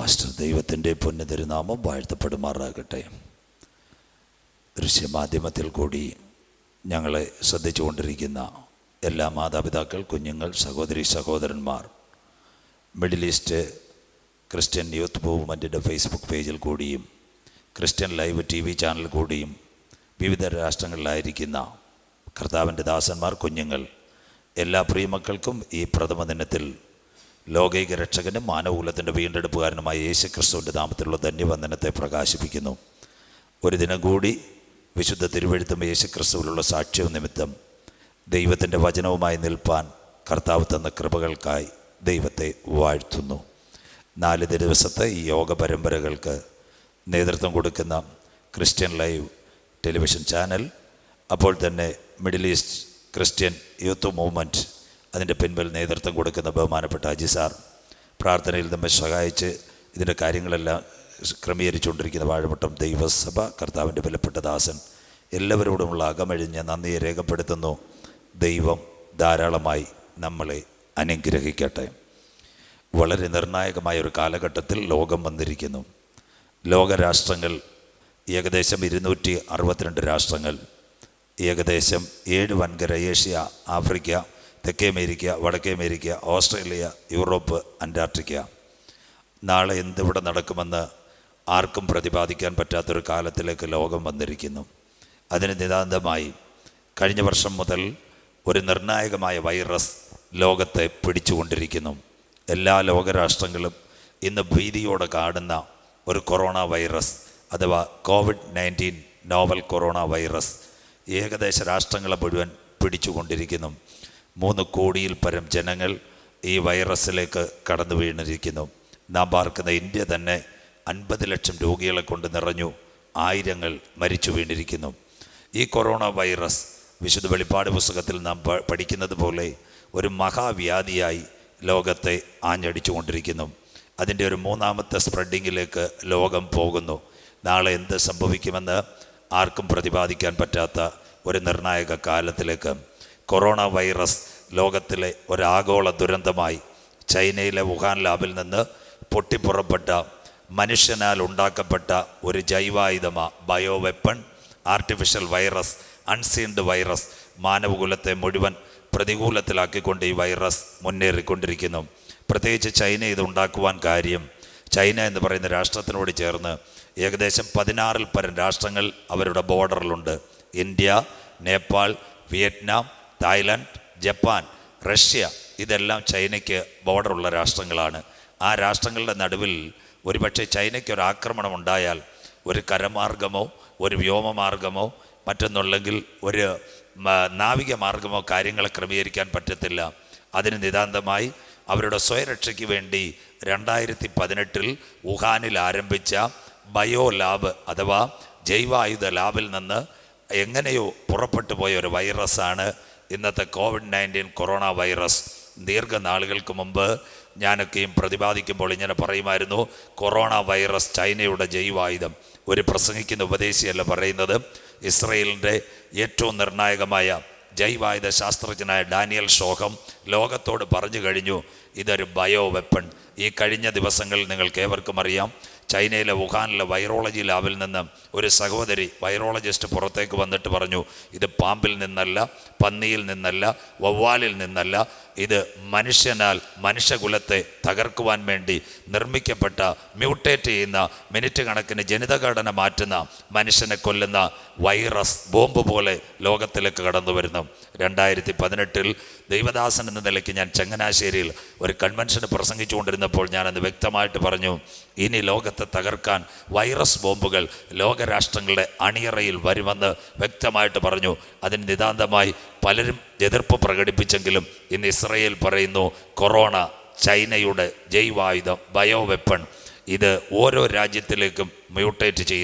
Pastor ദൈവത്തിൻ്റെ പുണ്യതിരുനാമം വാഴ്ത്തപ്പെടുമാറാകട്ടെ ദൃശ്യമാധ്യമത്തിൽ കൂടി ഞങ്ങളെ ശ്രദ്ധിച്ചുകൊണ്ടിരിക്കുന്ന എല്ലാ മാതാപിതാക്കൾ കുഞ്ഞുങ്ങൾ സഹോദരി സഹോദരന്മാർ മിഡിൽ ഈസ്റ്റ് ക്രിസ്ത്യൻ യൂത്ത് മൂവ്മെൻറ്റിൻ്റെ ഫേസ്ബുക്ക് പേജിൽ കൂടിയും Christian live T V channel കൂടിയും വിവിധ രാഷ്ട്രങ്ങളിലായിരിക്കുന്ന കർത്താവിൻ്റെ ദാസന്മാർ കുഞ്ഞുങ്ങൾ എല്ലാ പ്രിയമക്കൾക്കും ഈ പ്രഥമ ദിനത്തിൽ ലോകൈക രക്ഷകനും മാനവകുലത്തിൻ്റെ വീണ്ടെടുപ്പുകാരനുമായ യേശു ക്രിസ്തുവിൻ്റെ നാമത്തിലുള്ള ധന്യവന്ദനത്തെ പ്രകാശിപ്പിക്കുന്നു ഒരു ദിനം കൂടി വിശുദ്ധ തിരുവഴുത്തും യേശു ക്രിസ്തുവിലുള്ള സാക്ഷ്യവും നിമിത്തം ദൈവത്തിൻ്റെ വചനവുമായി നിൽപ്പാൻ കർത്താവ് തന്ന കൃപകൾക്കായി ദൈവത്തെ വാഴ്ത്തുന്നു നാല് ദിവസത്തെ ഈ യോഗ പരമ്പരകൾക്ക് നേതൃത്വം കൊടുക്കുന്ന ക്രിസ്ത്യൻ ലൈവ് ടെലിവിഷൻ ചാനൽ അപ്പോൾ തന്നെ middle east Christian youth movement അതിൻ്റെ പിൻപിൽ നേതൃത്വം കൊടുക്കുന്ന ബഹുമാനപ്പെട്ട അജി സാർ പ്രാർത്ഥനയിൽ നമ്മെ സഹായിച്ച് ഇതിൻ്റെ കാര്യങ്ങളെല്ലാം ക്രമീകരിച്ചുകൊണ്ടിരിക്കുന്ന വാഴമുട്ടം ദൈവസഭ കർത്താവിൻ്റെ വിലപ്പെട്ട ദാസൻ എല്ലാവരോടുമുള്ള അകമഴിഞ്ഞ നന്ദിയെ രേഖപ്പെടുത്തുന്നു ദൈവം ധാരാളമായി നമ്മളെ അനുഗ്രഹിക്കട്ടെ വളരെ നിർണായകമായ ഒരു കാലഘട്ടത്തിൽ ലോകം വന്നിരിക്കുന്നു ലോകരാഷ്ട്രങ്ങൾ ഏകദേശം ഇരുന്നൂറ്റി അറുപത്തിരണ്ട് രാഷ്ട്രങ്ങൾ ഏകദേശം ഏഴ് വൻകര ഏഷ്യ ആഫ്രിക്ക തെക്കേ അമേരിക്ക വടക്കേ അമേരിക്ക ഓസ്ട്രേലിയ യൂറോപ്പ് അന്റാർട്ടിക്ക നാളെ എന്തിവിടെ നടക്കുമെന്ന് ആർക്കും പ്രതിപാദിക്കാൻ പറ്റാത്തൊരു കാലത്തിലേക്ക് ലോകം വന്നിരിക്കുന്നു അതിന് നിതാന്തമായി കഴിഞ്ഞ വർഷം മുതൽ ഒരു നിർണായകമായ വൈറസ് ലോകത്തെ പിടിച്ചുകൊണ്ടിരിക്കുന്നു എല്ലാ ലോകരാഷ്ട്രങ്ങളും ഇന്ന് ഭീതിയോടെ കാണുന്ന ഒരു കൊറോണ വൈറസ് അഥവാ Covid nineteen novel corona virus ഏകദേശ രാഷ്ട്രങ്ങളെ മുഴുവൻ പിടിച്ചുകൊണ്ടിരിക്കുന്നു മൂന്ന് കോടിയിൽ പരം ജനങ്ങൾ ഈ വൈറസിലേക്ക് കടന്നു വീണിരിക്കുന്നു നാം പാർക്കുന്ന ഇന്ത്യ തന്നെ അൻപത് ലക്ഷം രോഗികളെ കൊണ്ട് നിറഞ്ഞു ആയിരങ്ങൾ മരിച്ചു വീണിരിക്കുന്നു ഈ കൊറോണ വൈറസ് വിശുദ്ധ വെളിപ്പാട് പുസ്തകത്തിൽ നാം പ- പഠിക്കുന്നത് പോലെ ഒരു മഹാവ്യാധിയായി ലോകത്തെ ആഞ്ഞടിച്ചുകൊണ്ടിരിക്കുന്നു അതിൻ്റെ ഒരു മൂന്നാമത്തെ സ്പ്രെഡിങ്ങിലേക്ക് ലോകം പോകുന്നു നാളെ എന്ത് സംഭവിക്കുമെന്ന് ആർക്കും പ്രതിപാദിക്കാൻ പറ്റാത്ത ഒരു നിർണായക കാലത്തിലേക്ക് കൊറോണ വൈറസ് ലോകത്തിലെ ഒരാഗോള ദുരന്തമായി ചൈനയിലെ വുഹാൻ ലാബിൽ നിന്ന് പൊട്ടിപ്പുറപ്പെട്ട മനുഷ്യനാൽ ഉണ്ടാക്കപ്പെട്ട ഒരു ജൈവായുധമാ bio weapon artificial virus unseen virus മാനവകുലത്തെ മുഴുവൻ പ്രതികൂലത്തിലാക്കിക്കൊണ്ട് ഈ വൈറസ് മുന്നേറിക്കൊണ്ടിരിക്കുന്നു പ്രത്യേകിച്ച് ചൈന ഇത് ഉണ്ടാക്കുവാൻ കാര്യം ചൈന എന്ന് പറയുന്ന രാഷ്ട്രത്തിനോട് ചേർന്ന് ഏകദേശം പതിനാറിൽ പരം രാഷ്ട്രങ്ങൾ അവരുടെ ബോർഡറിലുണ്ട് India Nepal Vietnam Thailand Japan Russia ഇതെല്ലാം ചൈനയ്ക്ക് ബോർഡറുള്ള രാഷ്ട്രങ്ങളാണ് ആ രാഷ്ട്രങ്ങളുടെ നടുവിൽ ഒരുപക്ഷെ ചൈനയ്ക്ക് ഒരു ആക്രമണം ഉണ്ടായാൽ ഒരു കരമാർഗമോ ഒരു വ്യോമമാർഗമോ മറ്റൊന്നുള്ളെങ്കിൽ ഒരു മ, നാവിക മാർഗമോ കാര്യങ്ങളെ ക്രമീകരിക്കാൻ പറ്റത്തില്ല അതിന് നിതാന്തമായി അവരുടെ സ്വയരക്ഷയ്ക്ക് വേണ്ടി രണ്ടായിരത്തി പതിനെട്ടിൽ വുഹാനിൽ ആരംഭിച്ച ബയോ ലാബ് അഥവാ ജൈവായുധ ലാബിൽ നിന്ന് എങ്ങനെയോ പുറപ്പെട്ടു പോയ ഒരു വൈറസാണ് ഇന്നത്തെ കോവിഡ് നയൻറ്റീൻ കൊറോണ വൈറസ് ദീർഘനാളുകൾക്ക് മുമ്പ് ഞാനൊക്കെയും പ്രതിപാദിക്കുമ്പോൾ ഇങ്ങനെ പറയുമായിരുന്നു കൊറോണ വൈറസ് ചൈനയുടെ ജൈവായുധം ഒരു പ്രസംഗിക്കുന്ന ഉപദേശിയല്ല പറയുന്നത് ഇസ്രയേലിൻ്റെ ഏറ്റവും നിർണായകമായ ജൈവായുധ ശാസ്ത്രജ്ഞനായ ഡാനിയൽ ഷോഹം ലോകത്തോട് പറഞ്ഞു കഴിഞ്ഞു ഇതൊരു ബയോ വെപ്പൺ ഈ കഴിഞ്ഞ ദിവസങ്ങളിൽ നിങ്ങൾക്ക് ഏവർക്കും അറിയാം ചൈനയിലെ വുഹാനിലെ വൈറോളജി ലാബിൽ നിന്ന് ഒരു സഹോദരി വൈറോളജിസ്റ്റ് പുറത്തേക്ക് വന്നിട്ട് പറഞ്ഞു ഇത് പാമ്പിൽ നിന്നല്ല പന്നിയിൽ നിന്നല്ല വവ്വാലിൽ നിന്നല്ല ഇത് മനുഷ്യനാൽ മനുഷ്യകുലത്തെ തകർക്കുവാൻ വേണ്ടി നിർമ്മിക്കപ്പെട്ട മ്യൂട്ടേറ്റ് ചെയ്യുന്ന മിനിറ്റ് കണക്കിന് ജനിതഘടന മാറ്റുന്ന മനുഷ്യനെ കൊല്ലുന്ന വൈറസ് ബോംബ് പോലെ ലോകത്തിലേക്ക് കടന്നു വരുന്നു രണ്ടായിരത്തി പതിനെട്ടിൽ ദൈവദാസൻ എന്ന നിലയ്ക്ക് ഞാൻ ചങ്ങനാശ്ശേരിയിൽ ഒരു കൺവെൻഷന് പ്രസംഗിച്ചുകൊണ്ടിരുന്നപ്പോൾ ഞാനത് വ്യക്തമായിട്ട് പറഞ്ഞു ഇനി ലോകത്തെ തകർക്കാൻ വൈറസ് ബോംബുകൾ ലോകരാഷ്ട്രങ്ങളുടെ അണിയറയിൽ വരുമെന്ന് വ്യക്തമായിട്ട് പറഞ്ഞു അതിന് നിതാന്തമായി പലരും എതിർപ്പ് പ്രകടിപ്പിച്ചെങ്കിലും ഇന്ന് ഇസ്രയേൽ പറയുന്നു കൊറോണ ചൈനയുടെ ജൈവായുധം ബയോ വെപ്പൺ ഇത് ഓരോ രാജ്യത്തിലേക്കും മ്യൂട്ടേറ്റ് ചെയ്യുന്നു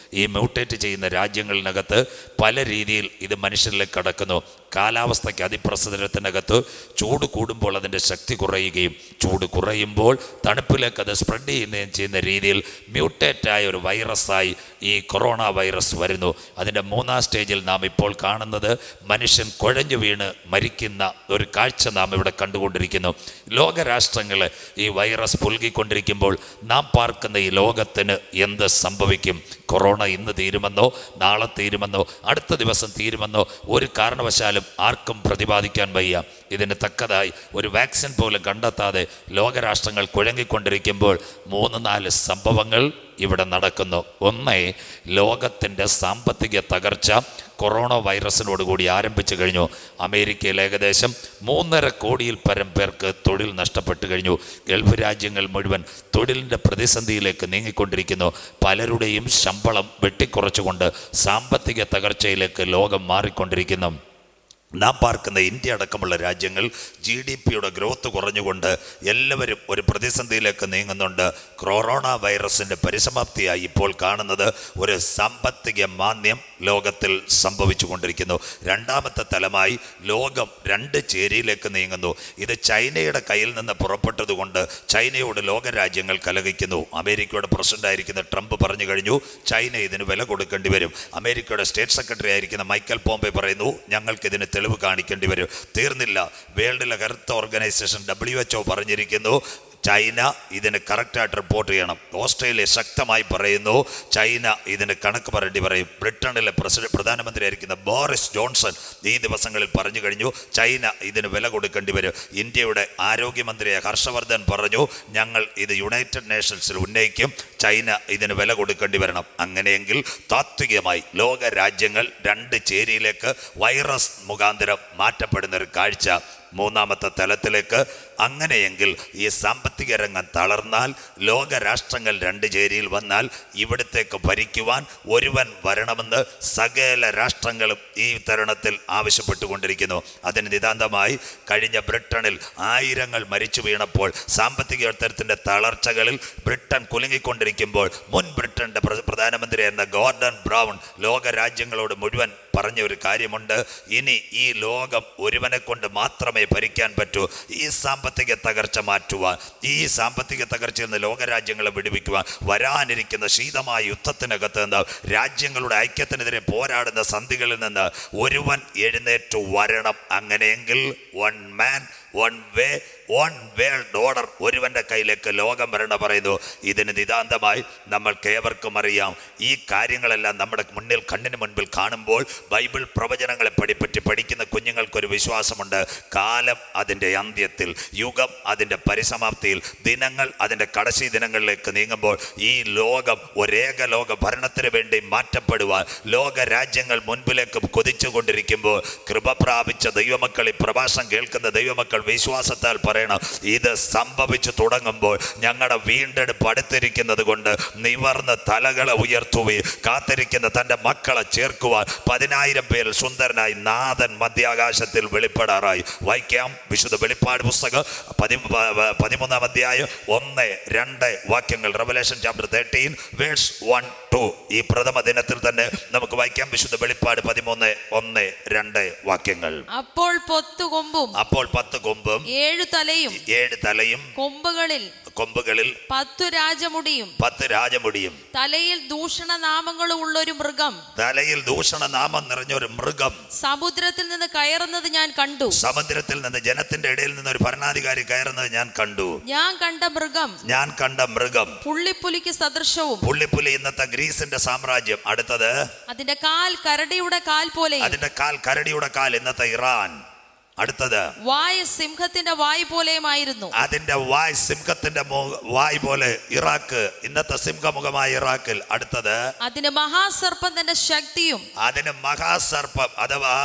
ഈ മ്യൂട്ടേറ്റ് ചെയ്യുന്ന രാജ്യങ്ങളിനകത്ത് പല രീതിയിൽ ഇത് മനുഷ്യരിലേക്ക് കടക്കുന്നു കാലാവസ്ഥയ്ക്ക് അതിപ്രസരത്തിനകത്ത് ചൂട് കൂടുമ്പോൾ അതിൻ്റെ ശക്തി കുറയുകയും ചൂട് കുറയുമ്പോൾ തണുപ്പിലേക്ക് അത് സ്പ്രെഡ് ചെയ്യുകയും ചെയ്യുന്ന രീതിയിൽ മ്യൂട്ടേറ്റായ ഒരു വൈറസായി ഈ കൊറോണ വൈറസ് വരുന്നു അതിൻ്റെ മൂന്നാം സ്റ്റേജിൽ നാം ഇപ്പോൾ കാണുന്നത് മനുഷ്യൻ കുഴഞ്ഞു വീണ് മരിക്കുന്ന ഒരു കാഴ്ച നാം ഇവിടെ കണ്ടുകൊണ്ടിരിക്കുന്നു ലോകരാഷ്ട്രങ്ങൾ ഈ വൈറസ് പുൽകിക്കൊണ്ടിരിക്കുമ്പോൾ നാം പാർക്കുന്ന ഈ ലോകത്തിന് എന്ത് സംഭവിക്കും കൊറോണ ഇന്ന് തീരുമെന്നോ നാളെ തീരുമെന്നോ അടുത്ത ദിവസം തീരുമെന്നോ ഒരു കാരണവശാലും ആർക്കും പ്രതിപാദിക്കാൻ വയ്യ ഇതിന് തക്കതായി ഒരു വാക്സിൻ പോലും കണ്ടെത്താതെ ലോകരാഷ്ട്രങ്ങൾ കുഴങ്ങിക്കൊണ്ടിരിക്കുമ്പോൾ മൂന്ന് നാല് സംഭവങ്ങൾ ഇവിടെ നടക്കുന്നു ഒന്ന് ലോകത്തിൻ്റെ സാമ്പത്തിക തകർച്ച കൊറോണ വൈറസിനോട് കൂടി ആരംഭിച്ചു കഴിഞ്ഞു അമേരിക്കയിൽ ഏകദേശം മൂന്നര കോടിയിൽ പരം പേർക്ക് തൊഴിൽ നഷ്ടപ്പെട്ടു കഴിഞ്ഞു ഗൾഫ് രാജ്യങ്ങൾ മുഴുവൻ തൊഴിലിൻ്റെ പ്രതിസന്ധിയിലേക്ക് നീങ്ങിക്കൊണ്ടിരിക്കുന്നു പലരുടെയും ശമ്പളം വെട്ടിക്കുറച്ചുകൊണ്ട് സാമ്പത്തിക തകർച്ചയിലേക്ക് ലോകം മാറിക്കൊണ്ടിരിക്കുന്നു നാം പാർക്കുന്ന ഇന്ത്യ അടക്കമുള്ള രാജ്യങ്ങൾ ജി ഡി പിയുടെ ഗ്രോത്ത് കുറഞ്ഞുകൊണ്ട് എല്ലാവരും ഒരു പ്രതിസന്ധിയിലേക്ക് നീങ്ങുന്നുണ്ട് കൊറോണ വൈറസിൻ്റെ പരിസമാപ്തിയായി ഇപ്പോൾ കാണുന്നത് ഒരു സാമ്പത്തിക മാന്ദ്യം ലോകത്തിൽ സംഭവിച്ചു കൊണ്ടിരിക്കുന്നു രണ്ടാമത്തെ തലമായി ലോകം രണ്ട് ചേരിയിലേക്ക് നീങ്ങുന്നു ഇത് ചൈനയുടെ കയ്യിൽ നിന്ന് പുറപ്പെട്ടതുകൊണ്ട് ചൈനയോട് ലോകരാജ്യങ്ങൾ കലഹിക്കുന്നു അമേരിക്കയുടെ പ്രസിഡന്റ് ആയിരിക്കുന്ന ട്രംപ് പറഞ്ഞു കഴിഞ്ഞു ചൈന ഇതിന് വില കൊടുക്കേണ്ടി വരും അമേരിക്കയുടെ സ്റ്റേറ്റ് സെക്രട്ടറി ആയിരിക്കുന്ന മൈക്കൽ പോംബെ പറയുന്നു ഞങ്ങൾക്ക് ഇതിന് തെളിവ് കാണിക്കേണ്ടി വരും തീർന്നില്ല വേൾഡിലെ ഹെൽത്ത് ഓർഗനൈസേഷൻ ഡബ്ല്യു എച്ച് പറഞ്ഞിരിക്കുന്നു ചൈന ഇതിന് കറക്റ്റായിട്ട് റിപ്പോർട്ട് ചെയ്യണം ഓസ്ട്രേലിയ ശക്തമായി പറയുന്നു ചൈന ഇതിന് കണക്ക് പറയേണ്ടി പറയും ബ്രിട്ടനിലെ പ്രസിഡന്റ് പ്രധാനമന്ത്രിയായിരിക്കുന്ന ബോറിസ് ജോൺസൺ ഈ ദിവസങ്ങളിൽ പറഞ്ഞു കഴിഞ്ഞു ചൈന ഇതിന് വില കൊടുക്കേണ്ടി വരും ഇന്ത്യയുടെ ആരോഗ്യമന്ത്രിയായ ഹർഷവർദ്ധൻ പറഞ്ഞു ഞങ്ങൾ ഇത് യുണൈറ്റഡ് നേഷൻസിൽ ഉന്നയിക്കും ചൈന ഇതിന് വില കൊടുക്കേണ്ടി വരണം അങ്ങനെയെങ്കിൽ താത്വികമായി ലോക രാജ്യങ്ങൾ രണ്ട് ചേരിയിലേക്ക് വൈറസ് മുഖാന്തരം മാറ്റപ്പെടുന്ന ഒരു കാഴ്ച മൂന്നാമത്തെ തലത്തിലേക്ക് അങ്ങനെയെങ്കിൽ ഈ സാമ്പത്തിക രംഗം തളർന്നാൽ ലോകരാഷ്ട്രങ്ങൾ രണ്ട് ചേരിയിൽ വന്നാൽ ഇവിടത്തേക്ക് ഭരിക്കുവാൻ ഒരുവൻ വരണമെന്ന് സകല രാഷ്ട്രങ്ങളും ഈ തരുണത്തിൽ ആവശ്യപ്പെട്ടുകൊണ്ടിരിക്കുന്നു അതിന് നിതാന്തമായി കഴിഞ്ഞ ബ്രിട്ടനിൽ ആയിരങ്ങൾ മരിച്ചു വീണപ്പോൾ സാമ്പത്തിക തരത്തിൻ്റെ തളർച്ചകളിൽ ബ്രിട്ടൻ കുലുങ്ങിക്കൊണ്ടിരിക്കുമ്പോൾ മുൻ ബ്രിട്ടന്റെ പ്ര- പ്രധാനമന്ത്രി എന്ന ഗോർഡൻ ബ്രൗൺ ലോക രാജ്യങ്ങളോട് മുഴുവൻ പറഞ്ഞ ഒരു കാര്യമുണ്ട് ഇനി ഈ ലോകം ഒരുവനെ കൊണ്ട് മാത്രമേ ഭരിക്കാൻ പറ്റൂ ഈ സാമ്പത്തിക തകർച്ച മാറ്റുവാൻ ഈ സാമ്പത്തിക തകർച്ചയിൽ നിന്ന് ലോകരാജ്യങ്ങളെ വിടുവിക്കുവാൻ വരാനിരിക്കുന്ന ശീതമായ യുദ്ധത്തിനകത്ത് നിന്ന് രാജ്യങ്ങളുടെ ഐക്യത്തിനെതിരെ പോരാടുന്ന സന്ധികളിൽ നിന്ന് ഒരുവൻ എഴുന്നേറ്റ് വരണം അങ്ങനെയെങ്കിൽ one man one way one world order ഒരുവന്റെ കയ്യിലേക്ക് ലോകം വരണ പറയുന്നു ഇതിന് നിതാന്തമായി നമ്മൾക്ക് ഏവർക്കും അറിയാം ഈ കാര്യങ്ങളെല്ലാം നമ്മുടെ മുന്നിൽ കണ്ണിന് മുൻപിൽ കാണുമ്പോൾ ബൈബിൾ പ്രവചനങ്ങളെ പടിപ്പറ്റി പഠിക്കുന്ന കുഞ്ഞുങ്ങൾക്കൊരു വിശ്വാസമുണ്ട് കാലം അതിൻ്റെ അന്ത്യത്തിൽ യുഗം അതിൻ്റെ പരിസമാപ്തിയിൽ ദിനങ്ങൾ അതിൻ്റെ കടശി ദിനങ്ങളിലേക്ക് നീങ്ങുമ്പോൾ ഈ ലോകം ഒരേക ലോക ഭരണത്തിന് വേണ്ടി മാറ്റപ്പെടുവാൻ ലോക രാജ്യങ്ങൾ മുൻപിലേക്ക് കൊതിച്ചുകൊണ്ടിരിക്കുമ്പോൾ കൃപ പ്രാപിച്ച ദൈവമക്കൾ ഈ പ്രഭാഷണം കേൾക്കുന്ന ദൈവമക്കൾ വിശ്വാസത്താൽ പറയണം ഇത് സംഭവിച്ചു തുടങ്ങുമ്പോൾ ഞങ്ങളുടെ വീണ്ടെടുപ്പ് അടുത്തിരിക്കുന്നത് കൊണ്ട് നിവർന്ന് തലകളെ ഉയർത്തുകയും കാത്തിരിക്കുന്ന തൻ്റെ മക്കളെ ചേർക്കുവാൻ പതിനായിരം പേരിൽ സുന്ദരനായി നാഥൻ മധ്യാകാശത്തിൽ വെളിപ്പെടാറായി വായിക്കാം വിശുദ്ധ വെളിപ്പാട് പുസ്തകം പതി പ- പ- പതിമൂന്നാം അധ്യായം ഒന്ന് രണ്ട് വാക്യങ്ങൾ Revelation chapter thirteen verse one two ഈ പ്രഥമ ദിനത്തിൽ തന്നെ നമുക്ക് വായിക്കാം വിശുദ്ധ വെളിപ്പാട് പതിമൂന്ന് ഒന്ന് രണ്ട് വാക്യങ്ങൾ അപ്പോൾ പൊത്തുകൊമ്പും അപ്പോൾ പത്ത് കൊമ്പും ഏഴു തലയും ഏഴ് തലയും കൊമ്പുകളിൽ കൊമ്പുകളിൽ പത്തു രാജമുടിയും പത്ത് രാജമുടിയും തലയിൽ ദൂഷണനാമങ്ങളും ഉള്ള ഒരു മൃഗം തലയിൽ ദൂഷണ നാമം നിറഞ്ഞ ഒരു മൃഗം സമുദ്രത്തിൽ നിന്ന് കയറുന്നത് ഞാൻ കണ്ടു സമുദ്രത്തിൽ നിന്ന് ജനത്തിന്റെ ഇടയിൽ നിന്ന് ഒരു ഭരണാധികാരി കയറുന്നത് ഞാൻ കണ്ടു ഞാൻ കണ്ട മൃഗം ഞാൻ കണ്ട മൃഗം പുള്ളിപ്പുലിക്ക് സദൃശവും പുള്ളിപ്പുലി ഇന്നത്തെ ഗ്രീസിന്റെ സാമ്രാജ്യം അടുത്തത് അതിന്റെ കാൽ കരടിയുടെ കാൽ പോലെയും അതിന്റെ കാൽ കരടിയുടെ കാൽ ഇന്നത്തെ ഇറാൻ അടുത്തത് വായ സിംഹത്തിന്റെ വായ് പോലെയുമായിരുന്നു അതിന്റെ വായ് സിംഹത്തിന്റെ മു- വായ് പോലെ ഇറാഖ് ഇന്നത്തെ സിംഹമുഖമായ ഇറാഖിൽ അടുത്തത് അതിന് മഹാസർപ്പം തന്റെ ശക്തിയും അതിന് മഹാസർപ്പം അഥവാ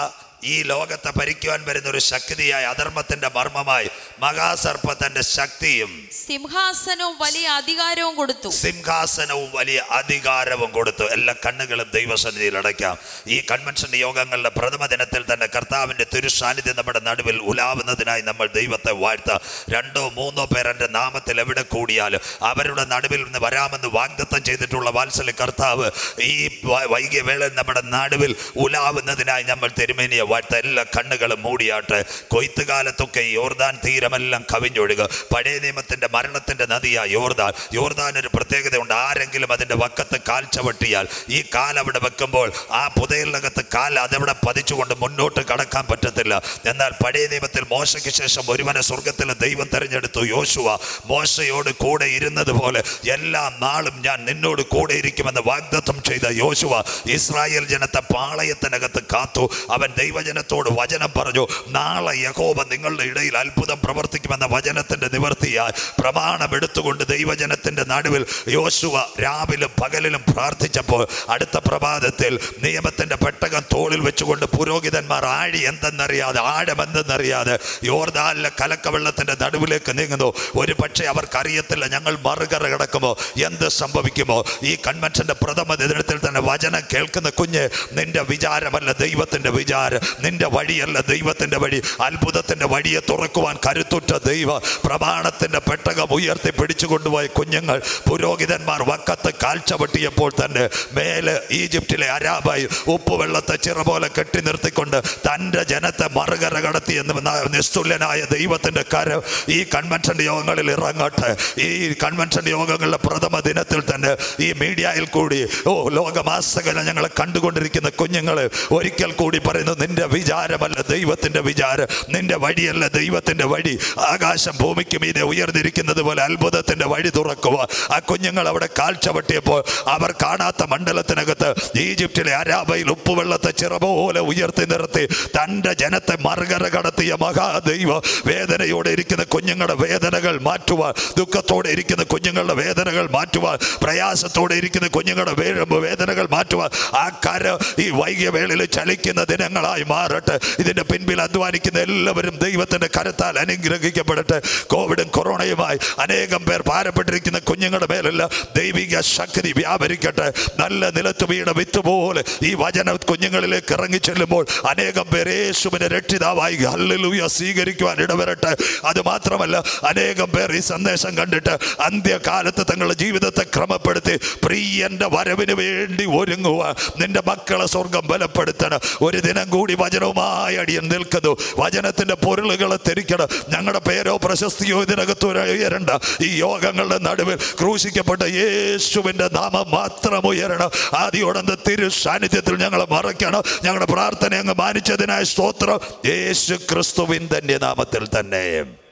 ഈ ലോകത്തെ ഭരിക്കുവാൻ വരുന്ന ഒരു ശക്തിയായ അധർമ്മത്തിന്റെ മർമ്മമായി മഹാസർപ്പത്തിന്റെ ശക്തിയും സിംഹാസനവും വലിയ അധികാരവും കൊടുത്തു സിംഹാസനവും വലിയ അധികാരവും കൊടുത്തു എല്ലാ കണ്ണുകളും ദൈവസന്നിധിയിൽ അടയ്ക്കാം ഈ കൺവെൻഷൻ യോഗങ്ങളുടെ പ്രഥമ ദിനത്തിൽ തന്നെ കർത്താവിന്റെ തിരുസാന്നിധ്യം നമ്മുടെ നടുവിൽ ഉലാവുന്നതിനായി നമ്മൾ ദൈവത്തെ വാഴ്ത്ത രണ്ടോ മൂന്നോ പേർ എൻ്റെ നാമത്തിൽ എവിടെ കൂടിയാലും അവരുടെ നടുവിൽ നിന്ന് വരാമെന്ന് വാഗ്ദത്തം ചെയ്തിട്ടുള്ള വാത്സല്യ കർത്താവ് ഈ വ- വൈകിയ വേളയിൽ നമ്മുടെ നടുവിൽ ഉലാവുന്നതിനായി നമ്മൾ തിരുമേനിയെ വാഴ്ത്ത എല്ലാ കണ്ണുകളും മൂടിയാട്ടെ കൊയ്ത്തുകാലത്തൊക്കെ യോർദാൻ തീരമെല്ലാം കവിഞ്ഞൊഴുക പഴയ നിയമത്തിന്റെ മരണത്തിന്റെ നദിയാ യോർദാൻ യോർദാൻ ഒരു പ്രത്യേകതയുണ്ട് ആരെങ്കിലും അതിന്റെ വക്കത്ത് കാൽ ചവിട്ടിയാൽ ഈ കാൽ അവിടെ വെക്കുമ്പോൾ ആ പുതയിലകത്ത് കാൽ അതവിടെ പതിച്ചുകൊണ്ട് മുന്നോട്ട് കടക്കാൻ പറ്റത്തില്ല എന്നാൽ പഴയ നിയമത്തിൽ മോശയ്ക്ക് ശേഷം ഒരുവനെ സ്വർഗത്തിൽ ദൈവം തെരഞ്ഞെടുത്തു യോശുവ മോശയോട് കൂടെ ഇരുന്നത് പോലെ എല്ലാ നാളും ഞാൻ നിന്നോട് കൂടെ ഇരിക്കുമെന്ന് വാഗ്ദത്തം ചെയ്ത യോശുവ ഇസ്രായേൽ ജനത്തെ പാളയത്തിനകത്ത് കാത്തു അവൻ ദൈവജനത്തോട് വചനം പറഞ്ഞു നാളെ യഹോബ നിങ്ങളുടെ ഇടയിൽ അത്ഭുതം പ്രവർത്തിക്കുമെന്ന വചനത്തിന്റെ നിവർത്തിയായി പ്രമാണം എടുത്തുകൊണ്ട് ദൈവജനത്തിന്റെ നടുവിൽ യോശുവ രാവിലും പകലിലും പ്രാർത്ഥിച്ചപ്പോൾ അടുത്ത പ്രഭാതത്തിൽ നിയമത്തിന്റെ പെട്ടകം തോളിൽ വെച്ചുകൊണ്ട് പുരോഹിതന്മാർ ആഴി എന്തെന്നറിയാതെ ആഴം എന്തെന്നറിയാതെ യോർദാനിലെ കലക്കവെള്ളത്തിന്റെ നടുവിലേക്ക് നീങ്ങുന്നു ഒരു പക്ഷേ അവർക്കറിയത്തില്ല ഞങ്ങൾ മറുകര കിടക്കുമോ എന്ത് സംഭവിക്കുമോ ഈ കൺവെൻഷന്റെ പ്രഥമ ദിനത്തിൽ തന്നെ വചനം കേൾക്കുന്ന കുഞ്ഞ് നിന്റെ വിചാരമല്ല ദൈവത്തിന്റെ വിചാരം നിന്റെ വഴിയല്ല ദൈവത്തിന്റെ വഴി അത്ഭുതത്തിന്റെ വഴിയെ തുറക്കുവാൻ കരുത്തുറ്റ ദൈവ പ്രമാണത്തിന്റെ പെട്ടകം ഉയർത്തി പിടിച്ചു കൊണ്ടുപോയ കുഞ്ഞുങ്ങൾ പുരോഹിതന്മാർ വക്കത്ത് കാൽച്ചവട്ടിയപ്പോൾ തന്നെ മേലെ ഈജിപ്തിലെ അരാബായി ഉപ്പുവെള്ളത്തെ ചിറ പോലെ കെട്ടി നിർത്തിക്കൊണ്ട് തൻ്റെ ജനത്തെ മറുകര കടത്തി എന്ന് ന- നിസ്തുല്യനായ ദൈവത്തിന്റെ കരം ഈ കൺവെൻഷൻ യോഗങ്ങളിൽ ഇറങ്ങട്ടെ ഈ കൺവെൻഷൻ യോഗങ്ങളുടെ പ്രഥമ ദിനത്തിൽ തന്നെ ഈ മീഡിയയിൽ കൂടി ഓ ലോകമാസകലം ഞങ്ങളെ കണ്ടുകൊണ്ടിരിക്കുന്ന കുഞ്ഞുങ്ങൾ ഒരിക്കൽ കൂടി പറയുന്നു നിന്റെ വിചാരമല്ല ദൈവത്തിന്റെ വിചാരം നിന്റെ വഴിയല്ല ദൈവത്തിന്റെ വഴി ആകാശം ഭൂമിക്ക് മീതെ ഉയർന്നിരിക്കുന്നത് പോലെ അത്ഭുതത്തിന്റെ വഴി തുറക്കുക ആ കുഞ്ഞുങ്ങൾ അവിടെ കാൽച്ചവട്ടിയപ്പോൾ അവർ കാണാത്ത മണ്ഡലത്തിനകത്ത് ഈജിപ്തിലെ അരാബയിൽ ഉപ്പുവെള്ളത്തെ ചിറപോലെ ഉയർത്തി നിർത്തി തൻ്റെ ജനത്തെ മറുകര കടത്തിയ മഹാദൈവ വേദനയോടെ ഇരിക്കുന്ന കുഞ്ഞുങ്ങളുടെ വേദനകൾ മാറ്റുവാൻ ദുഃഖത്തോടെ ഇരിക്കുന്ന കുഞ്ഞുങ്ങളുടെ വേദനകൾ മാറ്റുവാൻ പ്രയാസത്തോടെ ഇരിക്കുന്ന കുഞ്ഞുങ്ങളുടെ വേ- വേദനകൾ മാറ്റുവാൻ ആ കര ഈ വൈകിയ വേളയിൽ ചലിക്കുന്ന ദിനങ്ങളായി മാറട്ടെ ഇതിന്റെ പിൻപിൽ അധ്വാനിക്കുന്ന എല്ലാവരും ദൈവത്തിന്റെ കരത്താൽ അനുഗ്രഹിക്കപ്പെടട്ടെ കോവിഡും കൊറോണയുമായി അനേകം പേർ ഭാരപ്പെട്ടിരിക്കുന്ന കുഞ്ഞുങ്ങളുടെ മേലല്ല ദൈവിക ശക്തി വ്യാപരിക്കട്ടെ നല്ല നിലത്ത് വീണ വിത്ത് പോലെ ഈ വചന കുഞ്ഞുങ്ങളിലേക്ക് ഇറങ്ങി ചെല്ലുമ്പോൾ അനേകം പേർ യേശുവിനെ രക്ഷിതാവായി ഹല്ലേലൂയ സ്വീകരിക്കുവാൻ ഇടവരട്ടെ അത് മാത്രമല്ല അനേകം പേർ ഈ സന്ദേശം കണ്ടിട്ട് അന്ത്യകാലത്ത് തങ്ങളുടെ ജീവിതത്തെ ക്രമപ്പെടുത്തി പ്രിയന്റെ വരവിന് വേണ്ടി ഒരുങ്ങുക നിന്റെ മക്കളെ സ്വർഗം ബലപ്പെടുത്തണം ഒരു ദിനം കൂടി വചനവുമായി അടിയൻ നിൽക്കുന്നു വചനത്തിന്റെ പൊരുളുകളെ തിരിക്കണം ഞങ്ങളുടെ പേരോ പ്രശസ്തിയോ ഇതിനകത്ത് ഉയരണ്ട ഈ യോഗങ്ങളുടെ നടുവിൽ ക്രൂശിക്കപ്പെട്ട യേശുവിന്റെ നാമം മാത്രം ഉയരണം ആദ്യോടന്ത തിരു സാന്നിധ്യത്തിൽ ഞങ്ങളെ മറയ്ക്കണം ഞങ്ങളുടെ പ്രാർത്ഥന അങ്ങ് മാനിച്ചതിനായ സ്തോത്രം യേശു ക്രിസ്തുവിൻ തന്നെ നാമത്തിൽ തന്നെ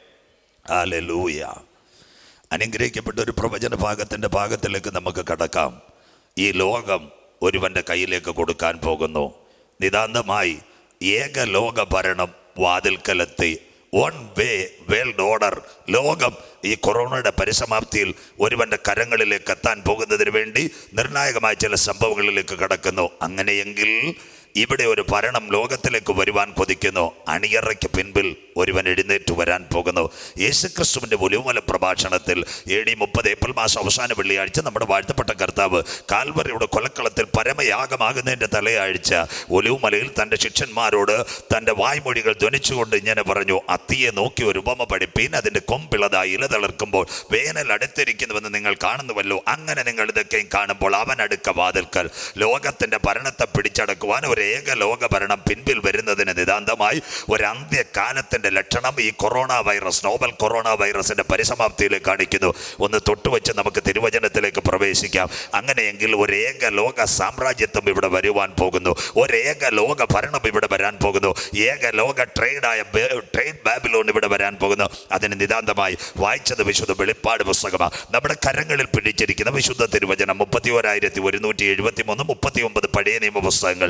ഹല്ലേലൂയ അനുഗ്രഹിക്കപ്പെട്ട ഒരു പ്രവചന ഭാഗത്തിൻ്റെ ഭാഗത്തിലേക്ക് നമുക്ക് കടക്കാം ഈ ലോകം ഒരുവൻ്റെ കയ്യിലേക്ക് കൊടുക്കാൻ പോകുന്നു നിതാന്തമായി ഏക ലോക ഭരണം വാതിൽക്കലെത്തി വൺ വേ വേൾഡ് ഓർഡർ ലോകം ഈ കൊറോണയുടെ പരിസമാപ്തിയിൽ ഒരുവൻ്റെ കരങ്ങളിലേക്ക് എത്താൻ പോകുന്നതിന് വേണ്ടി നിർണായകമായ ചില സംഭവങ്ങളിലേക്ക് കടക്കുന്നു അങ്ങനെയെങ്കിൽ ഇവിടെ ഒരു ഭരണം ലോകത്തിലേക്ക് വരുവാൻ കൊതിക്കുന്നു അണിയറയ്ക്ക് പിൻപിൽ ഒരുവൻ എഴുന്നേറ്റ് വരാൻ പോകുന്നു യേശുക്രിസ്തുവിന്റെ ഒലിവുമല പ്രഭാഷണത്തിൽ എ ഡി മുപ്പത് ഏപ്രിൽ മാസം അവസാന വെള്ളിയാഴ്ച നമ്മുടെ വാഴ്ത്തപ്പെട്ട കർത്താവ് കാൽവറിയുടെ കൊലക്കളത്തിൽ പരമയാഗമാകുന്നതിൻ്റെ തലയാഴ്ച ഒലിവുമലയിൽ തൻ്റെ ശിഷ്യന്മാരോട് തൻ്റെ വായ്മൊഴികൾ ധ്വനിച്ചുകൊണ്ട് ഇങ്ങനെ പറഞ്ഞു അത്തിയെ നോക്കി ഒരു ഉപമ പഠിപ്പീൻ അതിൻ്റെ കൊമ്പിളതായി ഇല തളിർക്കുമ്പോൾ വേനൽ അടുത്തിരിക്കുന്നുവെന്ന് നിങ്ങൾ കാണുന്നുവല്ലോ അങ്ങനെ നിങ്ങൾ ഇതൊക്കെയും കാണുമ്പോൾ അവൻ അടുക്ക വാതിൽക്കൽ ലോകത്തിൻ്റെ ഭരണത്തെ പിടിച്ചടക്കുവാൻ ഒരു ഏക ലോക ഭരണം പിൻപിൽ വരുന്നതിന് നിതാന്തമായി ഒരു അന്ത്യകാലത്തിൻ്റെ ലക്ഷണം ഈ കൊറോണ വൈറസ് നോബൽ കൊറോണ വൈറസിൻ്റെ പരിസമാപ്തിയിലേക്ക് കാണിക്കുന്നു ഒന്ന് തൊട്ടുവെച്ച് നമുക്ക് തിരുവചനത്തിലേക്ക് പ്രവേശിക്കാം അങ്ങനെയെങ്കിൽ ഒരു ഏക ലോക സാമ്രാജ്യത്വം ഇവിടെ വരുവാൻ പോകുന്നു ഒരു ഏക ലോക ഭരണം ഇവിടെ വരാൻ പോകുന്നു ഏക ലോക ട്രേഡായ ട്രേഡ് ബാബിലോൺ ഇവിടെ വരാൻ പോകുന്നു അതിന് നിതാന്തമായി വായിച്ചത് വിശുദ്ധ വെളിപ്പാട് പുസ്തകമാണ് നമ്മുടെ കരങ്ങളിൽ പിടിച്ചിരിക്കുന്ന വിശുദ്ധ തിരുവചനം മുപ്പത്തി ഓരായിരത്തി ഒരുന്നൂറ്റി എഴുപത്തി മൂന്ന് മുപ്പത്തി ഒമ്പത് പഴയ നിയമ പുസ്തകങ്ങൾ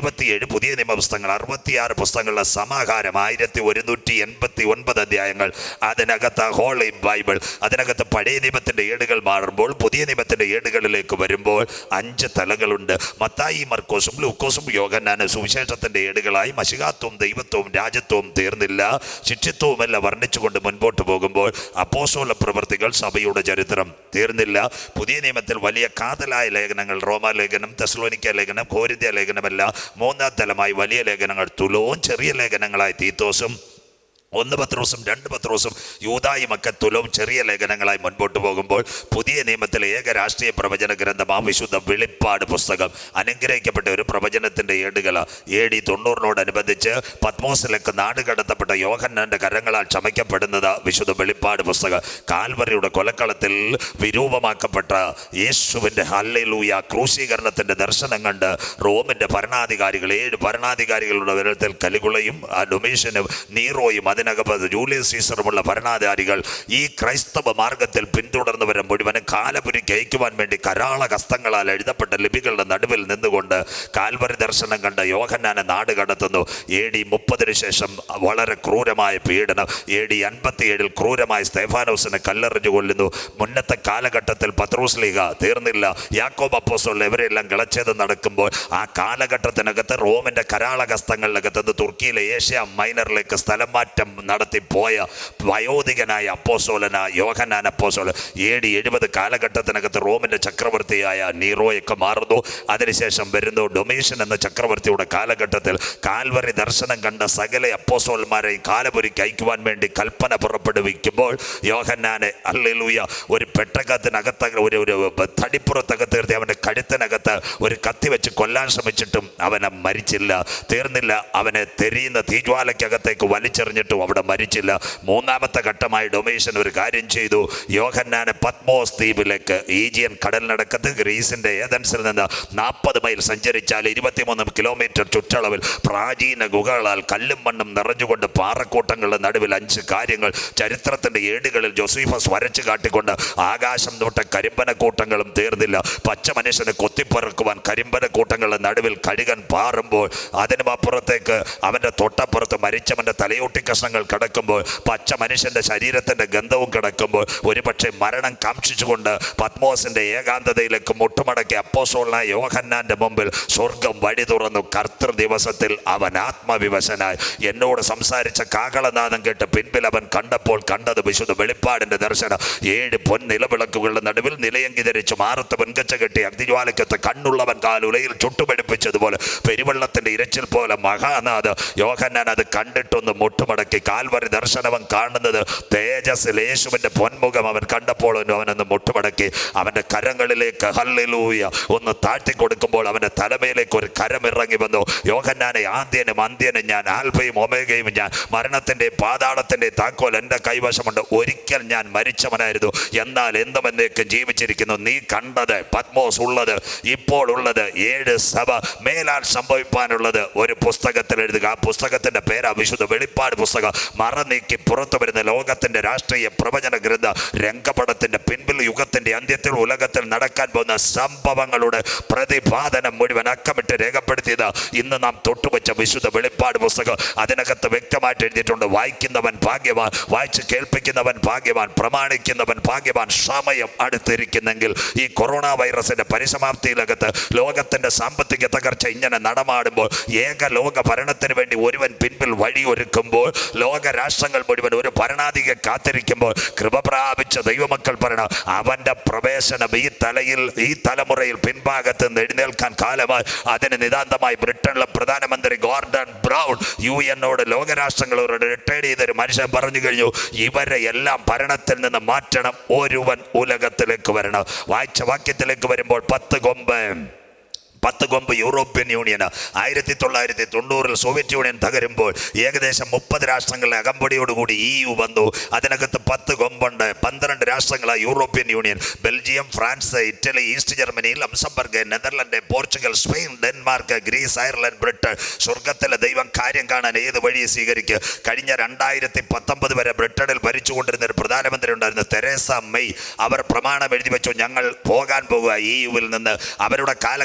ഇരുപത്തിയേഴ് പുതിയ നിയമപുസ്തകങ്ങൾ അറുപത്തിയാറ് പുസ്തകങ്ങളുടെ സമാഹാരം ആയിരത്തി ഒരുന്നൂറ്റി എൺപത്തി ഒൻപത് അധ്യായങ്ങൾ അതിനകത്ത് ഹോളി ബൈബിൾ അതിനകത്ത് പഴയ നിയമത്തിന്റെ ഏടുകൾ മാറുമ്പോൾ പുതിയ നിയമത്തിന്റെ ഏടുകളിലേക്ക് വരുമ്പോൾ അഞ്ച് തലകളുണ്ട് മത്തായി മർക്കോസും ലൂക്കോസും യോഗന്നാനും സുവിശേഷത്തിന്റെ ഏടുകളായി മഷികാത്വവും ദൈവത്വവും രാജ്യത്വവും തീർന്നില്ല ശിക്ഷിത്വവുമെല്ലാം വർണ്ണിച്ചുകൊണ്ട് മുൻപോട്ട് പോകുമ്പോൾ അപ്പോസോല പ്രവൃത്തികൾ സഭയുടെ ചരിത്രം തീർന്നില്ല പുതിയ നിയമത്തിൽ വലിയ കാതലായ ലേഖനങ്ങൾ റോമാലേഖനം തെസ്ലോനിക്ക ലേഖനം കോരിന്ത്യ ലേഖനമല്ല മൂന്നാം തലമായി വലിയ ലേഖനങ്ങൾ തുലവും ചെറിയ ലേഖനങ്ങളായി തീത്തോസും ഒന്ന് പത്രോസും രണ്ട് പത്രോസും യൂതായുമൊക്കെ തുലവും ചെറിയ ലേഖനങ്ങളായി മുൻപോട്ട് പോകുമ്പോൾ പുതിയ നിയമത്തിലെ ഏക രാഷ്ട്രീയ പ്രവചന ഗ്രന്ഥം ആ വിശുദ്ധ വെളിപ്പാട് പുസ്തകം അനുഗ്രഹിക്കപ്പെട്ട ഒരു പ്രവചനത്തിന്റെ ഏടുകള എ ഡി തൊണ്ണൂറിനോടനുബന്ധിച്ച് പത്മോസിലേക്ക് നാട് കടത്തപ്പെട്ട യോഹന്നാന്റെ കരങ്ങളാൽ ക്ഷമിക്കപ്പെടുന്നത് വിശുദ്ധ വെളിപ്പാട് പുസ്തകം കാൽവറിയുടെ കൊലക്കളത്തിൽ വിരൂപമാക്കപ്പെട്ട യേശുവിന്റെ ഹല്ലേലൂയ ക്രൂശീകരണത്തിന്റെ ദർശനം കണ്ട് റോമിന്റെ ഭരണാധികാരികൾ ഏഴ് ഭരണാധികാരികളുടെ വിരത്തിൽ കലികുളയും ആ ഡൊമീഷനും നീറോയും അതിനകത്ത് ജൂലിയസ് സീസറുമുള്ള ഭരണാധികാരികൾ ഈ ക്രൈസ്തവ മാർഗത്തിൽ പിന്തുടർന്നവരെ മുഴുവനും കാലപുരിക്ക് അയക്കുവാൻ വേണ്ടി കരാള ഹസ്തങ്ങളാൽ എഴുതപ്പെട്ട ലിപികളുടെ നടുവിൽ നിന്നുകൊണ്ട് കാൽവരി ദർശനം കണ്ട യോഹന്നാനെ നാട് കടത്തുന്നു എ ഡി മുപ്പതിന് ശേഷം വളരെ ക്രൂരമായ പീഡനം എ ഡി അൻപത്തിയേഴിൽ ക്രൂരമായ സ്തേഫാനോസിനെ കല്ലെറിഞ്ഞു കൊല്ലുന്നു മുന്നത്തെ കാലഘട്ടത്തിൽ പത്രോസ് ലീഗ തീർന്നില്ല യാക്കോബ് അപ്പോസോൾ ഇവരെല്ലാം കിളച്ചത് നടക്കുമ്പോൾ ആ കാലഘട്ടത്തിനകത്ത് റോമിന്റെ കരാള ഹസ്തങ്ങളിലകത്ത് നിന്ന് തുർക്കിയിലെ ഏഷ്യ മൈനറിലേക്ക് സ്ഥലം മാറ്റം നടത്തി പോയ വയോധികനായ അപ്പോസോലന യോഹനാൻ അപ്പോസോൽ എ ഡി എഴുപത് കാലഘട്ടത്തിനകത്ത് റോമിന്റെ ചക്രവർത്തിയായ നീറോയൊക്കെ മാറുന്നു അതിനുശേഷം വരുന്നു ഡൊമീഷൻ എന്ന ചക്രവർത്തിയുടെ കാലഘട്ടത്തിൽ കാൽവറി ദർശനം കണ്ട സകല അപ്പോസോൽമാരെ കാലപുരിക്ക് അയക്കുവാൻ വേണ്ടി കൽപ്പന പുറപ്പെടുവിക്കുമ്പോൾ യോഹന്നാനെ അല്ലേലൂയ ഒരു പെട്ടകത്തിനകത്ത് ഒരു ഒരു തടിപ്പുറത്തകത്ത് നിർത്തി അവൻ്റെ കഴുത്തിനകത്ത് ഒരു കത്തി വെച്ച് കൊല്ലാൻ ശ്രമിച്ചിട്ടും അവനെ മരിച്ചില്ല തീർന്നില്ല അവനെ തെരിയുന്ന തീജ്വാലയ്ക്കകത്തേക്ക് വലിച്ചെറിഞ്ഞിട്ടും അവിടെ മരിച്ചില്ല മൂന്നാമത്തെ ഘട്ടമായി ഡൊമേഷൻ ഒരു കാര്യം ചെയ്തു യോഹന്നാനെ പത്മോസ് ദ്വീപിലേക്ക് ഈജിയൻ കടലിനടക്കത്ത് ഗ്രീസിന്റെ ഏതൻസിൽ നിന്ന് നാൽപ്പത് മൈൽ സഞ്ചരിച്ചാൽ ഇരുപത്തിമൂന്ന് കിലോമീറ്റർ ചുറ്റളവിൽ പ്രാചീന ഗുഹകളാൽ കല്ലും മണ്ണും നിറഞ്ഞുകൊണ്ട് പാറക്കൂട്ടങ്ങളുടെ നടുവിൽ അഞ്ച് കാര്യങ്ങൾ ചരിത്രത്തിന്റെ ഏടുകളിൽ ജോസീഫസ് വരച്ചു കാട്ടിക്കൊണ്ട് ആകാശം തൊട്ട കരിമ്പന കൂട്ടങ്ങളും തീർന്നില്ല പച്ച മനുഷ്യനെ കൊത്തിപ്പറക്കുവാൻ കരിമ്പന കൂട്ടങ്ങളുടെ നടുവിൽ കഴുകൻ പാറുമ്പോൾ അതിനും അപ്പുറത്തേക്ക് അവന്റെ തൊട്ടപ്പുറത്ത് മരിച്ചവന്റെ തലയോട്ടി കഷ്ണങ്ങൾ കിടക്കുമ്പോൾ പച്ച മനുഷ്യന്റെ ശരീരത്തിന്റെ ഗന്ധവും കിടക്കുമ്പോൾ ഒരുപക്ഷെ മരണം കാക്ഷിച്ചുകൊണ്ട് പത്മോസിന്റെ ഏകാന്തതയിലേക്ക് മുട്ടുമടക്കി അപ്പോസോളനായ യോഹന്നാന്റെ മുമ്പിൽ സ്വർഗം വഴി തുറന്നു കർത്തൃ ദിവസത്തിൽ അവൻ ആത്മവിവശനായി എന്നോട് സംസാരിച്ച കാകളനാദം കേട്ട് പിൻപിൽ അവൻ കണ്ടപ്പോൾ കണ്ടത് വിശുദ്ധ വെളിപ്പാടിന്റെ ദർശനം ഏഴ് പൊൻ നിലവിളക്കുകളുടെ നടുവിൽ നിലയങ്കി ധരിച്ച് മാറത്ത് പൊൻകച്ച കെട്ടി അഗ്നിജ്വാലക്കത്ത് കണ്ണുള്ളവൻ കാലുലയിൽ ചുട്ടുപിടിപ്പിച്ചതുപോലെ പെരുവെള്ളത്തിന്റെ ഇരച്ചിൽ പോലെ മഹാനാഥ് യോഹന്നാൻ അത് കണ്ടിട്ടൊന്ന് മുട്ടുമടക്കി കാൽവരി ദർശനവൻ കാണുന്നത് തേജസ്സിൽ യേശുവിന്റെ പൊന്മുഖം അവൻ കണ്ടപ്പോൾ അവനൊന്ന് മുട്ടുമടക്കി അവന്റെ കരങ്ങളിലേക്ക് ഹല്ലേലൂയ ഒന്ന് താഴ്ത്തി കൊടുക്കുമ്പോൾ അവന്റെ തലമയിലേക്ക് ഒരു കരം ഇറങ്ങി വന്നു യോഹന്നാനെ ആദ്യനും അന്ത്യനും ഞാൻ ആൽഫയും ഒമേഗയും ഞാൻ മരണത്തിന്റെ പാതാളത്തിന്റെ താക്കോൽ എൻ്റെ കൈവശമുണ്ട് ഒരിക്കൽ ഞാൻ മരിച്ചവനായിരുന്നു എന്നാൽ എന്തും എന്നേക്കും ജീവിച്ചിരിക്കുന്നു നീ കണ്ടത് പത്മോസ് ഉള്ളത് ഇപ്പോൾ ഉള്ളത് ഏഴ് സഭ മേലാൽ സംഭവിപ്പാനുള്ളത് ഒരു പുസ്തകത്തിൽ എഴുതുക ആ പുസ്തകത്തിന്റെ പേരാ വിശുദ്ധ വെളിപ്പാട് പുസ്തകം മറ നീക്കി പുറത്തു വരുന്ന ലോകത്തിന്റെ രാഷ്ട്രീയ പ്രവചന ഗ്രന്ഥ രംഗപടത്തിന്റെ പിൻപിൽ യുഗത്തിന്റെ അന്ത്യത്തിൽ ഉലകത്തിൽ നടക്കാൻ പോകുന്ന സംഭവങ്ങളുടെ പ്രതിപാദനം മുഴുവൻ അക്കമിട്ട് രേഖപ്പെടുത്തിയത് ഇന്ന് നാം തൊട്ടുവച്ച വിശുദ്ധ വെളിപ്പാട് പുസ്തകം അതിനകത്ത് വ്യക്തമായിട്ട് എഴുതിയിട്ടുണ്ട് വായിക്കുന്നവൻ ഭാഗ്യവാൻ വായിച്ച് കേൾപ്പിക്കുന്നവൻ ഭാഗ്യവാൻ പ്രമാണിക്കുന്നവൻ ഭാഗ്യവാൻ സമയം അടുത്തിരിക്കുന്നെങ്കിൽ ഈ കൊറോണ വൈറസിന്റെ പരിസമാപ്തിയിലകത്ത് ലോകത്തിന്റെ സാമ്പത്തിക തകർച്ച ഇങ്ങനെ നടമാടുമ്പോൾ ഏക ലോക ഭരണത്തിന് വേണ്ടി ഒരുവൻ പിൻപിൽ വഴിയൊരുക്കുമ്പോൾ ലോക രാഷ്ട്രങ്ങൾ മുഴുവൻ ഒരു ഭരണാധിക കാത്തിരിക്കുമ്പോൾ കൃപ പ്രാപിച്ച ദൈവമക്കൾ പറയണം അവന്റെ പ്രവേശനം ഈ തലയിൽ ഈ തലമുറയിൽ പിൻഭാഗത്ത് നിന്ന് എഴുന്നേൽക്കാൻ കാലമായി അതിന് നിതാന്തമായി ബ്രിട്ടനിലെ പ്രധാനമന്ത്രി ഗോർഡൻ ബ്രൗൺ യു എന്നോട് ലോകരാഷ്ട്രങ്ങളോട് റിട്ടയർഡ് ചെയ്തൊരു മനുഷ്യൻ പറഞ്ഞു കഴിഞ്ഞു ഇവരെ എല്ലാം ഭരണത്തിൽ നിന്ന് മാറ്റണം ഒരുവൻ ഉലകത്തിലേക്ക് വരണം വായിച്ച വാക്യത്തിലേക്ക് വരുമ്പോൾ പത്ത് കൊമ്പ് പത്ത് കൊമ്പ് യൂറോപ്യൻ യൂണിയൻ ആയിരത്തി തൊള്ളായിരത്തി തൊണ്ണൂറിൽ സോവിയറ്റ് യൂണിയൻ തകരുമ്പോൾ ഏകദേശം മുപ്പത് രാഷ്ട്രങ്ങളിലെ അകമ്പടിയോടുകൂടി ഇ യു വന്നു അതിനകത്ത് പത്ത് കൊമ്പുണ്ട് പന്ത്രണ്ട് രാഷ്ട്രങ്ങളാണ് European union Belgium France Italy east Germany Luxembourg Netherland Portugal Spain Denmark Greece Ireland Britain സ്വർഗത്തിലെ ദൈവം കാര്യം കാണാൻ ഏത് വഴി സ്വീകരിക്കുക കഴിഞ്ഞ രണ്ടായിരത്തി പത്തൊമ്പത് വരെ ബ്രിട്ടനിൽ ഭരിച്ചുകൊണ്ടിരുന്ന ഒരു പ്രധാനമന്ത്രി ഉണ്ടായിരുന്നു തെരേസ മെയ് അവർ പ്രമാണം എഴുതി വെച്ചു ഞങ്ങൾ പോകാൻ പോകുക ഇ യുവിൽ നിന്ന് അവരുടെ കാലം കഴിഞ്ഞപ്പോൾ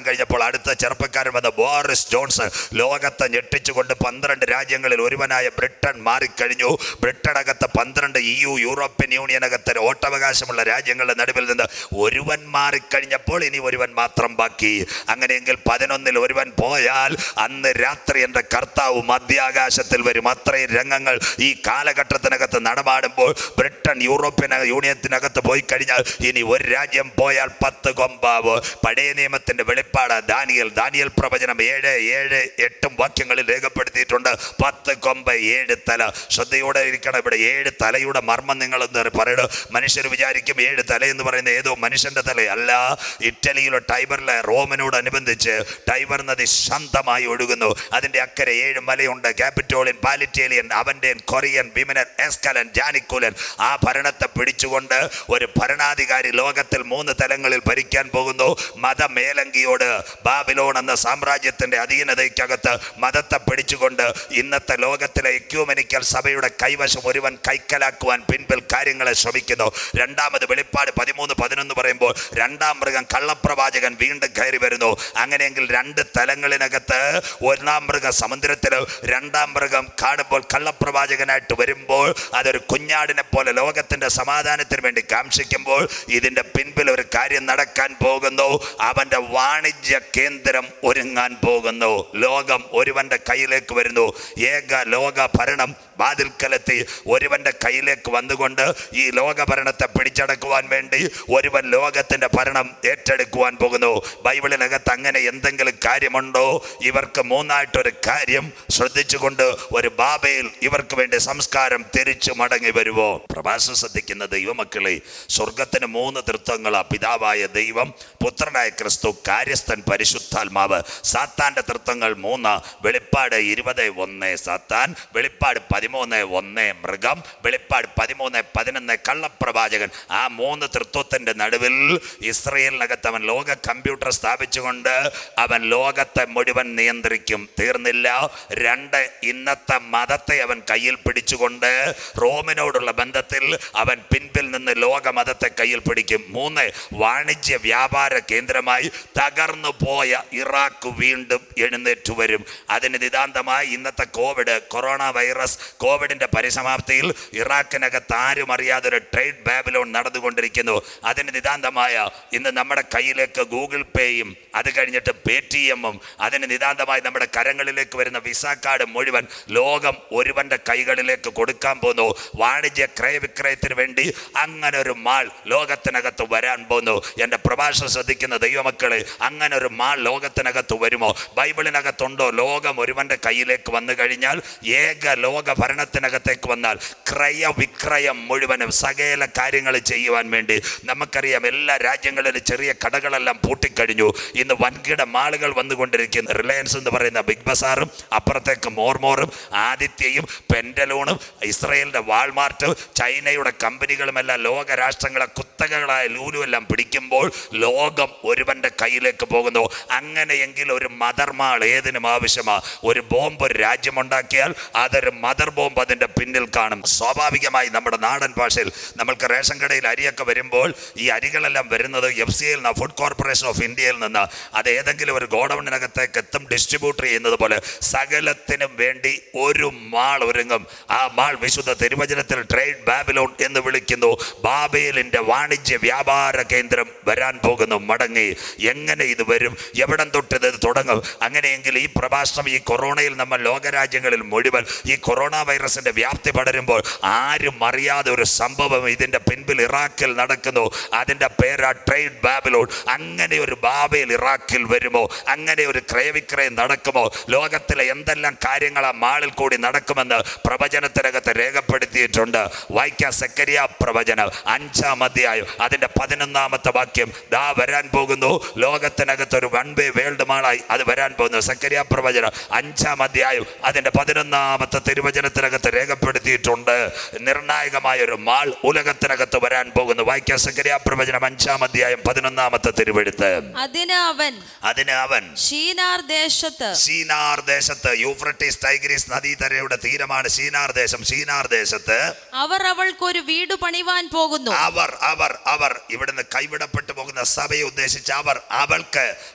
അടുത്ത ചെറുപ്പക്കാരൻ വന്ന ബോറിസ് ജോൺസൺ ലോകത്തെ ഞെട്ടിച്ചുകൊണ്ട് പന്ത്രണ്ട് രാജ്യങ്ങളിൽ ഒരുവനായ ബ്രിട്ടൻ മാറിക്കഴിഞ്ഞു ബ്രിട്ടനകത്ത് പന്ത്രണ്ട് ഇ യു യൂറോപ്യൻ യൂണിയനകത്ത് വോട്ടവകാശമുള്ള രാജ്യങ്ങളുടെ നടുവിൽ നിന്ന് ഒരുവൻ മാറിക്കഴിഞ്ഞപ്പോൾ ഇനി ഒരുവൻ മാത്രം ബാക്കി അങ്ങനെയെങ്കിൽ പതിനൊന്നിൽ ഒരുവൻ പോയാൽ അന്ന് രാത്രി എൻ്റെ കർത്താവ് മധ്യാകാശത്തിൽ വരും അത്രയും രംഗങ്ങൾ ഈ കാലഘട്ടത്തിനകത്ത് നടമാടുമ്പോൾ ബ്രിട്ടൻ യൂറോപ്യൻ യൂണിയത്തിനകത്ത് പോയി കഴിഞ്ഞാൽ ഇനി ഒരു രാജ്യം പോയാൽ പത്ത് കൊമ്പാവ് പഴയ നിയമത്തിന്റെ വെളിപ്പാട് ദാനിയൽ ദാനിയൽ പ്രവചനം ഏഴ് ഏഴ് എട്ടും വാക്യങ്ങളിൽ രേഖപ്പെടുത്തിയിട്ടുണ്ട് പത്ത് കൊമ്പ് ഏഴ് തല ശ്രദ്ധയോടെ ഇരിക്കണം ഇവിടെ ഏഴ് തലയുടെ മർമ്മം നിങ്ങൾ എന്ന് പറയണം മനുഷ്യർ വിചാരിക്കും ഏഴ് തല എന്ന് പറയുന്നത് ഏതോ മനുഷ്യന്റെ തലയല്ല ഇറ്റലിയിലെ ടൈബറിലെ റോമനോടനുബന്ധിച്ച് ടൈബർ നദി ശാന്തമായി ഒഴുകുന്നു അതിന്റെ അക്കരെ ഏഴ് മലയുണ്ട് ക്യാപിറ്റോളിയൻ പാലിറ്റേലിയൻ അവന്റേൻ കൊറിയൻ ബിമിനൻ എസ്കലൻ ജാനിക്കുലൻ ആ ഭരണത്തെ പിടിച്ചുകൊണ്ട് ഒരു ഭരണാധികാരി ലോകത്തിൽ മൂന്ന് തലങ്ങളിൽ ഭരിക്കാൻ പോകുന്നു മതമേലങ്കിയോട് ബാബിലോൺ എന്ന സാമ്രാജ്യത്തിന്റെ അധീനതയ്ക്കകത്ത് മതത്തെ പിടിച്ചുകൊണ്ട് ഇന്നത്തെ ലോകത്തിലെ എക്യൂമെനിക്കൽ സഭയുടെ കൈവശം ഒരുവൻ കൈക്കലാക്കുവാൻ പിൻപിൽ കാര്യങ്ങളെ ശ്രമിക്കുന്നു രണ്ടാമത് വെളിപ്പാട് പതിമൂന്ന് പതിനൊന്ന് പറയുമ്പോൾ രണ്ടാം മൃഗം കള്ളപ്രവാചകൻ വീണ്ടും കയറി വരുന്നു അങ്ങനെയെങ്കിൽ രണ്ട് തലങ്ങളിനകത്ത് ഒന്നാം മൃഗം സമുദ്രത്തിൽ രണ്ടാം മൃഗം കാണുമ്പോൾ കള്ളപ്രവാചകനായിട്ട് വരുമ്പോൾ അതൊരു കുഞ്ഞാടിനെ പോലെ ലോകത്തിന്റെ സമാധാനത്തിന് വേണ്ടി കാംക്ഷിക്കുമ്പോൾ ഇതിന്റെ പിൻപിൽ ഒരു കാര്യം നടക്കാൻ പോകുന്നു അവന്റെ വാണിജ്യ കേന്ദ്രം ഒരുങ്ങാൻ പോകുന്നു ലോകം ഒരുവന്റെ കയ്യിലേക്ക് വരുന്നു ഏക ലോക ഭരണം വാതിൽക്കലെത്തി ഒരുവന്റെ കയ്യിലേക്ക് വന്നുകൊണ്ട് ഈ ലോക ഭരണത്തെ പിടിച്ചടക്കുവാൻ വേണ്ടി ഒരുവൻ ലോകത്തിന്റെ ഭരണം ഏറ്റെടുക്കുവാൻ പോകുന്നു ബൈബിളിനകത്ത് അങ്ങനെ എന്തെങ്കിലും കാര്യമുണ്ടോ ഇവർക്ക് മൂന്നായിട്ടൊരു കാര്യം ശ്രദ്ധിച്ചുകൊണ്ട് ഒരു ബാബയിൽ ഇവർക്ക് വേണ്ടി സംസ്കാരം തിരിച്ചു മടങ്ങി വരുമോ പ്രഭാസം ശ്രദ്ധിക്കുന്ന ദൈവമക്കളെ സ്വർഗത്തിന് മൂന്ന് തൃത്വങ്ങളാ പിതാവായ ദൈവം പുത്രനായ ക്രിസ്തു കാര്യസ്ഥൻ പരിശുദ്ധാത്മാവ് സാത്താന്റെ തൃത്വങ്ങൾ മൂന്ന് വെളിപ്പാട് ഇരുപത് ഒന്ന് സാത്താൻ വെളിപ്പാട് പതിമൂന്ന് ഒന്ന് മൃഗം വെളിപ്പാട് പതിമൂന്ന് പതിനൊന്ന് കള്ളപ്രവാചകൻ ആ മൂന്ന് തൃത്വത്തിന്റെ നടുവിൽ ഇസ്രയേലിനകത്ത് അവൻ ലോക കമ്പ്യൂട്ടർ സ്ഥാപിച്ചുകൊണ്ട് അവൻ ലോകത്തെ മുഴുവൻ നിയന്ത്രിക്കും തീർന്നില്ല രണ്ട് ഇന്നത്തെ മതത്തെ അവൻ കയ്യിൽ പിടിച്ചുകൊണ്ട് റോമിനോടുള്ള ബന്ധത്തിൽ അവൻ പിൻപിൽ നിന്ന് ലോക മതത്തെ കയ്യിൽ പിടിക്കും മൂന്ന് വാണിജ്യ വ്യാപാര കേന്ദ്രമായി തകർന്നു പോയ ഇറാഖ് വീണ്ടും എഴുന്നേറ്റു വരും അതിന് നിതാന്തമായി ഇന്നത്തെ കോവിഡ് കൊറോണ വൈറസ് കോവിഡിന്റെ പരിസമാപ്തിയിൽ ഇറാഖിനകത്ത് ആരും അറിയാതെ ഒരു ട്രേഡ് ബാബിലോൺ നടന്നുകൊണ്ടിരിക്കുന്നു അതിന് നിതാന്തമായ ഇന്ന് നമ്മുടെ കയ്യിലേക്ക് ഗൂഗിൾ പേയും അത് കഴിഞ്ഞിട്ട് പേ ടി എമ്മും അതിന് നിതാന്തമായി നമ്മുടെ കരങ്ങളിലേക്ക് വരുന്ന വിസ കാർഡ് മുഴുവൻ ലോകം ഒരുവന്റെ കൈകളിലേക്ക് കൊടുക്കാൻ പോകുന്നു വാണിജ്യ ക്രയവിക്രയത്തിന് വേണ്ടി അങ്ങനെ ഒരു മാൾ ലോകത്തിനകത്ത് വരാൻ പോകുന്നു എൻ്റെ പ്രഭാഷണം ശ്രദ്ധിക്കുന്ന ദൈവമക്കളെ അങ്ങനെ ഒരു മാൾ ലോകത്തിനകത്ത് വരുമോ ബൈബിളിനകത്തുണ്ടോ ലോകം ഒരുവന്റെ കയ്യിലേക്ക് വന്നു കഴിഞ്ഞാൽ ഏക ലോക ഭരണത്തിനകത്തേക്ക് വന്നാൽ ക്രയവിക്രയം മുഴുവനും സകല കാര്യങ്ങൾ ചെയ്യുവാൻ വേണ്ടി നമുക്കറിയാം എല്ലാ രാജ്യങ്ങളിലും ചെറിയ കടകളെല്ലാം പൂട്ടിക്കഴിഞ്ഞു ഇന്ന് വൻകിട മാളുകൾ വന്നുകൊണ്ടിരിക്കുന്നു റിലയൻസ് എന്ന് പറയുന്ന ബിഗ് ബസാറും അപ്പുറത്തേക്ക് മോർമോറും ആദിത്യയും പെൻഡലൂണും ഇസ്രയേലിന്റെ വാൾമാർട്ട് ചൈനയുടെ കമ്പനികളുമെല്ലാം ലോക രാഷ്ട്രങ്ങളെ കുത്തകകളായ ലൂലു എല്ലാം പിടിക്കുമ്പോൾ ലോകം ഒരുവന്റെ കയ്യിലേക്ക് പോകുന്നു അങ്ങനെയെങ്കിൽ ഒരു മദർ മാൾ ഏതിനും ആവശ്യമാ ഒരു ബോംബ് ഒരു രാജ്യമുണ്ടാക്കിയാൽ അതൊരു മദർ ബോംബ് അതിന്റെ പിന്നിൽ കാണും സ്വാഭാവികമായി നമ്മുടെ നാടൻ ഭാഷയിൽ നമ്മൾക്ക് റേഷൻ കടയിൽ അരിയൊക്കെ വരുമ്പോൾ ഈ അരികളെല്ലാം വരുന്നത് എഫ് സി യിൽ നിന്ന് ഫുഡ് കോർപ്പറേഷൻ ഓഫ് ഇന്ത്യയിൽ നിന്ന് അത് ഏതെങ്കിലും ഒരു ഗോഡൌണിനകത്തേക്ക് എത്തും ഡിസ്ട്രിബ്യൂട്ടർ ചെയ്യുന്നത് പോലെ സകലത്തിനും വേണ്ടി ഒരു മാൾ ഒരുങ്ങും ആ മാൾ വിശുദ്ധ തിരുവചനത്തിൽ ട്രേഡ് ബാബിലോൺ എന്ന് വിളിക്കുന്നു ബാബേലിന്റെ വാണിജ്യ വ്യാപാര കേന്ദ്രം വരാൻ പോകുന്നു മടങ്ങി എങ്ങനെ ഇത് വരും എവിടം തൊട്ട് ഇത് തുടങ്ങും അങ്ങനെയെങ്കിൽ ഈ പ്രഭാഷണം ഈ കൊറോണയിൽ നമ്മൾ ലോകരാജ്യങ്ങളിൽ മുഴുവൻ ഈ കൊറോണ വൈറസിന്റെ വ്യാപ്തി പടരുമ്പോൾ ആരും അറിയാതെ ഒരു സംഭവം ഇതിന്റെ പിൻപിൽ ഇറാഖിൽ നടക്കുന്നു അതിന്റെ പേരാ ട്രേഡ് ബാബിലോൺ അങ്ങനെ ഒരു ബാബയിൽ ഇറാഖിൽ വരുമോ അങ്ങനെ ഒരു ക്രയവിക്രയം നടക്കുമോ ലോകത്തിലെ എന്തെല്ലാം കാര്യങ്ങൾ ആ മാളിൽ കൂടി നടക്കുമെന്ന് പ്രവചനത്തിനകത്ത് രേഖപ്പെടുത്തിയിട്ടുണ്ട് വായിക്കാം സെക്കരിയ പ്രവചനം അഞ്ചാം അധ്യായം അതിന്റെ പതിനൊന്നാമത്തെ വാക്യം ദാ വരാൻ പോകുന്നു ലോകത്തിനകത്ത് ഒരു വൺ വേ വേൾഡ് മാളായി അത് വരാൻ പോകുന്നു സെക്കരിയ പ്രവചനം അഞ്ചാം അധ്യായം അതിന്റെ പതിനൊന്നാമത്തെ തിരുവചനത്തിനകത്ത് രേഖപ്പെടുത്തിയിട്ടുണ്ട് നിർണായകമായ ഒരു മാൾ ഉലകത്തിനകത്ത് വരാൻ പോകുന്നു വായിക്കാം സെക്കരിയ പ്രവചനം അഞ്ചാം അധ്യായം പതിനൊന്നാമത്തെ തിരുവെടുത്ത് അതിന് അവൻ അതിന് അവൻ ഷീനാർ ദേശത്ത് സീനാർ ദേശത്ത് യൂഫ്രട്ടീസ് ടൈഗ്രീസ് നദീതരയുടെ തീരമാണ് സീനാർ ദേശം സീനാർ ദേശത്ത് അവർ അവൾക്കൊരു വീട് പണിവാൻ പോകുന്നു അവർ അവർ അവർ ഇവിടുന്ന് കൈവിടപ്പെട്ടു പോകുന്ന സഭയെ ഉദ്ദേശിച്ച് അവർ അവൾക്ക്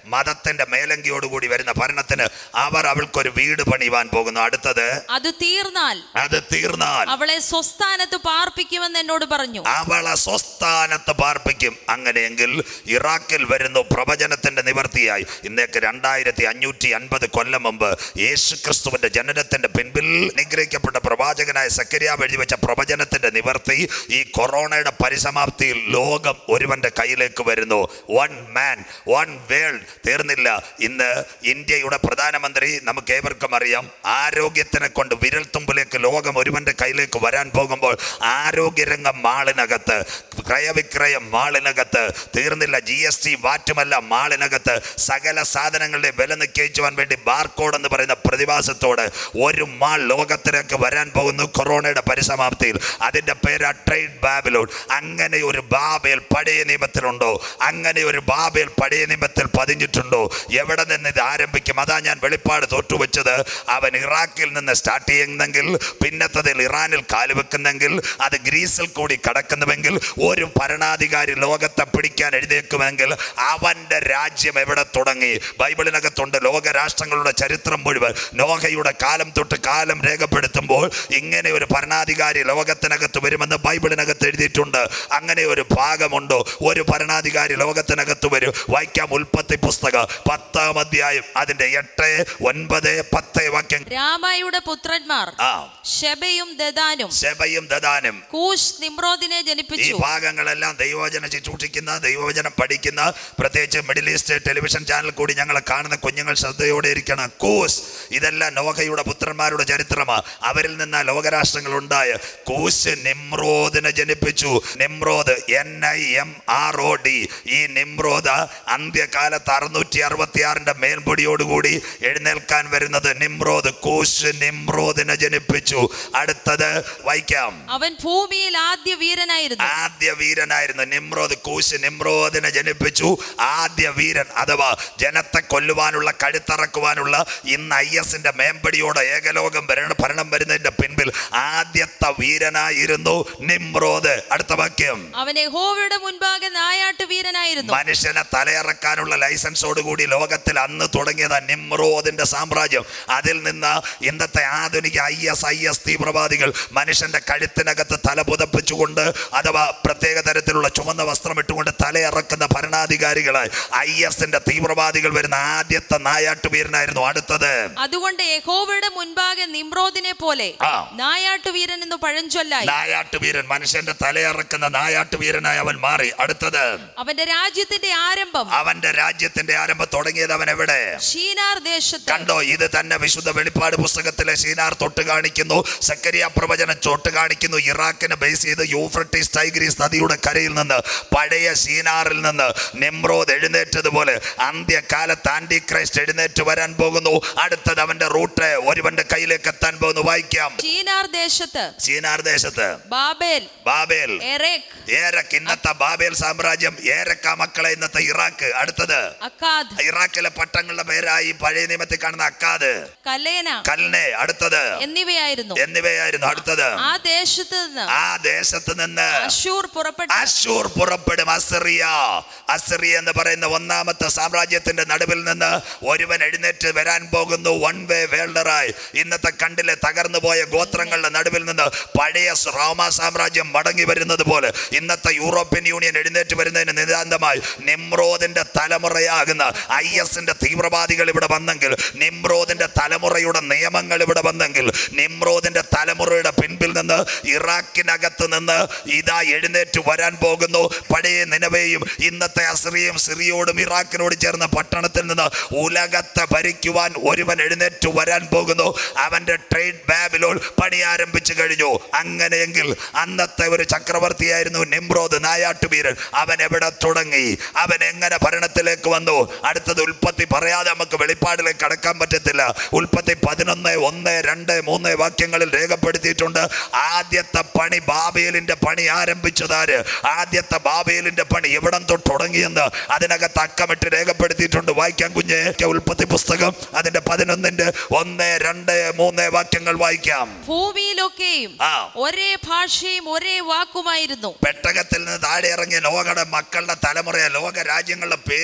മതത്തിന്റെ മേലങ്കിയോടുകൂടി വരുന്ന ഭരണത്തിന് അവർ അവൾക്കൊരു വീട് പണിയുവാൻ പോകുന്നു അടുത്തത് അത് തീർന്നാൽ അത് തീർന്നാൽ അവളെ സ്വസ്ഥാനത്ത് പാർപ്പിക്കുമെന്ന് എന്നോട് പറഞ്ഞു അവളെ സ്വസ്ഥാനത്ത് പാർപ്പിക്കും അങ്ങനെയെങ്കിൽ ഇറാഖിൽ വരുന്നു പ്രവചനത്തിന്റെ നിവർത്തിയായി ഇന്നേക്ക് രണ്ടായിരത്തി അഞ്ഞൂറ്റി അൻപത് കൊല്ലം മുമ്പ് യേശു ക്രിസ്തുവിന്റെ ജനനത്തിന്റെ പിൻപിൽ നിഗ്രഹിക്കപ്പെട്ട പ്രവാചകനായ സക്കരിയ എഴുതി വെച്ച പ്രവചനത്തിന്റെ നിവർത്തി ഈ കൊറോണയുടെ പരിസമാപ്തിയിൽ ലോകം ഒരുവന്റെ കയ്യിലേക്ക് വരുന്നു വൺ മാൻ വൺ വേൾഡ് തീർന്നില്ല ഇന്ന് ഇന്ത്യയുടെ പ്രധാനമന്ത്രി നമുക്ക് ഏവർക്കും അറിയാം ആരോഗ്യത്തിനെ കൊണ്ട് വിരൽത്തുമ്പിലേക്ക് ലോകം ഒരുവന്റെ കയ്യിലേക്ക് വരാൻ പോകുമ്പോൾ ആരോഗ്യരംഗം മാളിനകത്ത് ക്രയവിക്രയം മാളിനകത്ത് തീർന്നില്ല ജി എസ് ടി വാറ്റുമല്ല മാളിനകത്ത് സകല സാധനങ്ങളുടെ വില നിശ്ചയിച്ചുവാൻ വേണ്ടി ബാർകോഡ് എന്ന് പറയുന്ന പ്രതിഭാസത്തോട് ഒരു മാൾ ലോകത്തിലേക്ക് വരാൻ പോകുന്നു കൊറോണയുടെ പരിസമാപ്തിയിൽ അതിന്റെ പേര് ട്രേഡ് ബാബിലോൺ അങ്ങനെ ഒരു ബാബേൽ പഴയ നിയമത്തിലുണ്ടോ അങ്ങനെ ഒരു ബാബേൽ പഴയ നിയമത്തിൽ പതിഞ്ഞിട്ടുണ്ടോ എവിടെ നിന്ന് ഇത് ആരംഭിക്കും അതാ ഞാൻ വെളിപ്പാട് തോറ്റുവെച്ചത് അവൻ ഇറാഖിൽ നിന്ന് സ്റ്റാർട്ട് ചെയ്യുന്നെങ്കിൽ പിന്നത്തതിൽ ഇറാനിൽ കാലുവെക്കുന്നെങ്കിൽ അത് ഗ്രീസിൽ കൂടി കടക്കുന്നുവെങ്കിൽ ഒരു ഭരണാധികാരി ലോകത്തെ പിടിക്കാൻ എഴുന്നേക്കുമെങ്കിൽ അവന്റെ രാജ്യം എവിടെ തുടങ്ങി ബൈബിളിനകത്തുണ്ട് ലോക രാഷ്ട്രങ്ങളുടെ ചരിത്രം മുഴുവൻ നോഹയുടെ കാലം തൊട്ട് കാലം രേഖപ്പെടുത്തുമ്പോൾ ഇങ്ങനെ ഒരു ഭരണാധികാരി ലോകത്തിനകത്ത് വരുമെന്ന് ബൈബിളിനകത്ത് എഴുതിയിട്ടുണ്ട് അങ്ങനെ ഒരു ഭാഗമുണ്ടോ ഒരു ഭരണാധികാരി ലോകത്തിനകത്ത് വരും വായിക്കാം ഉൽപ്പത്തി പുസ്തകം പത്താം അധ്യായം അതിന്റെ എട്ട് ഒൻപത് പത്ത് വാക്യം രാമായുടെ പുത്രന്മാർ ആ ഷെബയും ദദാനും ശബയും ദദാനും കൂഷ് നിമ്രോദിനെ ഈ ജനിപ്പിച്ചു ഭാഗങ്ങളെല്ലാം ദൈവവചനം ശുശ്രൂഷിക്കുന്ന ദൈവവചനം പഠിക്കുന്ന പ്രത്യേകിച്ച് മിഡിൽ ഈസ്റ്റ് ടെലിവിഷൻ ചാനൽ കൂടി ഞങ്ങൾ കാണുന്ന കുഞ്ഞുങ്ങൾ ശ്രദ്ധയോടെ ഇരിക്കണം കൂസ് ഇതെല്ലാം നോഹയുടെ പുത്രന്മാരുടെ ചരിത്രമാണ് അവരിൽ നിന്ന് ലോകരാഷ്ട്രങ്ങൾ ഉണ്ടായ കൂസ് നിമ്രോദിനെ ജനിപ്പിച്ചു Nimrod N I M R O D ഈ നിമ്രോദ് അന്ത്യകാലത്ത് അറുന്നൂറ്റി അറുപത്തി ആറിന്റെ മേൽപൊടിയോടുകൂടി എഴുന്നേൽക്കാൻ വരുന്നത് നിമ്രോദ് കൂസ് നിമ്രോദിനെ ജനിപ്പിച്ചു അടുത്തത് വായിക്കാം അവൻ ഭൂമിയിൽ ആദ്യ വീരനായിരുന്നു ആദ്യ വീരനായിരുന്നു നിമ്രോദ് കൂശ് നിമ്രോദിനെ ജനിപ്പിച്ചു ആദ്യ വീരൻ അഥവാ ജനത്തെ കൊല്ലുവാനുള്ള കഴുത്തറക്കുവാനുള്ള ഇന്ന് ഐ എസിന്റെ മേമ്പടിയോടെ ഏകലോകം ഭരണം ഭരണം വരുന്നതിന്റെ പിൻപിൽ ആദ്യത്തെ വീരനായിരുന്നു നിമ്രോദ് അടുത്ത വാക്യം അവൻ യഹോവയുടെ മുൻപാകെ നായാട്ടു വീരനായിരുന്നു മനുഷ്യനെ തലയിറക്കാനുള്ള ലൈസൻസോടുകൂടി ലോകത്തിൽ അന്ന് തുടങ്ങിയത് നിമ്രോദിന്റെ സാമ്രാജ്യം അതിൽ നിന്ന് ഇന്നത്തെ ആധുനിക ഐ എസ് ഐ എസ് തീവ്രവാദികൾ മനുഷ്യന്റെ കഴുത്തിനകത്ത് തല പുതപ്പിച്ചുകൊണ്ട് അഥവാ പ്രത്യേക തരത്തിലുള്ള ചുമന്ന വസ്ത്രം ഇട്ടുകൊണ്ട് തലയിറക്കുന്ന ഭരണാധികാരികളായി ഐ എസിന്റെ തീവ്രവാദികൾ വരുന്ന ആദ്യത്തെ നായാട്ടുവീരനായിരുന്നു അടുത്തത് അതുകൊണ്ട് യഹോവയുടെ മുൻപാകെ നിമ്രോദിനെ പോലെ ആ. നായാട്ടുവീരൻ എന്ന് പഴഞ്ചൊല്ലായി നായാട്ടുവീരൻ മനുഷ്യന്റെ തലയിറക്കുന്ന നായാട്ടുവീരനായി അവൻ മാറി അടുത്തത് അവന്റെ രാജ്യത്തിന്റെ ആരംഭം അവന്റെ രാജ്യത്തിന്റെ ആരംഭം തുടങ്ങിയത് അവൻ എവിടെ ഷീനാർ ദേശത്ത് കണ്ടോ ഇത് തന്നെ വിശുദ്ധ വെളിപ്പാട് പുസ്തകത്തിലെ ഷീനാർ തൊട്ട് കാണിക്കുന്നു സക്കരിയ പ്രവചനം തൊട്ട് കാണിക്കുന്നു ഇറാഖിനെ ബേസ് ചെയ്ത് യൂഫ്രട്ടീസ് ടൈഗ്രീസ് നദിയുടെ കരയിൽ നിന്ന് പഴയ ഷീനാറിൽ നിന്ന് നിമ്രോദ് എഴുന്നേറ്റതുപോലെ അന്ത്യകാലത്ത് ആന്റി ക്രൈസ്റ്റ് എഴുന്നേറ്റ് വരാൻ പോകുന്നു അടുത്തത് അവന്റെ റൂട്ട് ഒരുവന്റെ കയ്യിലേക്ക് എത്താൻ പോകുന്നു വായിക്കാം ഷീനാർ ദേശത്ത് ഷീനാർ ദേശത്ത് ബാബേൽ ബാബേൽ എറേക്ക് ഏരക്ക് ഇന്നത്തെ ബാബേൽ സാമ്രാജ്യം ഏരക്ക മക്കളെ ഇന്നത്തെ ഇറാഖ് അടുത്തത് അക്കാദ് ഇറാഖിലെ പട്ടങ്ങളുടെ പേരായി പഴയ നിയമത്തിൽ കാണുന്ന അക്കാദ് കലേന കൽനെ അടുത്തത് എന്നിവയായിരുന്നു എന്നിവയായിരുന്നു അടുത്തത് ആ ദേശത്ത് നിന്ന് ആ ദേശത്ത് നിന്ന് അശൂർ പുറപ്പെട്ടു അശൂർ പുറപ്പെടും അസറിയ അസറിയ എന്ന് പറയുന്ന ഒന്നാമത്തെ സാമ്രാജ്യത്തിന്റെ നടുവിൽ നിന്ന് ഒരുവൻ എഴുന്നേറ്റ് വരാൻ പോകുന്നു വൺ വേ വേൾഡറായി ഇന്നത്തെ കണ്ടിലെ തകർന്നു പോയ ഗോത്രങ്ങളുടെ നടുവിൽ നിന്ന് പഴയ റോമ സാമ്രാജ്യം മടങ്ങി വരുന്നത് പോലെ ഇന്നത്തെ യൂറോപ്യൻ യൂണിയൻ എഴുന്നേറ്റ് വരുന്നതിന് നിതാന്തമായി നിമ്രോദിന്റെ തലമുറയാകുന്ന ഐ എസിന്റെ തീവ്രവാദികൾ ഇവിടെ വന്നെങ്കിൽ നിമ്രോദിന്റെ തലമുറയുടെ നിയമങ്ങൾ ഇവിടെ വന്നെങ്കിൽ നിമ്രോദിന്റെ തലമുറയുടെ പിൻപിൽ നിന്ന് ഇറാഖിനകത്ത് നിന്ന് ഇതാ എഴുന്നേറ്റ് വരാൻ പോകുന്നു പഴയ നിലവയും ഇന്നത്തെ അസ്രിയും സിറിയോടും ഇറാഖിനോട് ചേർന്ന പട്ടണത്തിൽ നിന്ന് ഉലകത്തെ ഭരിക്കുവാൻ ഒരുവൻ എഴുന്നേറ്റ് വരാൻ പോകുന്നു അവന്റെ ട്രേഡ് ബാബിലോൺ പണി ആരംഭിച്ചു കഴിഞ്ഞു അങ്ങനെയെങ്കിൽ അന്നത്തെ ഒരു ചക്രവർത്തിയായിരുന്നു നിമ്രോദ് നായാട്ടുവീരൻ അവൻ എവിടെ തുടങ്ങി അവൻ എങ്ങനെ ഭരണത്തിലേക്ക് വന്നു അടുത്തത് ഉൽപ്പത്തി പറയാതെ നമുക്ക് വെളിപ്പാടിലേക്ക് കടക്കാൻ പറ്റത്തില്ല ഉൽപ്പത്തി പതിനൊന്ന് ഒന്ന് രണ്ട് മൂന്ന് വാക്യങ്ങളിൽ രേഖപ്പെടുത്തിയിട്ടുണ്ട് ആദ്യത്തെ പണി ബാബേലിന്റെ പണി ആരംഭിച്ചതാര് ആദ്യത്തെ ബാബേലിന്റെ പണി എവിടം തൊട്ട് തുടങ്ങിയെന്ന് അതിനകത്ത് അക്കമിട്ട് രേഖപ്പെടുത്തിയിട്ടുണ്ട് വായിക്കാൻ കുഞ്ഞ് ഉൽപ്പത്തി പുസ്തകം അതിന്റെ പതിനൊന്നിന്റെ ഒന്ന് രണ്ട് മൂന്ന് വാക്യങ്ങൾ വായിക്കാം ഭൂമിയിലൊക്കെയും ആ. ഒരേ ഭാഷയും ഒരേ വാക്കുമായിരുന്നു പെട്ടകത്തിൽ നിന്ന് താഴെ ഇറങ്ങിയ ലോകയുടെ മക്കളുടെ തലമുറയെ ലോക രാജ്യങ്ങളുടെ പേര് മൊത്തം ഇത്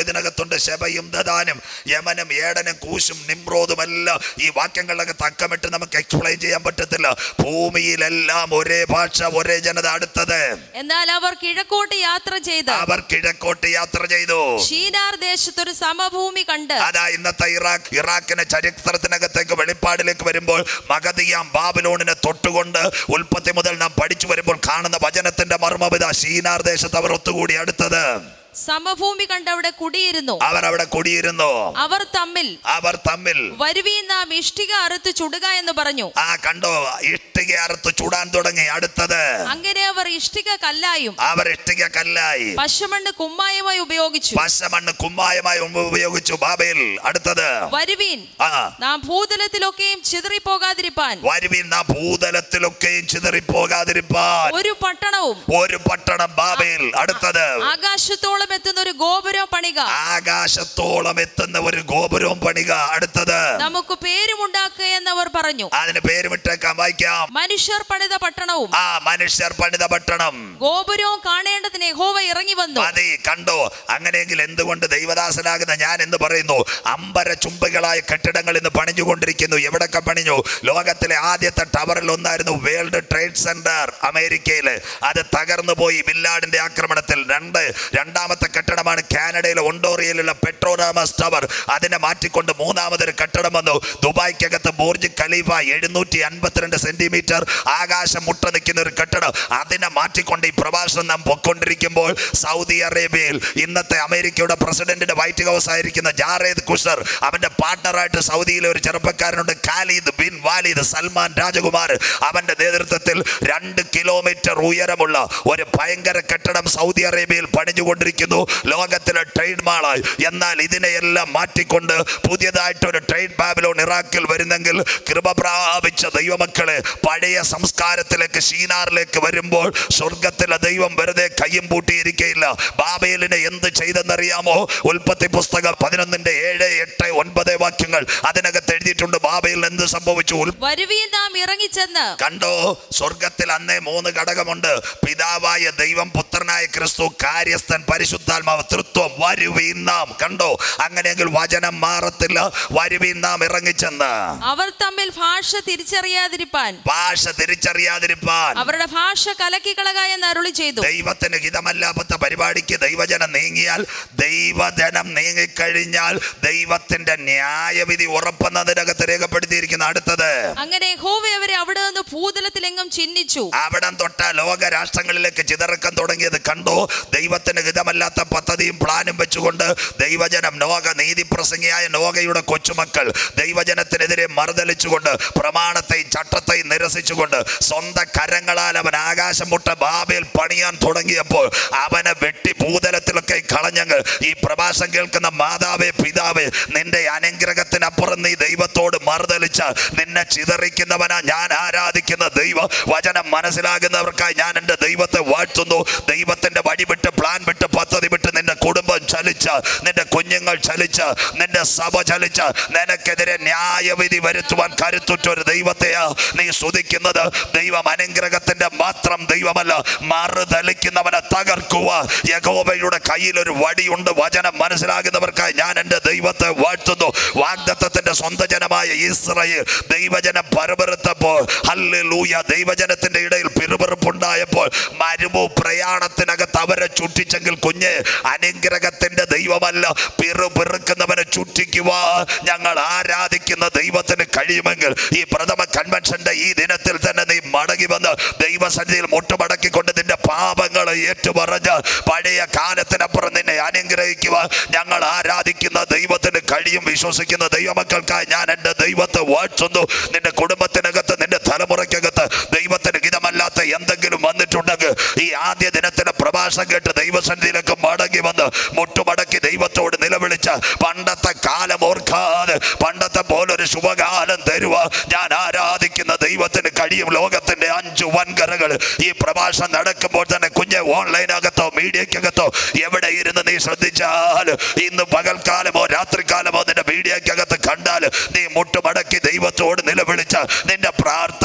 ഇതിനകത്തുണ്ട് ശബയും ദദാനും യമനും ഏടനും കൂശും നിമ്രോതും എല്ലാം ഈ വാക്യങ്ങളിലൊക്കെ തക്കമിട്ട് നമുക്ക് എക്സ്പ്ലെയിൻ ചെയ്യാൻ പറ്റത്തില്ല ഭൂമിയിലെല്ലാം ഒരേ ഭാഷ ഒരേ ജനത അടുത്തത് എന്നാൽ അവർ കിഴക്കോട്ട് യാത്ര ചെയ്ത് അവർ കിഴക്കോട്ട് യാത്ര ചെയ്തു ഷീനാർ ദേശത്തൊരു സമഭൂമി കണ്ട് അതാ ഇന്നത്തെ ഇറാഖ് ഇറാഖിന്റെ ചരിത്രത്തിനകത്തേക്ക് വെളിപ്പാടിലേക്ക് വരുമ്പോൾ മഗതിയാം ബാബിലോണിനെ തൊട്ടുകൊണ്ട് ഉൽപ്പത്തി മുതൽ നാം പഠിച്ചു വരുമ്പോൾ കാണുന്ന വചനത്തിന്റെ മർമ്മപിത ഷീനാർ ദേശത്ത് അവർ ഒത്തുകൂടി അടുത്തത് സമഭൂമി കണ്ട് അവിടെ കുടിയിരുന്നു അവർ അവിടെ കുടിയിരുന്നു അവർ തമ്മിൽ അവർ തമ്മിൽ വരുവീൻ നാം ഇഷ്ടിക അറുത്ത് ചുടുക എന്ന് പറഞ്ഞു ആ കണ്ടോ ഇഷ്ടിക അറുത്ത് ചൂടാൻ തുടങ്ങി അടുത്തത് അങ്ങനെ അവർ ഇഷ്ടിക കല്ലായും അവർ ഇഷ്ടിക കല്ലായി പശമണ്ണ് കുമ്മായമായി ഉപയോഗിച്ചു പശമണ്ണ് കുമ്മായമായി ഉപയോഗിച്ചു ബാബയിൽ അടുത്തത് വരുവീൻ ആ നാം ഭൂതലത്തിലൊക്കെയും ചിതറിപ്പോകാതിരിപ്പാൻ വരുവിൻ നാം ഭൂതലത്തിലൊക്കെയും ചിതറിപ്പോകാതിരിപ്പാൻ ഒരു പട്ടണവും ഒരു പട്ടണം ബാബയിൽ അടുത്തത് ആകാശത്തോളം എത്തുന്ന ഒരു ഗോപുരം പണിക ആകാശത്തോളം എത്തുന്ന ഒരു ഗോപുരവും പണിക അടുത്തത് നമുക്ക് പേരുമുണ്ടാക്കുക എന്നവർ പറഞ്ഞു അതിന് പേരുമിട്ടേക്കാം വായിക്കാം മനുഷ്യർ പണിത പട്ടണവും ആ മനുഷ്യർ പണിത പട്ടണം ഗോപുരവും കാണേണ്ടതിന് യഹോവ ഇറങ്ങി വന്നു മതി കണ്ടോ അങ്ങനെയെങ്കിൽ എന്തുകൊണ്ട് ദൈവദാസനാകുന്ന ഞാൻ എന്ന് പറയുന്നു അമ്പര ചുംബികളായ കെട്ടിടങ്ങൾ ഇന്ന് പണിഞ്ഞുകൊണ്ടിരിക്കുന്നു എവിടൊക്കെ പണിഞ്ഞു ലോകത്തിലെ ആദ്യത്തെ ടവറിൽ ഒന്നായിരുന്നു വേൾഡ് ട്രേഡ് സെന്റർ അമേരിക്കയിൽ അത് തകർന്നു പോയി ബില്ലാഡിന്റെ ആക്രമണത്തിൽ രണ്ട് രണ്ടാമത്തെ കെട്ടിടമാണ് കാനഡയിലെ ഒണ്ടോറിയയിലുള്ള പെട്രോറാമസ് ടവർ അതിനെ മാറ്റിക്കൊണ്ട് മൂന്നാമതൊരു കെട്ടിടം വന്നു ദുബായ്ക്കകത്ത് ബോർജ് ഖലീഫ എഴുന്നൂറ്റി അൻപത്തിരണ്ട് സെന്റിമീറ്റർ ആകാശം മുട്ട നിൽക്കുന്ന ഒരു കെട്ടിടം അതിനെ മാറ്റിക്കൊണ്ട് ഈ പ്രഭാഷണം നാം പൊക്കൊണ്ടിരിക്കുമ്പോൾ സൗദി അറേബ്യയിൽ ഇന്നത്തെ അമേരിക്കയുടെ പ്രസിഡന്റിന്റെ വൈറ്റ് ഹൗസ് ആയിരിക്കുന്ന ജാറേദ് കുഷർ അവന്റെ പാർട്ണറായിട്ട് സൗദിയിലെ ഒരു ചെറുപ്പക്കാരനുണ്ട് ഖാലിദ് ബിൻ വാലിദ് സൽമാൻ രാജകുമാർ അവന്റെ നേതൃത്വത്തിൽ രണ്ട് കിലോമീറ്റർ ഉയരമുള്ള ഒരു ഭയങ്കര കെട്ടിടം സൗദി അറേബ്യയിൽ പണിഞ്ഞുകൊണ്ടിരിക്കുന്നു ലോകത്തിലെ ട്രേഡ് മാളായി എന്നാൽ ഇതിനെയെല്ലാം മാറ്റിക്കൊണ്ട് പുതിയതായിട്ട് ഒരു ട്രേഡ് ബാബിലോൺ ഇറാഖിൽ വരുന്നെങ്കിൽ കൃപ പ്രാപിച്ച ദൈവമക്കളെ പഴയ സംസ്കാരത്തിലേക്ക് ഷീനാറിലേക്ക് വരുമ്പോൾ സ്വർഗത്തിലെ ദൈവം വെറുതെ കയ്യും പൂട്ടിയിരിക്കയില്ല ബാബേലിനെ എന്ത് ചെയ്തെന്നറിയാമോ ഉൽപ്പത്തി പുസ്തകം പതിനൊന്നിന്റെ ഏഴ് എട്ട് ഒൻപത് വാക്യങ്ങൾ അതിനകത്ത് എഴുതിയിട്ടുണ്ട് ബാബയിൽ എന്ത് സംഭവിച്ചു ഉൽ- വരുവീൻ നാം ഇറങ്ങിച്ചെന്ന് കണ്ടോ സ്വർഗത്തിൽ അന്നേ മൂന്ന് ഘടകമുണ്ട് പിതാവായ ദൈവം പുത്രനായ ക്രിസ്തു കാര്യസ്ഥൻ പരിശുദ്ധാത്മാവ് തൃത്വം വരുവീൻ നാം കണ്ടോ അങ്ങനെയെങ്കിൽ വചനം മാറത്തില്ല വരുവീൻ നാം ഇറങ്ങിച്ചെന്ന് അവർ തമ്മിൽ ഭാഷ തിരിച്ചറിയാതിരിപ്പാൻ ഭാഷ തിരിച്ചറിയാതിരിപ്പാൻ അവരുടെ ഭാഷ കലക്കിക്കളക എന്ന് അരുളി ചെയ്തു ദൈവത്തിന് ഹിതമല്ലാത്ത പരിപാടിക്ക് ദൈവജനം നീങ്ങിയാൽ ദൈവജനം നീങ്ങിക്കഴിഞ്ഞാൽ ദൈവത്തിന്റെ ന്യായവിധി ഉറപ്പെന്നതിനകത്ത് രേഖപ്പെടുത്തിയിരിക്കുന്ന അടുത്തത് അങ്ങനെ യഹോവ അവരെ അവിടെ നിന്ന് ഭൂതലത്തിലെങ്ങും ചിഹ്നിച്ചു അവിടം തൊട്ട ലോക രാഷ്ട്രങ്ങളിലേക്ക് ചിതറക്കം തുടങ്ങിയത് കണ്ടോ ദൈവത്തിന് ഹിതമല്ലാത്ത പദ്ധതിയും പ്ലാനും വെച്ചുകൊണ്ട് ദൈവജനം നോക നീതിപ്രസംഗിയായ നോകയുടെ കൊച്ചുമക്കൾ ദൈവജനത്തിനെതിരെ മറുതലിച്ചുകൊണ്ട് പ്രമാണത്തെയും ചട്ടത്തെയും നിരസിച്ചുകൊണ്ട് സ്വന്തം കരങ്ങളാൽ അവൻ ആകാശം മുട്ട ബാബേൽ പണിയാൻ തുടങ്ങിയപ്പോൾ അവനെ വെട്ടി ഭൂതലത്തിലൊക്കെ കളഞ്ഞങ്ങ് ഈ പ്രഭാഷം കേൾക്കുന്ന മാതാവേ പിതാവേ നിന്റെ അനുഗ്രഹത്തിനപ്പുറം നീ ദൈവത്തോട് മറുതലിച്ച നിന്നെ ചിതറിക്കുന്നവനാ ഞാൻ ആരാധിക്കുന്ന ദൈവ വചനം മനസ്സിലാകുന്നവർക്കായി ഞാൻ എൻ്റെ ദൈവത്തെ വാഴ്ത്തുന്നു ദൈവത്തിന്റെ വഴി വിട്ട് പ്ലാൻ വിട്ട് പദ്ധതി വിട്ട് നിന്റെ കുടുംബം ചലിച്ച നിന്റെ കുഞ്ഞുങ്ങൾ ചലിച്ച നിന്റെ സഭ ചലിച്ച നിനക്കെതിരെ ന്യായവിധി വരുത്തുവാൻ കരുത്തുറ്റ ഒരു ദൈവത്തെയാ നീ സ്തുതിക്കുന്നത് ദൈവം അനുഗ്രഹത്തിന്റെ മാത്രം ദൈവമല്ല മറുതലിക്കുന്നവനെ തകർക്കുക യഹോവയുടെ കയ്യിൽ ഒരു വടിയുണ്ട് വചനം മനസ്സിലാകുന്നവർക്കായി ഞാൻ എൻ്റെ ദൈവത്തെ വാഴ്ത്തുന്നു വാഗ്ദത്തത്തിന്റെ സ്വന്തം ജനമായ ഇസ്രയേൽ ദൈവജനം പരപരുത്തപ്പോൾ ഹല്ലേലൂയ ദൈവജനത്തിന്റെ ഇടയിൽ പിറുപിറുപ്പുണ്ടായപ്പോൾ മരുഭൂ പ്രയാണത്തിനകത്ത് അവരെ ചുറ്റിച്ചെങ്കിൽ കുഞ്ഞ് അനുഗ്രഹത്തിന്റെ ദൈവമല്ല പിറുപിറുക്കുന്നവനെ ചുറ്റിക്കുവാ ഞങ്ങൾ ആരാധിക്കുന്ന ദൈവത്തിന് കഴിയുമെങ്കിൽ ഈ പ്രഥമ കൺവെൻഷന്റെ ഈ ദിനത്തിൽ തന്നെ നീ മടങ്ങി വന്ന് ദൈവസന്നിധിയിൽ മുട്ടുമടക്കിക്കൊണ്ട് നിന്റെ പാപങ്ങളെ ഏറ്റുപറഞ്ഞ് പഴയ കാലത്തിനപ്പുറം നിന്നെ അനുഗ്രഹിക്കുക ഞങ്ങൾ ആരാധിക്കുന്ന ദൈവത്തിന് കഴിയും വിശ്വസിക്കുന്ന ദൈവമക്കൾക്കായി ഞാൻ എൻ്റെ ദൈവത്തെ വാഴ്ത്തുന്നു നിന്റെ കുടുംബത്തിനകത്ത് നിന്റെ തലമുറയ്ക്കകത്ത് ദൈവത്തിന് ഹിതമല്ലാത്ത എന്തെങ്കിലും വന്നിട്ടുണ്ടെങ്കിൽ ഈ ആദ്യ ദിനത്തിന് പ്രഭാഷണം കേട്ട് ദൈവസന്നിധിയിലേക്ക് മടങ്ങി വന്ന് മുട്ടുമടക്കി ദൈവത്തോട് നിലവിളിച്ച പണ്ടത്തെ കാലം ഓർക്കാതെ പണ്ടത്തെ പോലൊരു ശുഭകാലം തരുക ഞാൻ ആരാധിക്കുന്ന ദൈവത്തിന് കഴിയും ലോകത്തിന്റെ അഞ്ചു വൻകരകൾ ഈ പ്രഭാഷണം നടക്കുമ്പോൾ തന്നെ കുഞ്ഞ് ഓൺലൈനകത്തോ മീഡിയക്കകത്തോ എവിടെ ഇരുന്ന് നീ ശ്രദ്ധിച്ചാൽ ഇന്ന് പകൽക്കാലമോ രാത്രികാലമോ നിന്റെ മീഡിയക്കകത്ത് കണ്ടാൽ നീ മുട്ടുമടക്കി ദൈവത്തോട് നിലവിളിച്ച നിന്റെ പ്രാർത്ഥന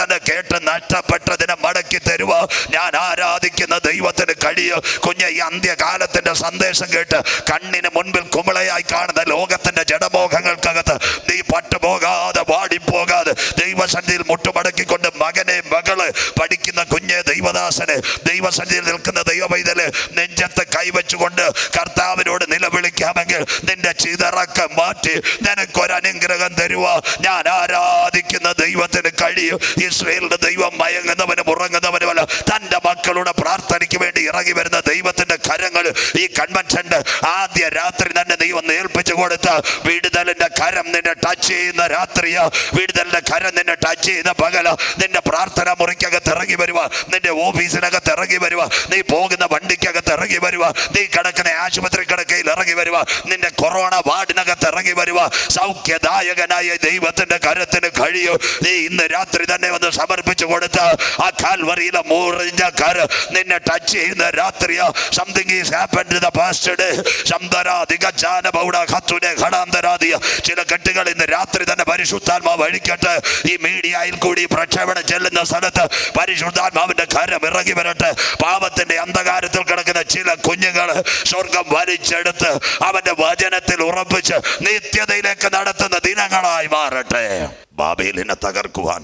തന്നെ കേട്ട് നഷ്ടപ്പെട്ടതിനെ മടക്കി തരുക ഞാൻ ആരാധിക്കുന്ന ദൈവത്തിന് കഴിയും കുഞ്ഞ് ഈ അന്ത്യകാലത്തിന്റെ സന്ദേശം കേട്ട് കണ്ണിന് മുൻപിൽ കുമിളയായി കാണുന്ന ലോകത്തിന്റെ ജഡമോഹങ്ങൾക്കകത്ത് നീ പട്ടുപോകാതെ വാടിപ്പോകാതെ ദൈവസന്നിധിയിൽ മുട്ടുമടക്കിക്കൊണ്ട് മകനെ മകള് പഠിക്കുന്ന കുഞ്ഞ് ദൈവദാസന് ദൈവസന്നിധിയിൽ നിൽക്കുന്ന ദൈവപൈതല് നെഞ്ചത്ത് കൈവച്ചുകൊണ്ട് കർത്താവിനോട് നിലവിളിക്കാമെങ്കിൽ നിന്റെ ചിതറക്കം മാറ്റി നിനക്കൊരു അനുഗ്രഹം തരുക ഞാൻ ആരാധിക്കുന്ന ദൈവത്തിന് കഴിയും ഇസ്രയേലിന്റെ ദൈവം മയങ്ങുന്നവനും ഉറങ്ങുന്നവനുമല്ല തന്റെ മക്കളുടെ പ്രാർത്ഥനയ്ക്ക് വേണ്ടി ഇറങ്ങി വരുന്ന ദൈവത്തിന്റെ കരങ്ങൾ ഈ കൺവെൻഷന്റെ ആദ്യ രാത്രി തന്നെ ദൈവം ഏൽപ്പിച്ചു കൊടുത്ത വിടുതലിന്റെ കരം നിന്നെ ടച്ച് ചെയ്യുന്ന രാത്രിയ വിടുതലിന്റെ കരം നിന്നെ ടച്ച് ചെയ്യുന്ന പകല നിന്റെ പ്രാർത്ഥന മുറിക്കകത്ത് ഇറങ്ങി വരുക നിന്റെ ഓഫീസിനകത്ത് ഇറങ്ങി വരുക നീ പോകുന്ന വണ്ടിക്കകത്ത് ഇറങ്ങി വരുക നീ കിടക്കുന്ന ആശുപത്രി കിടക്കയിൽ ഇറങ്ങി വരുക നിന്റെ കൊറോണ വാർഡിനകത്ത് ഇറങ്ങി വരുക സൗഖ്യദായകനായ ദൈവത്തിന്റെ കരത്തിന് കഴിയും നീ ഇന്ന് രാത്രി തന്നെ ഒന്ന് സമർപ്പിച്ചു കൊടുത്ത ആ കാൽവറിയിലെ മുറിഞ്ഞ കര നിന്നെ ടച്ച് ചെയ്യുന്ന രാത്രിയ something is happen to the pasted ശബ്ദരാധിക ജാനബൗഡ ഖത്തുനെ ഘടാന്തരാദിയ ചില കെട്ടുകൾ ഇന്ന് രാത്രി തന്നെ പരിശുദ്ധാത്മാവ് അഴിക്കട്ടെ ഈ മീഡിയയിൽ കൂടി പ്രക്ഷേപണം ചെല്ലുന്ന സ്ഥലത്ത് പരിശുദ്ധാത്മാവിന്റെ കരം ഇറങ്ങി വരട്ടെ പാപത്തിന്റെ അന്ധകാരത്തിൽ കിടക്കുന്ന ചില കുഞ്ഞുങ്ങൾ സ്വർഗം വലിച്ചെടുത്ത് അവന്റെ വചനത്തിൽ ഉറപ്പിച്ച് നിത്യതയിലേക്ക് നടത്തുന്ന ദിനങ്ങളായി മാറട്ടെ ബാബേലിനെ തകർക്കുവാൻ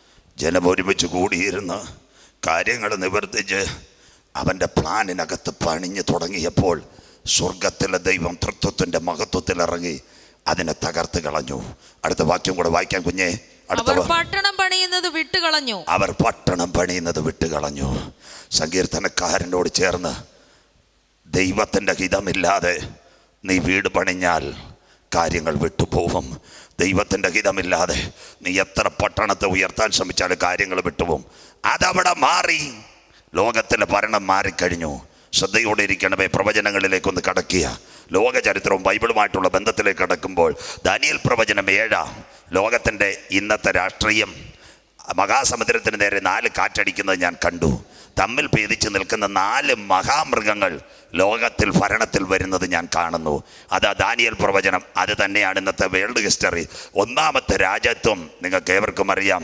ജനം ഒരുമിച്ച് കൂടിയിരുന്ന് കാര്യങ്ങൾ നിവർത്തിച്ച് അവൻ്റെ പ്ലാനിനകത്ത് പണിഞ്ഞു തുടങ്ങിയപ്പോൾ സ്വർഗത്തിലെ ദൈവം തൃത്വത്തിൻ്റെ മഹത്വത്തിൽ ഇറങ്ങി അതിനെ തകർത്ത് കളഞ്ഞു അടുത്ത വാക്യം കൂടെ വായിക്കാൻ കുഞ്ഞേ അടുത്ത അവർ വാ- പട്ടണം പണിയുന്നത് വിട്ടുകളഞ്ഞു അവർ പട്ടണം പണിയുന്നത് വിട്ടുകളഞ്ഞു സങ്കീർത്തനക്കാരനോട് ചേർന്ന് ദൈവത്തിൻ്റെ ഹിതമില്ലാതെ നീ വീട് പണിഞ്ഞാൽ കാര്യങ്ങൾ വിട്ടുപോകും ദൈവത്തിൻ്റെ ഹിതമില്ലാതെ നീ എത്ര പട്ടണത്തെ ഉയർത്താൻ ശ്രമിച്ചാലും കാര്യങ്ങൾ വിട്ടുപോകും അതവിടെ മാറി ലോകത്തിലെ ഭരണം മാറിക്കഴിഞ്ഞു ശ്രദ്ധയോടെ ഇരിക്കണമേ പ്രവചനങ്ങളിലേക്കൊന്ന് കടക്കുക ലോക ചരിത്രവും ബൈബിളുമായിട്ടുള്ള ബന്ധത്തിലേക്ക് കടക്കുമ്പോൾ ദാനിയൽ പ്രവചനം ഏഴാം ലോകത്തിൻ്റെ ഇന്നത്തെ രാഷ്ട്രീയം മഹാസമുദ്രത്തിന് നേരെ നാല് കാറ്റടിക്കുന്നത് ഞാൻ കണ്ടു തമ്മിൽ ഭേദിച്ച് നിൽക്കുന്ന നാല് മഹാമൃഗങ്ങൾ ലോകത്തിൽ ഭരണത്തിൽ വരുന്നത് ഞാൻ കാണുന്നു അതാ ദാനിയൽ പ്രവചനം അത് തന്നെയാണ് ഇന്നത്തെ വേൾഡ് ഹിസ്റ്ററി ഒന്നാമത്തെ രാജ്യത്വം നിങ്ങൾക്ക് ഏവർക്കും അറിയാം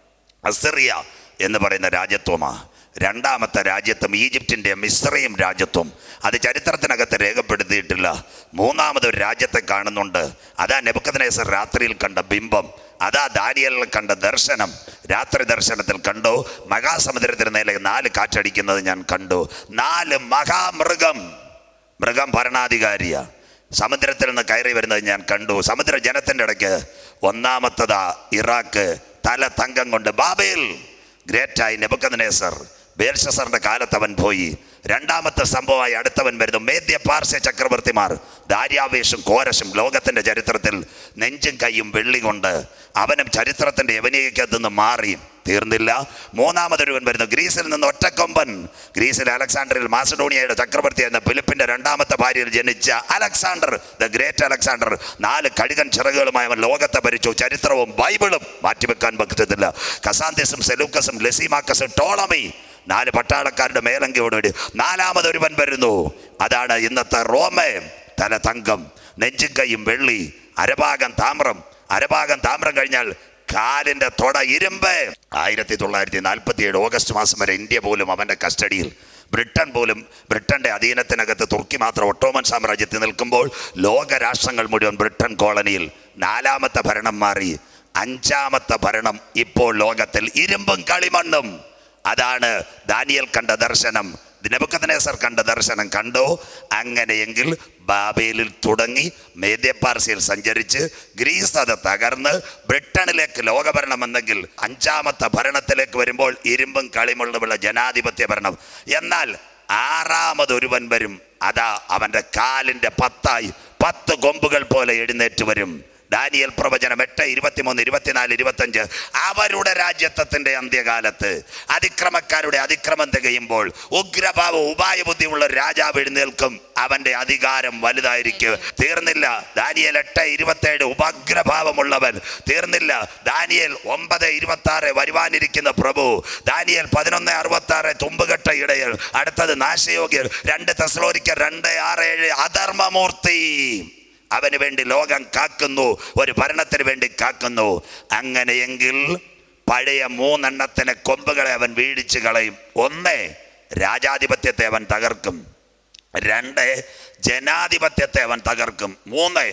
അസറിയ എന്ന് പറയുന്ന രാജ്യത്വമാ രണ്ടാമത്തെ രാജ്യത്വം ഈജിപ്തിൻ്റെ മിശ്രയും രാജ്യത്വം അത് ചരിത്രത്തിനകത്ത് രേഖപ്പെടുത്തിയിട്ടില്ല മൂന്നാമതൊരു രാജ്യത്തെ കാണുന്നുണ്ട് അതാ നെബുക്കദ്നേസർ രാത്രിയിൽ കണ്ട ബിംബം അതാ ദാനിയലിൽ കണ്ട ദർശനം രാത്രി ദർശനത്തിൽ കണ്ടു മഹാസമുദ്രത്തിന് നേരെ നാല് കാറ്റടിക്കുന്നത് ഞാൻ കണ്ടു നാല് മഹാമൃഗം മൃഗം ഭരണാധികാരിയാ സമുദ്രത്തിൽ നിന്ന് കയറി വരുന്നത് ഞാൻ കണ്ടു സമുദ്ര ജനത്തിൻ്റെ ഇടയ്ക്ക് ഒന്നാമത്തതാ ഇറാഖ് തല തങ്കം കൊണ്ട് ബാബേൽ ഗ്രേറ്റായി നെബുക്കദ്നേസർ ബേൽഷസറിന്റെ കാലത്ത് അവൻ പോയി രണ്ടാമത്തെ സംഭവമായി അടുത്തവൻ വരുന്നു മേദ്യ പാർശ്യ ചക്രവർത്തിമാർ ദാര്യാവേശും കോരശും ലോകത്തിന്റെ ചരിത്രത്തിൽ നെഞ്ചും കൈയും വെള്ളി കൊണ്ട് അവനും ചരിത്രത്തിന്റെ യവനീയക്കകത്ത് നിന്ന് മാറി തീർന്നില്ല മൂന്നാമതൊരുവൻ വരുന്നു ഗ്രീസിൽ നിന്ന് ഒറ്റക്കൊമ്പൻ ഗ്രീസിലെ അലക്സാണ്ടറിൽ മാസഡോണിയയുടെ ചക്രവർത്തി എന്ന ഫിലിപ്പിന്റെ രണ്ടാമത്തെ ഭാര്യയിൽ ജനിച്ച അലക്സാണ്ടർ ദ ഗ്രേറ്റ് അലക്സാണ്ടർ നാല് കഴുകൻ ചിറകുകളുമായി അവൻ ലോകത്തെ ഭരിച്ചു ചരിത്രവും ബൈബിളും മാറ്റിവെക്കാൻ പറ്റത്തില്ല കസാന്തിസും സെലൂക്കസും ലസീമാക്കസും ടോളമി നാല് പട്ടാളക്കാരുടെ മേലങ്കയോടുകൂടി നാലാമതൊരുവൻ വരുന്നു അതാണ് ഇന്നത്തെ റോമേ തല തങ്കം നെഞ്ചും കൈയും വെള്ളി അരഭാഗം താമ്രം അരഭാഗം താമ്രം കഴിഞ്ഞാൽ കാലിന്റെ തൊട ഇരുമ്പ് ആയിരത്തി തൊള്ളായിരത്തി നാൽപ്പത്തി ഏഴ് ഓഗസ്റ്റ് മാസം വരെ ഇന്ത്യ പോലും അവന്റെ കസ്റ്റഡിയിൽ ബ്രിട്ടൻ പോലും ബ്രിട്ടന്റെ അധീനത്തിനകത്ത് തുർക്കി മാത്രം ഒട്ടോമൻ സാമ്രാജ്യത്തിൽ നിൽക്കുമ്പോൾ ലോക രാഷ്ട്രങ്ങൾ മുഴുവൻ ബ്രിട്ടൻ കോളനിയിൽ നാലാമത്തെ ഭരണം മാറി അഞ്ചാമത്തെ ഭരണം ഇപ്പോൾ ലോകത്തിൽ ഇരുമ്പും കളിമണ്ണും അതാണ് ദാനിയൽ കണ്ട ദർശനം ദിനബുക്കത്തിനേസർ കണ്ട ദർശനം കണ്ടോ അങ്ങനെയെങ്കിൽ ബാബേലിൽ തുടങ്ങി മേദ്യപാർസിയിൽ സഞ്ചരിച്ച് ഗ്രീസ് അത് തകർന്ന് ബ്രിട്ടനിലേക്ക് ലോകഭരണം എന്നെങ്കിൽ അഞ്ചാമത്തെ ഭരണത്തിലേക്ക് വരുമ്പോൾ ഇരുമ്പും കളിമുള്ളുമുള്ള ജനാധിപത്യ ഭരണം എന്നാൽ ആറാമതൊരുവൻ വരും അതാ അവന്റെ കാലിന്റെ പത്തായി പത്ത് കൊമ്പുകൾ പോലെ എഴുന്നേറ്റ് വരും ദാനിയൽ പ്രവചനം എട്ട് ഇരുപത്തിമൂന്ന് ഇരുപത്തിനാല് ഇരുപത്തഞ്ച് അവരുടെ രാജ്യത്വത്തിന്റെ അന്ത്യകാലത്ത് അതിക്രമക്കാരുടെ അതിക്രമം തികയുമ്പോൾ ഉഗ്രഭാവ ഉപായബുദ്ധിയുള്ള രാജാവ് എഴുന്നേൽക്കും അവന്റെ അധികാരം വലുതായിരിക്കും തീർന്നില്ല ദാനിയൽ എട്ട് ഇരുപത്തേഴ് ഉപഗ്രഭാവമുള്ളവൻ തീർന്നില്ല ദാനിയൽ ഒമ്പത് ഇരുപത്തി ആറ് വരുവാനിരിക്കുന്ന പ്രഭു ദാനിയൽ പതിനൊന്ന് അറുപത്തി ആറ് തുമ്പുകെട്ട ഇടയൽ അടുത്തത് നാശയോഗ്യർ രണ്ട് തെസ്ലോരിക്കർ രണ്ട് ആറ് ഏഴ് അധർമ്മമൂർത്തി അവന് വേണ്ടി ലോകം കാക്കുന്നു ഒരു ഭരണത്തിന് വേണ്ടി കാക്കുന്നു അങ്ങനെയെങ്കിൽ പഴയ മൂന്നെണ്ണത്തിന് കൊമ്പുകളെ അവൻ വീഴിച്ചു കളയും ഒന്ന് രാജാധിപത്യത്തെ അവൻ തകർക്കും രണ്ട് ജനാധിപത്യത്തെ അവൻ തകർക്കും മൂന്ന്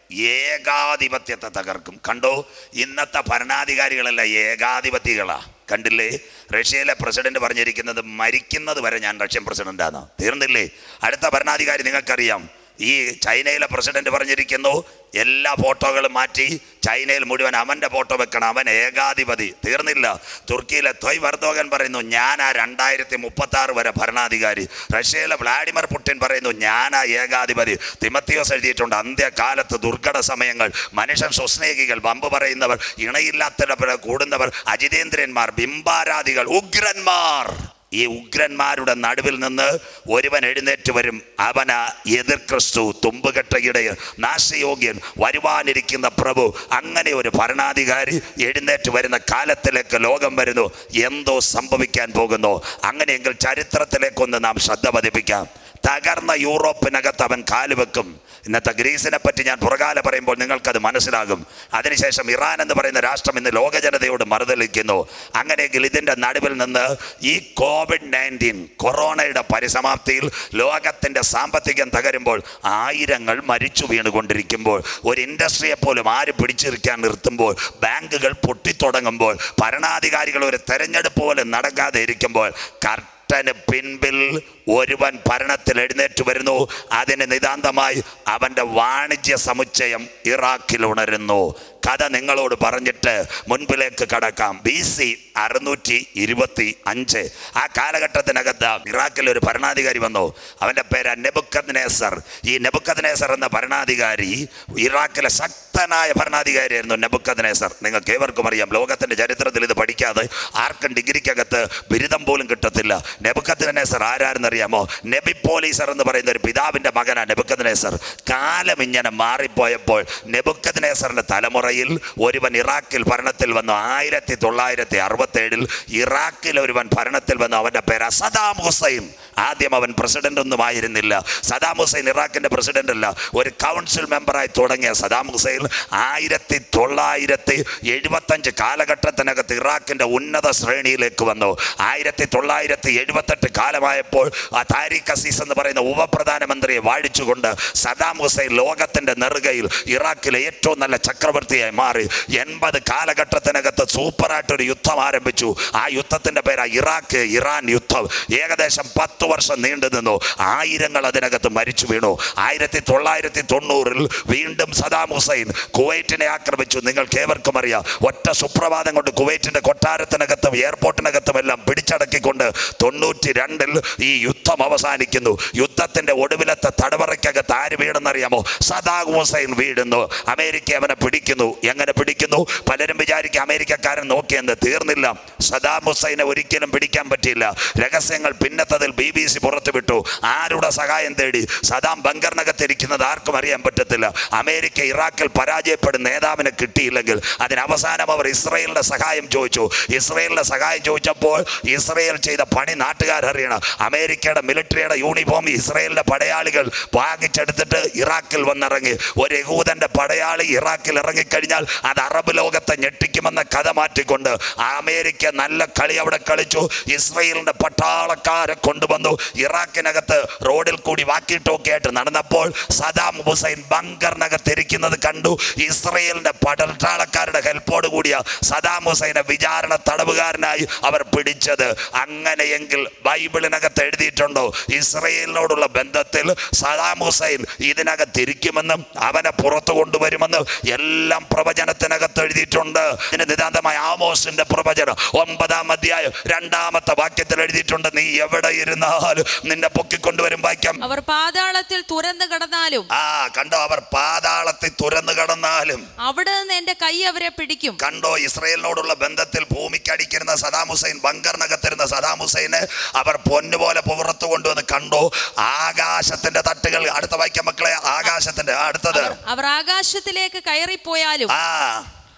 ഏകാധിപത്യത്തെ തകർക്കും കണ്ടോ ഇന്നത്തെ ഭരണാധികാരികളല്ല ഏകാധിപതികളാ കണ്ടില്ലേ റഷ്യയിലെ പ്രസിഡന്റ് പറഞ്ഞിരിക്കുന്നത് മരിക്കുന്നത് വരെ ഞാൻ റഷ്യൻ പ്രസിഡന്റാണ് തീർന്നില്ലേ അടുത്ത ഭരണാധികാരി നിങ്ങൾക്കറിയാം ഈ ചൈനയിലെ പ്രസിഡന്റ് പറഞ്ഞിരിക്കുന്നു എല്ലാ ഫോട്ടോകളും മാറ്റി ചൈനയിൽ മുഴുവൻ അവന്റെ ഫോട്ടോ വെക്കണം അവൻ ഏകാധിപതി തീർന്നില്ല തുർക്കിയിലെ തൊയ് വർദ്ധോകൻ പറയുന്നു ഞാൻ ആ രണ്ടായിരത്തി മുപ്പത്തി ആറ് വരെ ഭരണാധികാരി റഷ്യയിലെ വ്ളാഡിമിർ പുടിൻ പറയുന്നു ഞാൻ ആ ഏകാധിപതി തിമത്തിയോസ് എഴുതിയിട്ടുണ്ട് അന്ത്യകാലത്ത് ദുർഘട സമയങ്ങൾ മനുഷ്യൻ സുസ്നേഹികൾ വമ്പ് പറയുന്നവർ ഇണയില്ലാത്തവർ കൂടുന്നവർ അജിതേന്ദ്രന്മാർ ബിംബാരാധികൾ ഉഗ്രന്മാർ ഈ ഉഗ്രന്മാരുടെ നടുവിൽ നിന്ന് ഒരുവൻ എഴുന്നേറ്റ് വരും അവന എതിർ ക്രിസ്തു തുമ്പുകെട്ടയിടയൻ നാശയോഗ്യൻ വരുവാനിരിക്കുന്ന പ്രഭു അങ്ങനെ ഒരു ഭരണാധികാരി എഴുന്നേറ്റ് വരുന്ന കാലത്തിലേക്ക് ലോകം വരുന്നു എന്തോ സംഭവിക്കാൻ പോകുന്നു അങ്ങനെയെങ്കിൽ ചരിത്രത്തിലേക്കൊന്ന് നാം ശ്രദ്ധ പതിപ്പിക്കാം തകർന്ന യൂറോപ്പിനകത്ത് അവൻ കാലുവെക്കും ഇന്നത്തെ ഗ്രീസിനെ പറ്റി ഞാൻ പുറകാലെ പറയുമ്പോൾ നിങ്ങൾക്കത് മനസ്സിലാകും അതിനുശേഷം ഇറാൻ എന്ന് പറയുന്ന രാഷ്ട്രം ഇന്ന് ലോക ജനതയോട് മറുതലിക്കുന്നു അങ്ങനെയെങ്കിൽ ഇതിൻ്റെ നടുവിൽ നിന്ന് ഈ കോവിഡ് നയൻറ്റീൻ കൊറോണയുടെ പരിസമാപ്തിയിൽ ലോകത്തിൻ്റെ സാമ്പത്തികം തകരുമ്പോൾ ആയിരങ്ങൾ മരിച്ചു വീണുകൊണ്ടിരിക്കുമ്പോൾ ഒരു ഇൻഡസ്ട്രിയെ പോലും ആര് പിടിച്ചിരിക്കാൻ നിർത്തുമ്പോൾ ബാങ്കുകൾ പൊട്ടിത്തുടങ്ങുമ്പോൾ ഭരണാധികാരികൾ ഒരു തെരഞ്ഞെടുപ്പ് പോലും നടക്കാതെ ഇരിക്കുമ്പോൾ കർട്ടന് പിൻപിൽ ഒരുവൻ ഭരണത്തിൽ എഴുന്നേറ്റ് വരുന്നു അതിന് നിതാന്തമായി അവൻ്റെ വാണിജ്യ സമുച്ചയം ഇറാഖിൽ ഉണരുന്നു കഥ നിങ്ങളോട് പറഞ്ഞിട്ട് മുൻപിലേക്ക് കടക്കാം ബി സി അറുന്നൂറ്റി ഇരുപത്തി അഞ്ച് ആ കാലഘട്ടത്തിനകത്ത് ഇറാഖിൽ ഒരു ഭരണാധികാരി വന്നു അവൻ്റെ പേര് നെബുക്കദ് നേസർ ഈ നെബുക്കദ് നേസർ എന്ന ഭരണാധികാരി ഇറാഖിലെ ശക്തനായ ഭരണാധികാരിയായിരുന്നു നെബുക്കദ് നേസർ നിങ്ങൾക്ക് ഏവർക്കും അറിയാം ലോകത്തിൻ്റെ ചരിത്രത്തിൽ ഇത് പഠിക്കാതെ ആർക്കും ഡിഗ്രിക്കകത്ത് ബിരുദം പോലും കിട്ടത്തില്ല നെബുക്കദ് നേസർ ആരാരെന്നറിയാമോ നബി പോലീസർ എന്ന് പറയുന്ന ഒരു പിതാവിൻ്റെ മകനാണ് നെബുക്കദ് നേസർ കാലം ഇങ്ങനെ മാറിപ്പോയപ്പോൾ നെബുക്കദ് നേസറിൻ്റെ തലമുറയിൽ ഒരുവൻ ഇറാഖിൽ ഭരണത്തിൽ വന്നു ആയിരത്തി തൊള്ളായിരത്തി അറുപത്തി ഏഴിൽ ഇറാഖിൽ ഒരുവൻ ഭരണത്തിൽ വന്നു അവൻ്റെ പേര് സദാം ഹുസൈൻ ആദ്യം അവൻ പ്രസിഡന്റ് ഒന്നും ആയിരുന്നില്ല സദാം ഹുസൈൻ ഇറാഖിന്റെ പ്രസിഡന്റ് അല്ല ഒരു കൗൺസിൽ മെമ്പറായി തുടങ്ങിയ സദാം ഹുസൈൻ ആയിരത്തി തൊള്ളായിരത്തി എഴുപത്തഞ്ച് കാലഘട്ടത്തിനകത്ത് ഇറാഖിന്റെ ഉന്നത ശ്രേണിയിലേക്ക് വന്നു ആയിരത്തി തൊള്ളായിരത്തി എഴുപത്തെട്ട് കാലമായപ്പോൾ ആ താരിഖ് അസീസ് എന്ന് പറയുന്ന ഉപപ്രധാനമന്ത്രിയെ വാഴിച്ചുകൊണ്ട് സദാം ഹുസൈൻ ലോകത്തിന്റെ നെറുകയിൽ ഇറാഖിലെ ഏറ്റവും നല്ല ചക്രവർത്തിയായി മാറി എൺപത് കാലഘട്ടത്തിനകത്ത് സൂപ്പറായിട്ടൊരു യുദ്ധം ആരംഭിച്ചു ആ യുദ്ധത്തിന്റെ പേരാ ഇറാഖ് ഇറാൻ യുദ്ധം ഏകദേശം പത്ത് വർഷം നീണ്ടു നിന്നു ആയിരങ്ങൾ അതിനകത്ത് മരിച്ചു വീണു ആയിരത്തി തൊള്ളായിരത്തി തൊണ്ണൂറിൽ വീണ്ടും സദാം ഹുസൈൻ കുവൈറ്റിനെ ആക്രമിച്ചു നിങ്ങൾക്ക് ഏവർക്കും അറിയാം ഒറ്റ സുപ്രഭാതം കൊണ്ട് കുവൈറ്റിന്റെ കൊട്ടാരത്തിനകത്തും എയർപോർട്ടിനകത്തും എല്ലാം പിടിച്ചടക്കിക്കൊണ്ട് തൊണ്ണൂറ്റി രണ്ടിൽ ഈ യുദ്ധം അവസാനിക്കുന്നു യുദ്ധത്തിന്റെ ഒടുവിലത്തെ തടവറയ്ക്കകത്ത് ആര് വീണെന്നറിയാമോ സദാം ഹുസൈൻ വീഴുന്നു അമേരിക്ക അവനെ പിടിക്കുന്നു എങ്ങനെ പിടിക്കുന്നു പലരും വിചാരിക്കും അമേരിക്കക്കാരൻ നോക്കിയെന്ന് തീർന്നില്ല സദാം ഹുസൈനെ ഒരിക്കലും പിടിക്കാൻ പറ്റിയില്ല രഹസ്യങ്ങൾ പിന്നത്തതിൽ ബി ബി സി പുറത്തുവിട്ടു ആരുടെ സഹായം തേടി സദാം ബങ്കറിനകത്തിരിക്കുന്നത് ആർക്കും അറിയാൻ പറ്റത്തില്ല അമേരിക്ക ഇറാഖിൽ പരാജയപ്പെടുന്ന നേതാവിനെ കിട്ടിയില്ലെങ്കിൽ അതിന് അവസാനം അവർ ഇസ്രയേലിന്റെ സഹായം ചോദിച്ചു ഇസ്രയേലിന്റെ സഹായം ചോദിച്ചപ്പോൾ ഇസ്രയേൽ ചെയ്ത പണി നാട്ടുകാരറിയണം അമേരിക്കയുടെ മിലിറ്ററിയുടെ യൂണിഫോം ഇസ്രയേലിന്റെ പടയാളികൾ വാങ്ങിച്ചെടുത്തിട്ട് ഇറാഖിൽ വന്നിറങ്ങി ഒരു യഹൂദന്റെ പടയാളി ഇറാഖിൽ ഇറങ്ങിക്കഴിഞ്ഞാൽ അത് അറബ് ലോകത്തെ ഞെട്ടിക്കുമെന്ന കഥ മാറ്റിക്കൊണ്ട് അമേരിക്ക നല്ല കളി അവിടെ കളിച്ചു ഇസ്രയേലിന്റെ പട്ടാളക്കാരെ കൊണ്ടുവന്നു ഇറാഖിനകത്ത് റോഡിൽ കൂടി വാക്കി ടോക്കി ആയിട്ട് നടന്നപ്പോൾ സദാം ഹുസൈൻ ബങ്കറിനകത്ത് ഇരിക്കുന്നത് കണ്ടു ഇസ്രയേലിന്റെ പട്ടാളക്കാരുടെ ഹെൽപ്പോട് കൂടിയ സദാം ഹുസൈനെ വിചാരണ തടവുകാരനായി അവർ പിടിച്ചത് അങ്ങനെയെങ്കിൽ ബൈബിളിനകത്ത് എഴുതിയിട്ടുണ്ടോ ഇസ്രയേലിനോടുള്ള ബന്ധത്തിൽ സദാം ഹുസൈൻ ഇതിനകത്ത് ഇരിക്കുമെന്നും അവനെ പുറത്തു കൊണ്ടുവരുമെന്നും എല്ലാം പ്രവചനത്തിനകത്ത് എഴുതിയിട്ടുണ്ട് ഇതിന് നിതാന്തമായ ആമോസിന്റെ പ്രവചനം ഒമ്പതാം അധ്യായം രണ്ടാമത്തെ വാക്യത്തിൽ എഴുതിയിട്ടുണ്ട് നീ എവിടെ ഇരുന്നാലും നിന്നെ പൊക്കിക്കൊണ്ടുവരും വാക്യം അവർ പാതാളത്തിൽ തുരന്നു കടന്നാലും ആ കണ്ടോ അവർ പാതാളത്തിൽ തുറന്നു കടന്നാലും അവിടെ നിന്ന് എന്റെ കൈ അവരെ പിടിക്കും കണ്ടോ ഇസ്രയേലിനോടുള്ള ബന്ധത്തിൽ ഭൂമിക്കടിക്കുന്ന സദാം ഹുസൈൻ ബങ്കറിനകത്തിരുന്ന സദാം ഹുസൈന് അവർ പൊന്നുപോലെ പുറത്തു കൊണ്ടുവന്ന് കണ്ടോ ആകാശത്തിന്റെ തട്ടുകൾ അടുത്ത വാക്യം മക്കളെ ആകാശത്തിന്റെ ആ, അടുത്തത് അവർ ആകാശത്തിലേക്ക് കയറിപ്പോയാലും ആ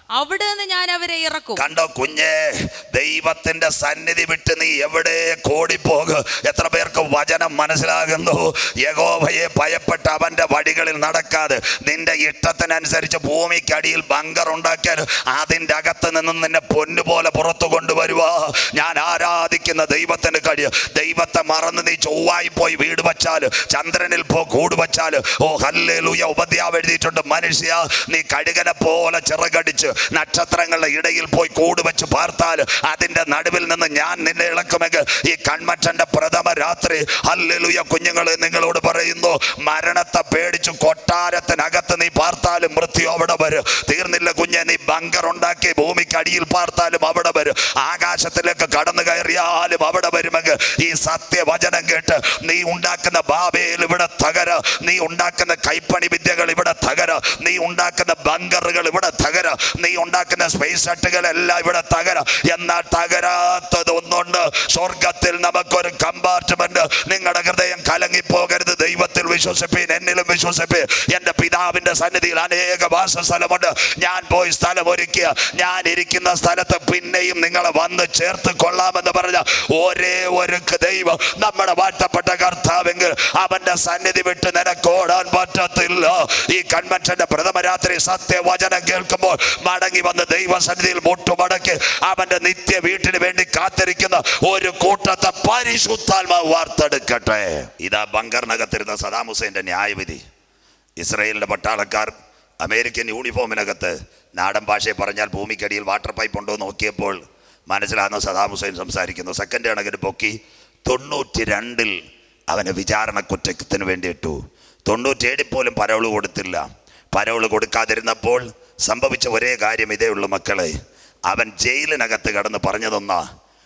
അവിടെ നിന്ന് ഞാൻ അവരെ ഇറക്കും കണ്ടോ കുഞ്ഞേ ദൈവത്തിന്റെ സന്നിധി വിട്ട് നീ എവിടെ കോടിപ്പോക എത്ര പേർക്ക് വചനം മനസ്സിലാകുന്നു യഗോവയെ ഭയപ്പെട്ട് അവന്റെ വഴികളിൽ നടക്കാതെ നിന്റെ ഇഷ്ടത്തിനനുസരിച്ച് ഭൂമിക്കടിയിൽ ബങ്കർ ഉണ്ടാക്കിയാൽ അതിൻ്റെ അകത്ത് നിന്ന് നിന്നെ പൊന്നുപോലെ പുറത്തു കൊണ്ടുവരുവാ ഞാൻ ആരാധിക്കുന്ന ദൈവത്തിന് കഴിയും ദൈവത്തെ മറന്ന് നീ ചൊവ്വായി പോയി വീട് വച്ചാൽ ചന്ദ്രനിൽ പോ കൂട് വച്ചാൽ ഓ ഹല്ലേ ലൂയ ഉപദ്യാവ് എഴുതിയിട്ടുണ്ട് മനുഷ്യ നീ കഴുകനെ പോലെ ചിറകടിച്ച് നക്ഷത്രങ്ങളുടെ ഇടയിൽ പോയി കൂട് വെച്ച് പാർത്താൽ അതിന്റെ നടുവിൽ നിന്ന് ഞാൻ നിന്നെ ഇളക്കുമെങ്കിൽ ഈ കൺമറ്റന്റെ പ്രഥമ രാത്രി ഹല്ലേലൂയ കുഞ്ഞുങ്ങളെ നിങ്ങളോട് പറയുന്നു മരണത്തെ പേടിച്ചു കൊട്ടാരത്തിനകത്ത് നീ പാർത്താലും മൃത്യു അവിടെ വരും തീർന്നില്ല കുഞ്ഞെ നീ ബങ്കർ ഉണ്ടാക്കി ഭൂമിക്ക് അടിയിൽ പാർത്താലും അവിടെ വരും ആകാശത്തിലേക്ക് കടന്നു കയറിയാലും അവിടെ വരുമെങ്കിൽ ഈ സത്യവചനം കേട്ട് നീ ഉണ്ടാക്കുന്ന ബാബേൽ ഇവിടെ തകര നീ ഉണ്ടാക്കുന്ന കൈപ്പണി വിദ്യകൾ ഇവിടെ തകര നീ ഉണ്ടാക്കുന്ന ബങ്കറുകൾ ഇവിടെ തകര നീ ഉണ്ടാക്കുന്ന സ്പേസ് ഷട്ടുകൾ എല്ലാം ഇവിടെ തകര എന്നാൽ തകരാത്തത് ഒന്നുണ്ട് സ്വർഗത്തിൽ നമുക്കൊരു കമ്പാർട്ട്മെന്റ് നിങ്ങളുടെ ഹൃദയം കലങ്ങിപ്പോകരുത് ദൈവത്തിൽ വിശ്വസിപ്പീൻ എന്നിലും വിശ്വസിപ്പീൻ എന്റെ പിതാവിന്റെ സന്നിധിയിൽ അനേക വാസസ്ഥലമുണ്ട് ഞാൻ പോയി സ്ഥലം ഒരുക്കിയ ഞാൻ ഇരിക്കുന്ന സ്ഥലത്ത് പിന്നെയും നിങ്ങളെ വന്ന് ചേർത്ത് കൊള്ളാമെന്ന് പറഞ്ഞ ഒരേ ഒരു ദൈവം നമ്മുടെ വാഴ്ത്തപ്പെട്ട കർത്താവെങ്കിൽ അവന്റെ സന്നിധി വിട്ട് നിനക്ക് ഓടാൻ പറ്റത്തില്ല ഈ കൺവെൻഷന്റെ പ്രഥമ രാത്രി സത്യവചനം കേൾക്കുമ്പോൾ മടങ്ങി വന്ന് ദൈവസന്നിധിയിൽ മുട്ടുമടക്കി അവന്റെ നിത്യ വീട്ടിന് വേണ്ടി കാത്തിരിക്കുന്ന ഒരു കൂട്ടത്തെ പരിശുദ്ധാത്മാവ് വാർത്തെടുക്കട്ടെ ഇതാ ബങ്കറിനകത്തിരുന്ന സദാം ഹുസൈന്റെ ന്യായവിധി ഇസ്രയേലിന്റെ പട്ടാളക്കാർ അമേരിക്കൻ യൂണിഫോമിനകത്ത് നാടൻ ഭാഷയെ പറഞ്ഞാൽ ഭൂമിക്കടിയിൽ വാട്ടർ പൈപ്പ് ഉണ്ടോ എന്ന് നോക്കിയപ്പോൾ മനസ്സിലാകുന്ന സദാം ഹുസൈൻ സംസാരിക്കുന്നു സെക്കൻഡ് കണക്കിന് പൊക്കി തൊണ്ണൂറ്റി രണ്ടിൽ അവന് വിചാരണ കുറ്റത്തിന് വേണ്ടി ഇട്ടു തൊണ്ണൂറ്റേഴിൽ പോലും പരവള് കൊടുത്തില്ല പരവള് കൊടുക്കാതിരുന്നപ്പോൾ സംഭവിച്ച ഒരേ കാര്യം ഇതേ ഉള്ളൂ മക്കളെ അവൻ ജയിലിനകത്ത് കടന്ന് പറഞ്ഞതൊന്നാ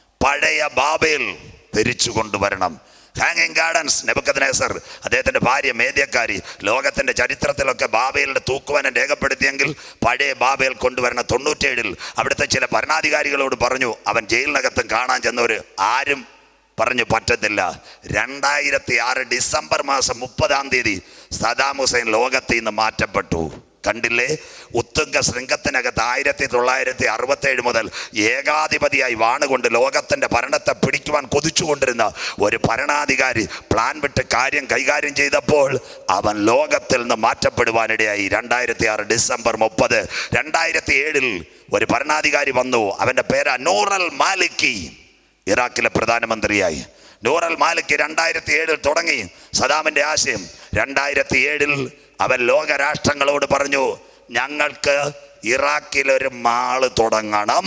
പഴയ ബാബേൽ തിരിച്ചു കൊണ്ടുവരണം ഹാങ്ങിങ് ഗാർഡൻസ് നെബക്കദ്നേസർ അദ്ദേഹത്തിന്റെ ഭാര്യ മേദ്യക്കാരി ലോകത്തിന്റെ ചരിത്രത്തിലൊക്കെ ബാബേലിന്റെ തൂക്കുവാനം രേഖപ്പെടുത്തിയെങ്കിൽ പഴയ ബാബേൽ കൊണ്ടുവരണം തൊണ്ണൂറ്റേഴിൽ അവിടുത്തെ ചില ഭരണാധികാരികളോട് പറഞ്ഞു അവൻ ജയിലിനകത്തും കാണാൻ ചെന്നവര് ആരും പറഞ്ഞു പറ്റത്തില്ല രണ്ടായിരത്തി ആറ് ഡിസംബർ മാസം മുപ്പതാം തീയതി സദാം ഹുസൈൻ ലോകത്തിൽ നിന്ന് മാറ്റപ്പെട്ടു കണ്ടില്ലേ ഉത്തുംഗ ശൃംഗത്തിനകത്ത് ആയിരത്തി തൊള്ളായിരത്തി അറുപത്തി ഏഴ് മുതൽ ഏകാധിപതിയായി വാണുകൊണ്ട് ലോകത്തിന്റെ ഭരണത്തെ പിടിക്കുവാൻ കൊതിച്ചുകൊണ്ടിരുന്ന ഒരു ഭരണാധികാരി പ്ലാൻ വിട്ട് കാര്യം കൈകാര്യം ചെയ്തപ്പോൾ അവൻ ലോകത്തിൽ നിന്ന് മാറ്റപ്പെടുവാനിടയായി രണ്ടായിരത്തി ആറ് ഡിസംബർ മുപ്പത് രണ്ടായിരത്തി ഏഴിൽ ഒരു ഭരണാധികാരി വന്നു അവന്റെ പേര് നൂറൽ മാലിക്കി ഇറാഖിലെ പ്രധാനമന്ത്രിയായി നൂറൽ മാലിക് രണ്ടായിരത്തി ഏഴിൽ തുടങ്ങി സദാമിന്റെ ആശയം രണ്ടായിരത്തി ഏഴിൽ അവൻ ലോകരാഷ്ട്രങ്ങളോട് പറഞ്ഞു ഞങ്ങൾക്ക് ഇറാഖിൽ ഒരു മാള് തുടങ്ങണം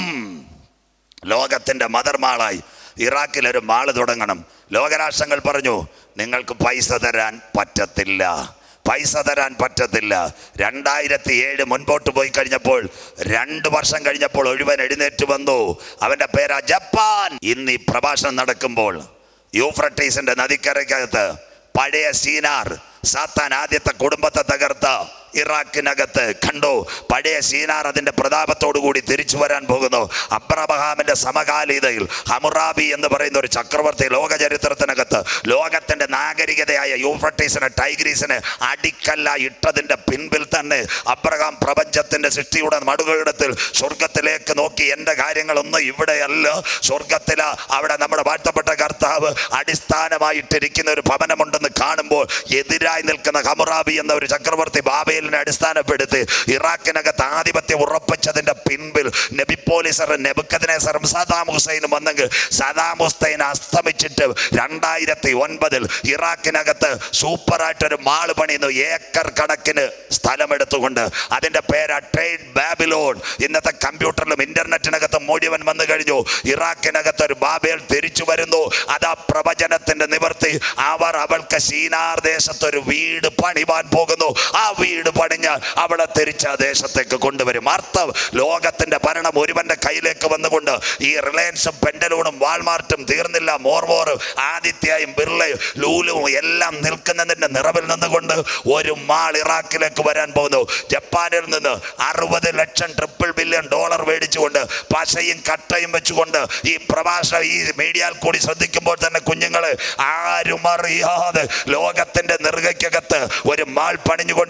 ലോകത്തിന്റെ മദർമാളായി ഇറാഖിൽ ഒരു മാള് തുടങ്ങണം ലോകരാഷ്ട്രങ്ങൾ പറഞ്ഞു നിങ്ങൾക്ക് പൈസ തരാൻ പറ്റത്തില്ല പൈസ തരാൻ പറ്റത്തില്ല രണ്ടായിരത്തി ഏഴ് മുൻപോട്ട് പോയി കഴിഞ്ഞപ്പോൾ രണ്ട് വർഷം കഴിഞ്ഞപ്പോൾ ഒഴുവൻ എഴുന്നേറ്റ് വന്നു അവന്റെ പേരാ ജപ്പാൻ ഇന്ന് ഈ പ്രഭാഷണം നടക്കുമ്പോൾ യൂഫ്രട്ടീസിന്റെ നദിക്കരയ്ക്കകത്ത് പഴയ സീനാർ സാത്താൻ ആദ്യത്തെ കുടുംബത്തെ തകർത്ത ഇറാഖിനകത്ത് കണ്ടു പഴയ സീനാർ അതിന്റെ പ്രതാപത്തോടു കൂടി തിരിച്ചു വരാൻ പോകുന്നു അബ്രബഹാമിന്റെ സമകാലീതയിൽ ഹമുറാബി എന്ന് പറയുന്ന ഒരു ചക്രവർത്തി ലോക ചരിത്രത്തിനകത്ത് ലോകത്തിന്റെ നാഗരികതയായ യൂഫ്രട്ടീസിന് ടൈഗ്രീസിന് അടിക്കല്ല ഇട്ടതിന്റെ പിൻപിൽ തന്നെ അബ്രഹാം പ്രപഞ്ചത്തിന്റെ സൃഷ്ടിയുടെ മടുകളിടത്തിൽ സ്വർഗത്തിലേക്ക് നോക്കി എൻ്റെ കാര്യങ്ങളൊന്നും ഇവിടെയല്ല സ്വർഗത്തില അവിടെ നമ്മുടെ വാഴ്ത്തപ്പെട്ട കർത്താവ് അടിസ്ഥാനമായിട്ടിരിക്കുന്ന ഒരു ഭവനമുണ്ടെന്ന് കാണുമ്പോൾ എതിരായി നിൽക്കുന്ന ഹമുറാബി എന്ന ഒരു ചക്രവർത്തി ബാബേലിനെ അടിസ്ഥാനപ്പെടുത്തി ഇറാഖിനകത്ത് ആധിപത്യം ഉറപ്പിച്ചതിന്റെ പിൻപിൽ നബിപ്പോലിസറും നെബുക്കദിനേസറും സദാം ഹുസൈനും വന്നെങ്കിൽ സദാം ഹുസൈൻ അസ്തമിച്ചിട്ട് രണ്ടായിരത്തി ഒൻപതിൽ ഇറാഖിനകത്ത് സൂപ്പറായിട്ടൊരു മാള് പണിയുന്നു ഏക്കർ കണക്കിന് സ്ഥലമെടുത്തുകൊണ്ട് അതിന്റെ പേരാ ട്രേഡ് ബാബിലോൺ ഇന്നത്തെ കമ്പ്യൂട്ടറിലും ഇന്റർനെറ്റിനകത്തും മുഴുവൻ വന്നു കഴിഞ്ഞു ഇറാഖിനകത്ത് ഒരു ബാബേൽ തിരിച്ചു വരുന്നു അതാ പ്രവചനത്തിന്റെ നിവർത്തി അവർ അവൾക്ക് സീനാർ ദേശത്ത് ഒരു വീട് പണിവാൻ പോകുന്നു ആ വീട് പണിഞ്ഞാൽ അവളെ തിരിച്ച് ആ ദേശത്തേക്ക് കൊണ്ടുവരും അർത്ഥം ലോകത്തിന്റെ ഭരണം ഒരുവന്റെ കയ്യിലേക്ക് വന്നുകൊണ്ട് ഈ റിലയൻസും പെൻഡലൂണും വാൾമാർട്ടും തീർന്നില്ല മോർമോർ ആദിത്യയും ബിർളയും ലൂലും എല്ലാം നിൽക്കുന്നതിന്റെ നിറവിൽ നിന്നുകൊണ്ട് ഒരു മാൾ ഇറാഖിലേക്ക് വരാൻ പോകുന്നു ജപ്പാനിൽ നിന്ന് അറുപത് ലക്ഷം ട്രിപ്പിൾ ബില്യൺ ഡോളർ മേടിച്ചുകൊണ്ട് പശയും കട്ടയും വെച്ചുകൊണ്ട് ഈ പ്രഭാഷണം ഈ മീഡിയയിൽ കൂടി ശ്രദ്ധിക്കുമ്പോൾ തന്നെ കുഞ്ഞുങ്ങളെ ആരും അറിയാതെ ലോകത്തിന്റെ നെറുകയ്ക്കകത്ത് ഒരു മാൾ പണിഞ്ഞുകൊണ്ടിരിക്കുന്നു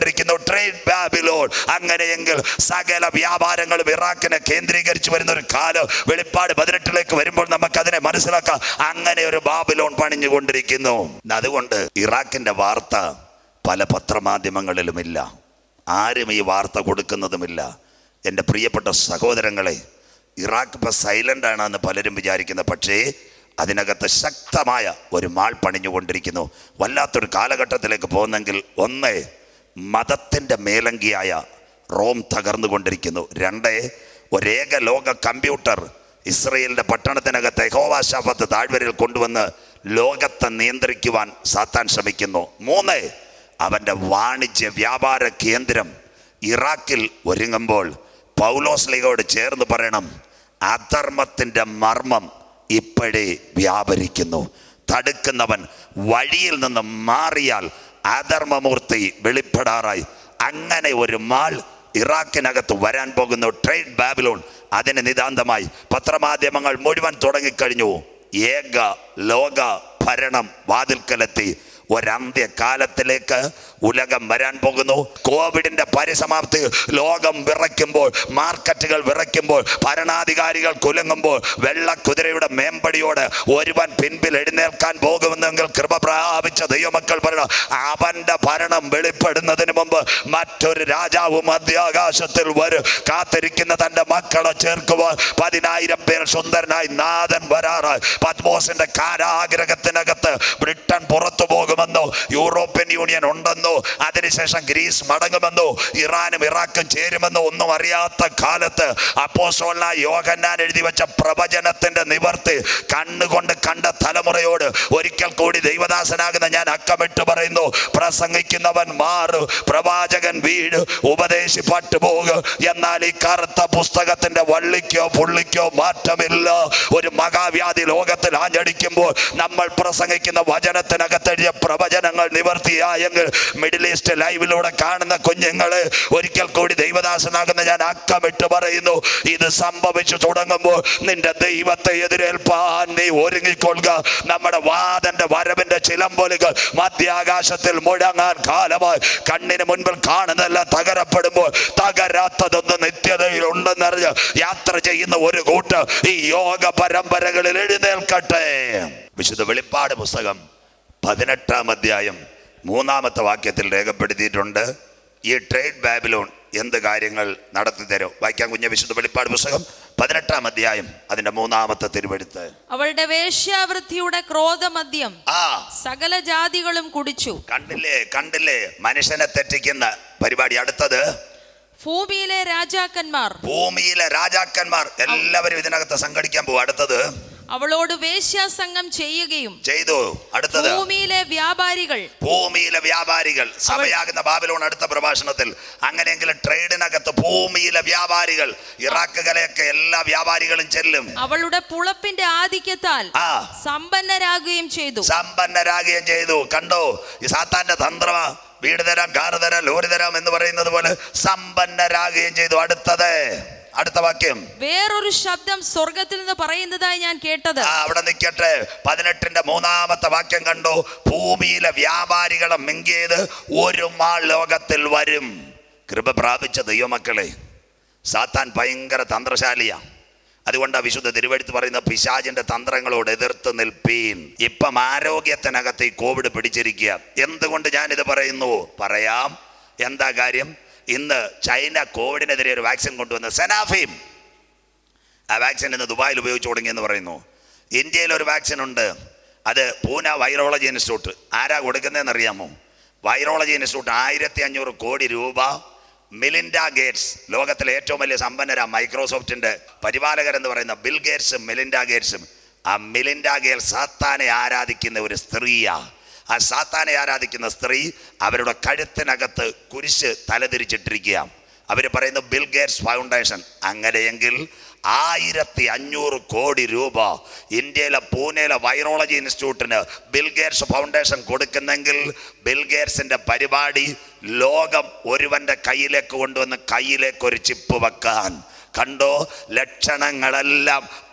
ട്രേഡ് ബാബിലോൺ അങ്ങനെയെങ്കിൽ സകല വ്യാപാരങ്ങളും ഇറാഖിനെ കേന്ദ്രീകരിച്ച് വരുന്ന ഒരു കാലം വെളിപ്പാട് പതിനെട്ടിലേക്ക് വരുമ്പോൾ നമുക്ക് അതിനെ മനസ്സിലാക്കാം അങ്ങനെ ഒരു ബാബിലോൺ പണിഞ്ഞുകൊണ്ടിരിക്കുന്നു അതുകൊണ്ട് ഇറാഖിന്റെ വാർത്ത പല പത്രമാധ്യമങ്ങളിലുമില്ല ആരും ഈ വാർത്ത കൊടുക്കുന്നതുമില്ല എൻ്റെ പ്രിയപ്പെട്ട സഹോദരങ്ങളെ ഇറാഖ് ഇപ്പം സൈലൻ്റ് ആണെന്ന് പലരും വിചാരിക്കുന്നത് പക്ഷേ അതിനകത്ത് ശക്തമായ ഒരു മാൾ പണിഞ്ഞുകൊണ്ടിരിക്കുന്നു വല്ലാത്തൊരു കാലഘട്ടത്തിലേക്ക് പോകുന്നെങ്കിൽ ഒന്ന് മതത്തിൻ്റെ മേലങ്കിയായ റോം തകർന്നുകൊണ്ടിരിക്കുന്നു രണ്ട് ഒരേക ലോക കമ്പ്യൂട്ടർ ഇസ്രയേലിന്റെ പട്ടണത്തിനകത്ത് യഹോവാശാപത്ത് താഴ്വരയിൽ കൊണ്ടുവന്ന് ലോകത്തെ നിയന്ത്രിക്കുവാൻ സാത്താൻ ശ്രമിക്കുന്നു മൂന്ന് അവൻ്റെ വാണിജ്യ വ്യാപാര കേന്ദ്രം ഇറാഖിൽ ഒരുങ്ങുമ്പോൾ പൗലോസ് ലീഗോട് ചേർന്ന് പറയണം അധർമ്മത്തിൻ്റെ മർമ്മം ഇപ്പോഴേ വ്യാപരിക്കുന്നു തടുക്കുന്നവൻ വഴിയിൽ നിന്ന് മാറിയാൽ അധർമ്മമൂർത്തി വെളിപ്പെടാറായി അങ്ങനെ ഒരു മാൾ ഇറാഖിനകത്ത് വരാൻ പോകുന്നു ട്രേഡ് ബാബിലോൺ അതിന് നിതാന്തമായി പത്രമാധ്യമങ്ങൾ മുഴുവൻ തുടങ്ങിക്കഴിഞ്ഞു ഏക ലോക ഭരണം വാതിൽക്കലെത്തി ഒരന്ത്യകാലത്തിലേക്ക് ഉലകം വരാൻ പോകുന്നു കോവിഡിന്റെ പരിസമാപ്തി ലോകം വിറയ്ക്കുമ്പോൾ മാർക്കറ്റുകൾ വിറയ്ക്കുമ്പോൾ ഭരണാധികാരികൾ കുലുങ്ങുമ്പോൾ വെള്ളക്കുതിരയുടെ മേമ്പടിയോട് ഒരുവൻ പിൻപിൽ എഴുന്നേൽക്കാൻ പോകുമെന്നെങ്കിൽ കൃപ പ്രാപിച്ച ദൈവമക്കൾ പറയണം അവന്റെ ഭരണം വെളിപ്പെടുന്നതിന് മുമ്പ് മറ്റൊരു രാജാവ് മധ്യാകാശത്തിൽ വരും കാത്തിരിക്കുന്ന തന്റെ മക്കളെ ചേർക്കുവാൻ പതിനായിരം പേർ സുന്ദരനായി നാഥൻ വരാറായി പത്മോസിന്റെ കാരാഗ്രഹത്തിനകത്ത് ബ്രിട്ടൻ പുറത്തു പോകുമെന്നോ യൂറോപ്യൻ യൂണിയൻ ഉണ്ടെന്നോ അതിനുശേഷം ഗ്രീസ് മടങ്ങുമെന്നോ ഇറാനും ഇറാഖും ചേരുമെന്നോ ഒന്നും അറിയാത്ത കാലത്ത് അപ്പോസോല യോഹന്നാൻ എഴുതി വെച്ച പ്രവചനത്തിന്റെ നിവർത്തി കണ്ണുകൊണ്ട് കണ്ട തലമുറയോട് ഒരിക്കൽ കൂടി ദൈവദാസനാകുന്ന ഞാൻ അക്കമിട്ട് പറയുന്നു പ്രസംഗിക്കുന്നവൻ മാറു പ്രവാചകൻ വീട് ഉപദേശിപ്പട്ടു പോകും എന്നാൽ ഈ കറുത്ത പുസ്തകത്തിന്റെ വള്ളിക്കോ പുള്ളിക്കോ മാറ്റമില്ല ഒരു മഹാവ്യാധി ലോകത്തിൽ ആഞ്ഞടിക്കുമ്പോൾ നമ്മൾ പ്രസംഗിക്കുന്ന വചനത്തിനകത്ത് എഴുതിയ പ്രവചനങ്ങൾ നിവർത്തിയായെങ്കിൽ മിഡിൽ ഈസ്റ്റ് ലൈവിലൂടെ കാണുന്ന കുഞ്ഞുങ്ങള് ഒരിക്കൽ കൂടി ദൈവദാസനാകുന്ന ഞാൻ അക്കമിട്ട് പറയുന്നു ഇത് സംഭവിച്ചു തുടങ്ങുമ്പോൾ നിന്റെ ദൈവത്തെ എതിരേൽപ്പാൻ നീ ഒരുങ്ങിക്കൊള്ളുക നമ്മുടെ വാദന്റെ വരവിന്റെ ചിലമ്പൊലികൾ മധ്യാകാശത്തിൽ മുഴങ്ങാൻ കാലമായി കണ്ണിന് മുൻപിൽ കാണുന്നതെല്ലാം തകരപ്പെടുമ്പോൾ തകരാത്തതൊന്ന് നിത്യതയിൽ ഉണ്ടെന്നറിഞ്ഞ് യാത്ര ചെയ്യുന്ന ഒരു കൂട്ട് ഈ യോഗ പരമ്പരകളിൽ എഴുന്നേൽക്കട്ടെ വിശുദ്ധ വെളിപ്പാട് പുസ്തകം പതിനെട്ടാം അധ്യായം മൂന്നാമത്തെ വാക്യത്തിൽ രേഖപ്പെടുത്തിയിട്ടുണ്ട് ഈ ട്രേഡ് ബാബിലോൺ എന്ത് കാര്യങ്ങൾ നടത്തി തരും വായിക്കാൻ കുഞ്ഞ വിശുദ്ധ വെളിപ്പാട് പുസ്തകം പതിനെട്ടാം അധ്യായം അതിന്റെ മൂന്നാമത്തെ തിരുവെടുത്ത് അവളുടെ വേശ്യാവൃത്തിയുടെ ക്രോധമദ്യം ആ സകല ജാതികളും കുടിച്ചു കണ്ടില്ലേ കണ്ടില്ലേ മനുഷ്യനെ തെറ്റിക്കുന്ന പരിപാടി അടുത്തത് ഭൂമിയിലെ രാജാക്കന്മാർ ഭൂമിയിലെ രാജാക്കന്മാർ എല്ലാവരും ഇതിനകത്ത് സംഘടിക്കാൻ പോകും അടുത്തത് അവളോട് വേശ്യാസംഗം ചെയ്യുകയും ചെയ്തു അടുത്തത് ഭൂമിയിലെ വ്യാപാരികൾ ഭൂമിയിലെ വ്യാപാരികൾ സഭയാകുന്ന ബാബിലോൺ അടുത്ത പ്രഭാഷണത്തിൽ അങ്ങനെയെങ്കിൽ ട്രേഡിനകത്ത് ഭൂമിയിലെ വ്യാപാരികൾ ഇറാഖുകളെയൊക്കെ എല്ലാ വ്യാപാരികളും ചെല്ലും അവളുടെ പുളപ്പിന്റെ ആധിക്യത്താൽ ആ സമ്പന്നരാകുകയും ചെയ്തു സമ്പന്നരാകുകയും ചെയ്തു കണ്ടോ ഈ സാത്താന്റെ തന്ത്രമാ വീട് തരാം കാറ് തരാം ലോറി തരാം എന്ന് പറയുന്നത് പോലെ സമ്പന്നരാകുകയും ചെയ്തു അടുത്തത് അടുത്ത വാക്യം വേറൊരു ശബ്ദം സ്വർഗത്തിൽ നിന്ന് പറയുന്നതായി ഞാൻ കേട്ടത് ആ അവിടെ നിൽക്കട്ടെ പതിനെട്ടിന്റെ മൂന്നാമത്തെ വാക്യം കണ്ടു ഭൂമിയിലെ വ്യാപാരികളെ മിങ്കിയത് ഒരു മാൾ ലോകത്തിൽ വരും കൃപ പ്രാപിച്ച ദൈവമക്കളെ സാത്താൻ ഭയങ്കര തന്ത്രശാലിയാ അതുകൊണ്ട് വിശുദ്ധ തിരുവഴുത്ത് പറയുന്ന പിശാചിന്റെ തന്ത്രങ്ങളോട് എതിർത്ത് നിൽപ്പീൻ ഇപ്പം ആരോഗ്യത്തിനകത്ത് ഈ കോവിഡ് പിടിച്ചിരിക്കുക എന്തുകൊണ്ട് ഞാനിത് പറയുന്നു പറയാം എന്താ കാര്യം ഇന്ന് ചൈന കോവിഡിനെതിരെ ഒരു വാക്സിൻ കൊണ്ടുവന്ന് സെനാഫീം ആ വാക്സിൻ ഇന്ന് ദുബായിൽ ഉപയോഗിച്ച് തുടങ്ങിയെന്ന് പറയുന്നു ഇന്ത്യയിൽ ഒരു വാക്സിൻ ഉണ്ട് അത് പൂന വൈറോളജി ഇൻസ്റ്റിറ്റ്യൂട്ട് ആരാ കൊടുക്കുന്നതെന്ന് അറിയാമോ വൈറോളജി ഇൻസ്റ്റിറ്റ്യൂട്ട് ആയിരത്തി അഞ്ഞൂറ് കോടി രൂപ മിലിൻഡ ഗേറ്റ്സ് ലോകത്തിലെ ഏറ്റവും വലിയ സമ്പന്നര മൈക്രോസോഫ്റ്റിന്റെ പരിപാലകരെന്ന് പറയുന്ന ബിൽ ഗേറ്റ്സും മിലിൻഡ ഗേറ്റ്സും ആ മിലിൻഡ ഗേറ്റ്സ് സാത്താനെ ആരാധിക്കുന്ന ഒരു സ്ത്രീയാ ആ സാത്താനെ ആരാധിക്കുന്ന സ്ത്രീ അവരുടെ കഴുത്തിനകത്ത് കുരിശ് തലതിരിച്ചിട്ടിരിക്കുക അവർ പറയുന്നു ബിൽ ഗേറ്റ്സ് ഫൗണ്ടേഷൻ അങ്ങനെയെങ്കിൽ ആയിരത്തി അഞ്ഞൂറ് കോടി രൂപ ഇന്ത്യയിലെ പൂനെയിലെ വൈറോളജി ഇൻസ്റ്റിറ്റ്യൂട്ടിന് ബിൽ ഗേറ്റ്സ് ഫൗണ്ടേഷൻ കൊടുക്കുന്നെങ്കിൽ ബിൽ ഗേറ്റ്സിന്റെ പരിപാടി ലോകം ഒരുവന്റെ കയ്യിലേക്ക് കൊണ്ടുവന്ന് കയ്യിലേക്ക് ഒരു ചിപ്പ് വെക്കാൻ കണ്ടോ ലക്ഷണങ്ങളെല്ലാം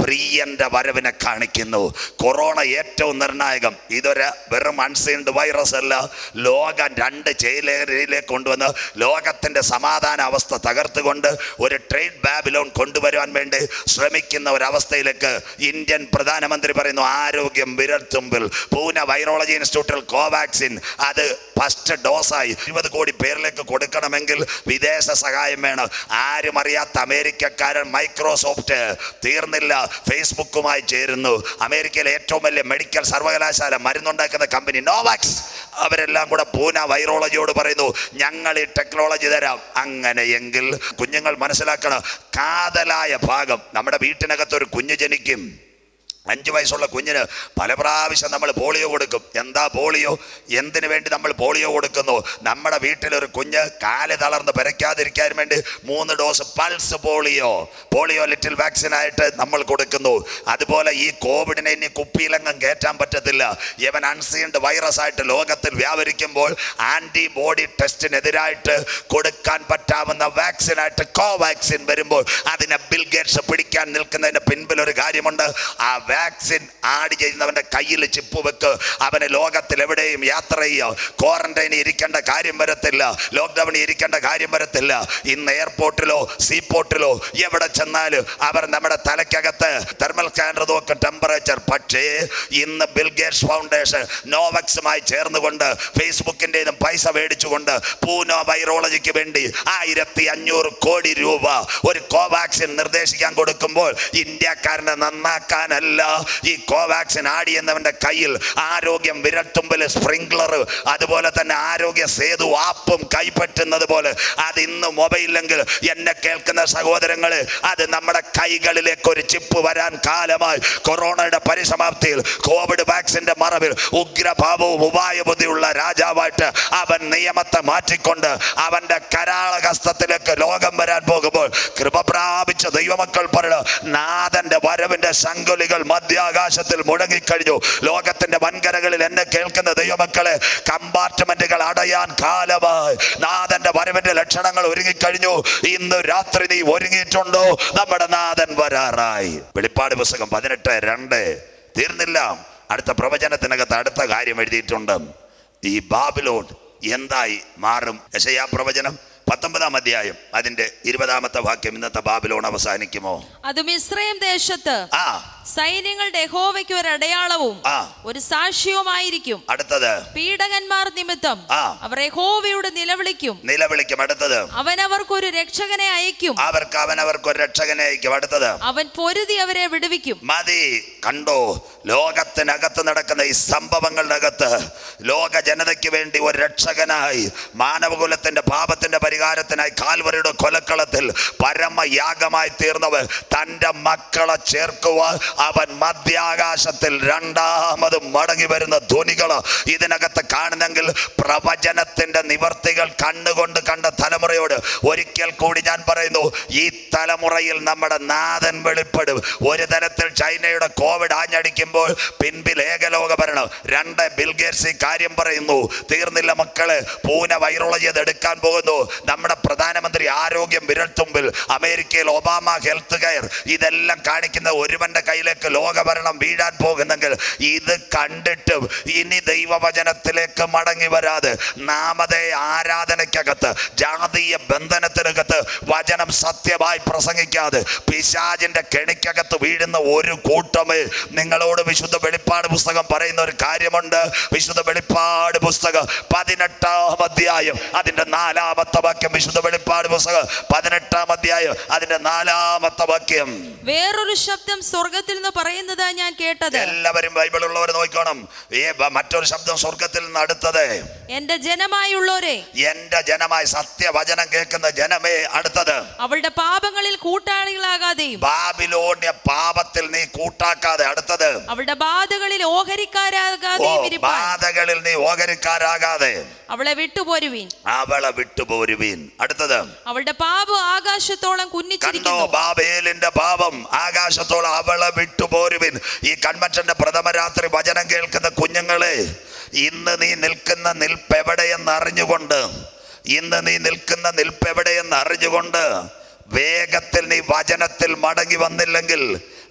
പ്രിയന്റെ വരവിനെ കാണിക്കുന്നു കൊറോണ ഏറ്റവും നിർണായകം ഇതൊരു വെറും അൺസീൻഡ് വൈറസ് അല്ല ലോകം രണ്ട് ചേലേരിയിലേക്ക് കൊണ്ടുവന്ന് ലോകത്തിന്റെ സമാധാന അവസ്ഥ തകർത്തുകൊണ്ട് ഒരു ട്രേഡ് ബാബിലോൺ കൊണ്ടുവരുവാൻ വേണ്ടി ശ്രമിക്കുന്ന ഒരവസ്ഥയിലേക്ക് ഇന്ത്യൻ പ്രധാനമന്ത്രി പറയുന്നു ആരോഗ്യം വിരൽത്തുമ്പിൽ പൂന വൈറോളജി ഇൻസ്റ്റിറ്റ്യൂട്ടിൽ കോവാക്സിൻ അത് ഫസ്റ്റ് ഡോസായി ഇരുപത് കോടി പേരിലേക്ക് കൊടുക്കണമെങ്കിൽ വിദേശ സഹായം വേണം ആരും അറിയാത്ത അമേരിക്കക്കാരൻ മൈക്രോസോഫ്റ്റ് തീർന്നില്ല ഫേസ്ബുക്കുമായി ചേരുന്നു അമേരിക്കയിലെ ഏറ്റവും വലിയ മെഡിക്കൽ സർവകലാശാല മരുന്നുണ്ടാക്കുന്ന കമ്പനി നോവാക്സ് അവരെല്ലാം കൂടെ പൂന വൈറോളജിയോട് പറയുന്നു ഞങ്ങൾ ഈ ടെക്നോളജി തരാം അങ്ങനെയെങ്കിൽ കുഞ്ഞുങ്ങൾ മനസ്സിലാക്കണം കാതലായ ഭാഗം നമ്മുടെ വീട്ടിനകത്ത് ഒരു കുഞ്ഞ് ജനിക്കും അഞ്ച് വയസ്സുള്ള കുഞ്ഞിന് പല പ്രാവശ്യം നമ്മൾ പോളിയോ കൊടുക്കും എന്താ പോളിയോ എന്തിനു വേണ്ടി നമ്മൾ പോളിയോ കൊടുക്കുന്നു നമ്മുടെ വീട്ടിലൊരു കുഞ്ഞ് കാല് തളർന്ന് പെരയ്ക്കാതിരിക്കാൻ വേണ്ടി മൂന്ന് dose pulse polio polio little vaccine ആയിട്ട് നമ്മൾ കൊടുക്കുന്നു അതുപോലെ ഈ കോവിഡിനെ ഇനി കുപ്പിയിലെങ്ങും കയറ്റാൻ പറ്റത്തില്ല ഇവൻ അൺസീൻഡ് വൈറസ് ആയിട്ട് ലോകത്തിൽ വ്യാപരിക്കുമ്പോൾ ആന്റിബോഡി ടെസ്റ്റിനെതിരായിട്ട് കൊടുക്കാൻ പറ്റാവുന്ന വാക്സിനായിട്ട് കോവാക്സിൻ വരുമ്പോൾ അതിനെ ബിൽ ഗേറ്റ്സ് പിടിക്കാൻ നിൽക്കുന്നതിന്റെ പിൻപിൽ ഒരു കാര്യമുണ്ട് ആ വാക്സിൻ ആഡ് ചെയ്യുന്നവന്റെ കയ്യിൽ ചിപ്പ് വെക്ക് അവന് ലോകത്തിൽ എവിടെയും യാത്ര ചെയ്യോ ക്വാറന്റൈനിൽ ഇരിക്കേണ്ട കാര്യം വരത്തില്ല ലോക്ക്ഡൌണിൽ ഇരിക്കേണ്ട കാര്യം വരത്തില്ല ഇന്ന് എയർപോർട്ടിലോ സീപോർട്ടിലോ എവിടെ ചെന്നാലും അവർ നമ്മുടെ തലയ്ക്കകത്ത് തെർമൽ സ്കാനർ നോക്കും ടെമ്പറേച്ചർ പക്ഷേ ഇന്ന് ബിൽ ഗേറ്റ്സ് ഫൗണ്ടേഷൻ നോവക്സുമായി ചേർന്നുകൊണ്ട് ഫേസ്ബുക്കിൻ്റെതും പൈസ മേടിച്ചുകൊണ്ട് പൂനോ വൈറോളജിക്ക് വേണ്ടി ആയിരത്തി അഞ്ഞൂറ് കോടി രൂപ ഒരു കോവാക്സിൻ നിർദ്ദേശിക്കാൻ കൊടുക്കുമ്പോൾ ഇന്ത്യക്കാരനെ നന്നാക്കാനല്ല ഈ കോവാക്സിൻ ആടിയെന്നവന്റെ കയ്യിൽ ആരോഗ്യം വിരൽത്തുമ്പിൽ സ്പ്രിംഗ്ലർ അതുപോലെ തന്നെ ആരോഗ്യ സേതു ആപ്പും കൈപ്പറ്റുന്നത് പോലെ അത് ഇന്ന് മൊബൈലിലെങ്കിൽ എന്നെ കേൾക്കുന്ന സഹോദരങ്ങള് അത് നമ്മുടെ കൈകളിലേക്ക് ഒരു ചിപ്പ് വരാൻ കാലമായി കൊറോണയുടെ പരിസമാപ്തിയിൽ കോവിഡ് വാക്സിന്റെ മറവിൽ ഉഗ്രഭാവവും ഉപായബുദ്ധിയുള്ള രാജാവായിട്ട് അവൻ നിയമത്തെ മാറ്റിക്കൊണ്ട് അവന്റെ കരാളഹസ്തത്തിലേക്ക് ലോകം വരാൻ പോകുമ്പോൾ കൃപ പ്രാപിച്ച ദൈവമക്കൾ പറയണ നാഥന്റെ വരവിന്റെ ശങ്കുലികൾ മധ്യാകാശത്തിൽ മുഴങ്ങിക്കഴിഞ്ഞു ലോകത്തിന്റെ വൻകരകളിൽ എന്നെ കേൾക്കുന്ന ദൈവമക്കളെ കമ്പാർട്ട്മെന്റുകൾ അടയാൻ കാലമായി നാഥന്റെ വരവിന്റെ ലക്ഷണങ്ങൾ ഒരുങ്ങിക്കഴിഞ്ഞു ഇന്ന് രാത്രി നീ ഒരുങ്ങിയിട്ടുണ്ടോ നമ്മുടെ നാഥൻ വരാറായി വെളിപ്പാട് പുസ്തകം പതിനെട്ട് രണ്ട് തീർന്നില്ല അടുത്ത പ്രവചനത്തിനകത്ത് അടുത്ത കാര്യം എഴുതിയിട്ടുണ്ട് ഈ ബാബിലോൺ എന്തായി മാറും യശയാ പ്രവചനം പത്തൊമ്പതാം അധ്യായം അതിന്റെ ഇരുപതാമത്തെ വാക്യം ഇന്നത്തെ ബാബിലോൺ അവസാനിക്കുമോ അത് മിശ്രയം ദേശത്ത് ആ സൈന്യങ്ങളുടെ യഹോവയ്ക്ക് ഒരു അടയാളവും ആ. ഒരു സാക്ഷ്യവുമായിരിക്കും അടുത്തത് പീഡകന്മാർ നിമിത്തം ആ. അവർ യഹോവയോട് നിലവിളിക്കും നിലവിളിക്കും അടുത്തത് അവൻ അവർക്കൊരു രക്ഷകനെ അയക്കും അവർക്ക് അവനവർക്ക് ഒരു രക്ഷകനെ അയക്കും അടുത്തത് അവൻ പൊരുതി അവരെ വിടുവിക്കും മതി കണ്ടോ ലോകത്തിനകത്ത് നടക്കുന്ന ഈ സംഭവങ്ങളുടെ അകത്ത് ലോക ജനതയ്ക്ക് വേണ്ടി ഒരു രക്ഷകനായി മാനവകുലത്തിന്റെ പാപത്തിന്റെ പരിഹാരത്തിനായി കാൽവരിയുടെ കൊലക്കളത്തിൽ പരമയാഗമായി തീർന്നവൻ തൻ്റെ മക്കളെ ചേർക്കുവാൻ അവൻ മധ്യാകാശത്തിൽ രണ്ടാമത് മടങ്ങി വരുന്ന ധ്വനികൾ ഇതിനകത്ത് കാണുന്നെങ്കിൽ പ്രവചനത്തിന്റെ നിവർത്തികൾ കണ്ണുകൊണ്ട് കണ്ട തലമുറയോട് ഒരിക്കൽ കൂടി ഞാൻ പറയുന്നു ഈ തലമുറയിൽ നമ്മുടെ നാഥൻ വെളിപ്പെടും ഒരു തരത്തിൽ ചൈനയുടെ കോവിഡ് ആഞ്ഞടിക്കുമ്പോൾ പിൻപിൽ ഏകലോക ഭരണം രണ്ട് ബിൽഗേറ്റ്സ് ഈ കാര്യം പറയുന്നു തീർന്നില്ല മക്കള് പൂന വൈറോളജി അത് എടുക്കാൻ പോകുന്നു നമ്മുടെ പ്രധാനമന്ത്രി ആരോഗ്യം വിരൽത്തുമ്പിൽ അമേരിക്കയിൽ ഒബാമ ഹെൽത്ത് കെയർ ഇതെല്ലാം കാണിക്കുന്ന ഒരുവന്റെ കയ്യിലേക്ക് ലോകഭരണം വീഴാൻ പോകുന്നെങ്കിൽ ഇത് കണ്ടിട്ടും ഇനി ദൈവവചനത്തിലേക്ക് മടങ്ങി വരാതെ നാമതേ ആരാധനയ്ക്കകത്ത് ജാതീയ ബന്ധനത്തിനകത്ത് വചനം സത്യമായി പ്രസംഗിക്കാതെ പിശാചിന്റെ കെണിക്കകത്ത് വീഴുന്ന ഒരു കൂട്ടമേ നിങ്ങളോട് വിശുദ്ധ വെളിപ്പാട് പുസ്തകം പറയുന്ന ഒരു കാര്യമുണ്ട് വിശുദ്ധ വെളിപ്പാട് പുസ്തകം പതിനെട്ടാം അധ്യായം അതിന്റെ നാലാമത്തെ വാക്യം വിശുദ്ധ വെളിപ്പാട് പുസ്തകം പതിനെട്ടാം അധ്യായം അതിന്റെ നാലാമത്തെ വാക്യം വേറൊരു ശബ്ദം സ്വർഗത്തിൽ നിന്ന് പറയുന്നത് ഞാൻ കേട്ടത് എല്ലാവരും ബൈബിൾ ഉള്ളവർ നോക്കണം ഈ ബ- മറ്റൊരു ശബ്ദം സ്വർഗത്തിൽ നിന്ന് അടുത്തത് എന്റെ ജനമായുള്ളോരെ എന്റെ ജനമായി സത്യവചനം കേൾക്കുന്ന ജനമേ അടുത്തത് അവളുടെ പാപങ്ങളിൽ കൂട്ടാളികളാകാതെയും ബാബിലോണ്യ പാപത്തിൽ നീ കൂട്ടാക്കാതെ അടുത്തത് അവളുടെ ബാധകളിൽ ഓ ഓഹരിക്കാരാകാതെയും ഇരിപ്പാൻ ബാധകളിൽ നീ ഓഹരിക്കാരാകാതെ അവളെ വിട്ടുപോരുവീൻ അവളെ വിട്ടുപോരുവീൻ അടുത്തത് അവളുടെ പാപം ആകാശത്തോളം കണ്ടോ കുന്നിച്ചിരിക്കുന്നു ബാബേലിന്റെ പാപം ആകാശത്തോളം അവളെ വിട്ടുപോരുവിൻ ഈ കൺവെൻഷന്റെ പ്രഥമ രാത്രി വചനം കേൾക്കുന്ന കുഞ്ഞുങ്ങളെ ഇന്ന് നീ നിൽക്കുന്ന നിൽപ്പ് എവിടെയെന്ന് അറിഞ്ഞുകൊണ്ട് ഇന്ന് നീ നിൽക്കുന്ന നിൽപ്പ് എവിടെയെന്ന് അറിഞ്ഞുകൊണ്ട് വേഗത്തിൽ നീ വചനത്തിൽ മടങ്ങി വന്നില്ലെങ്കിൽ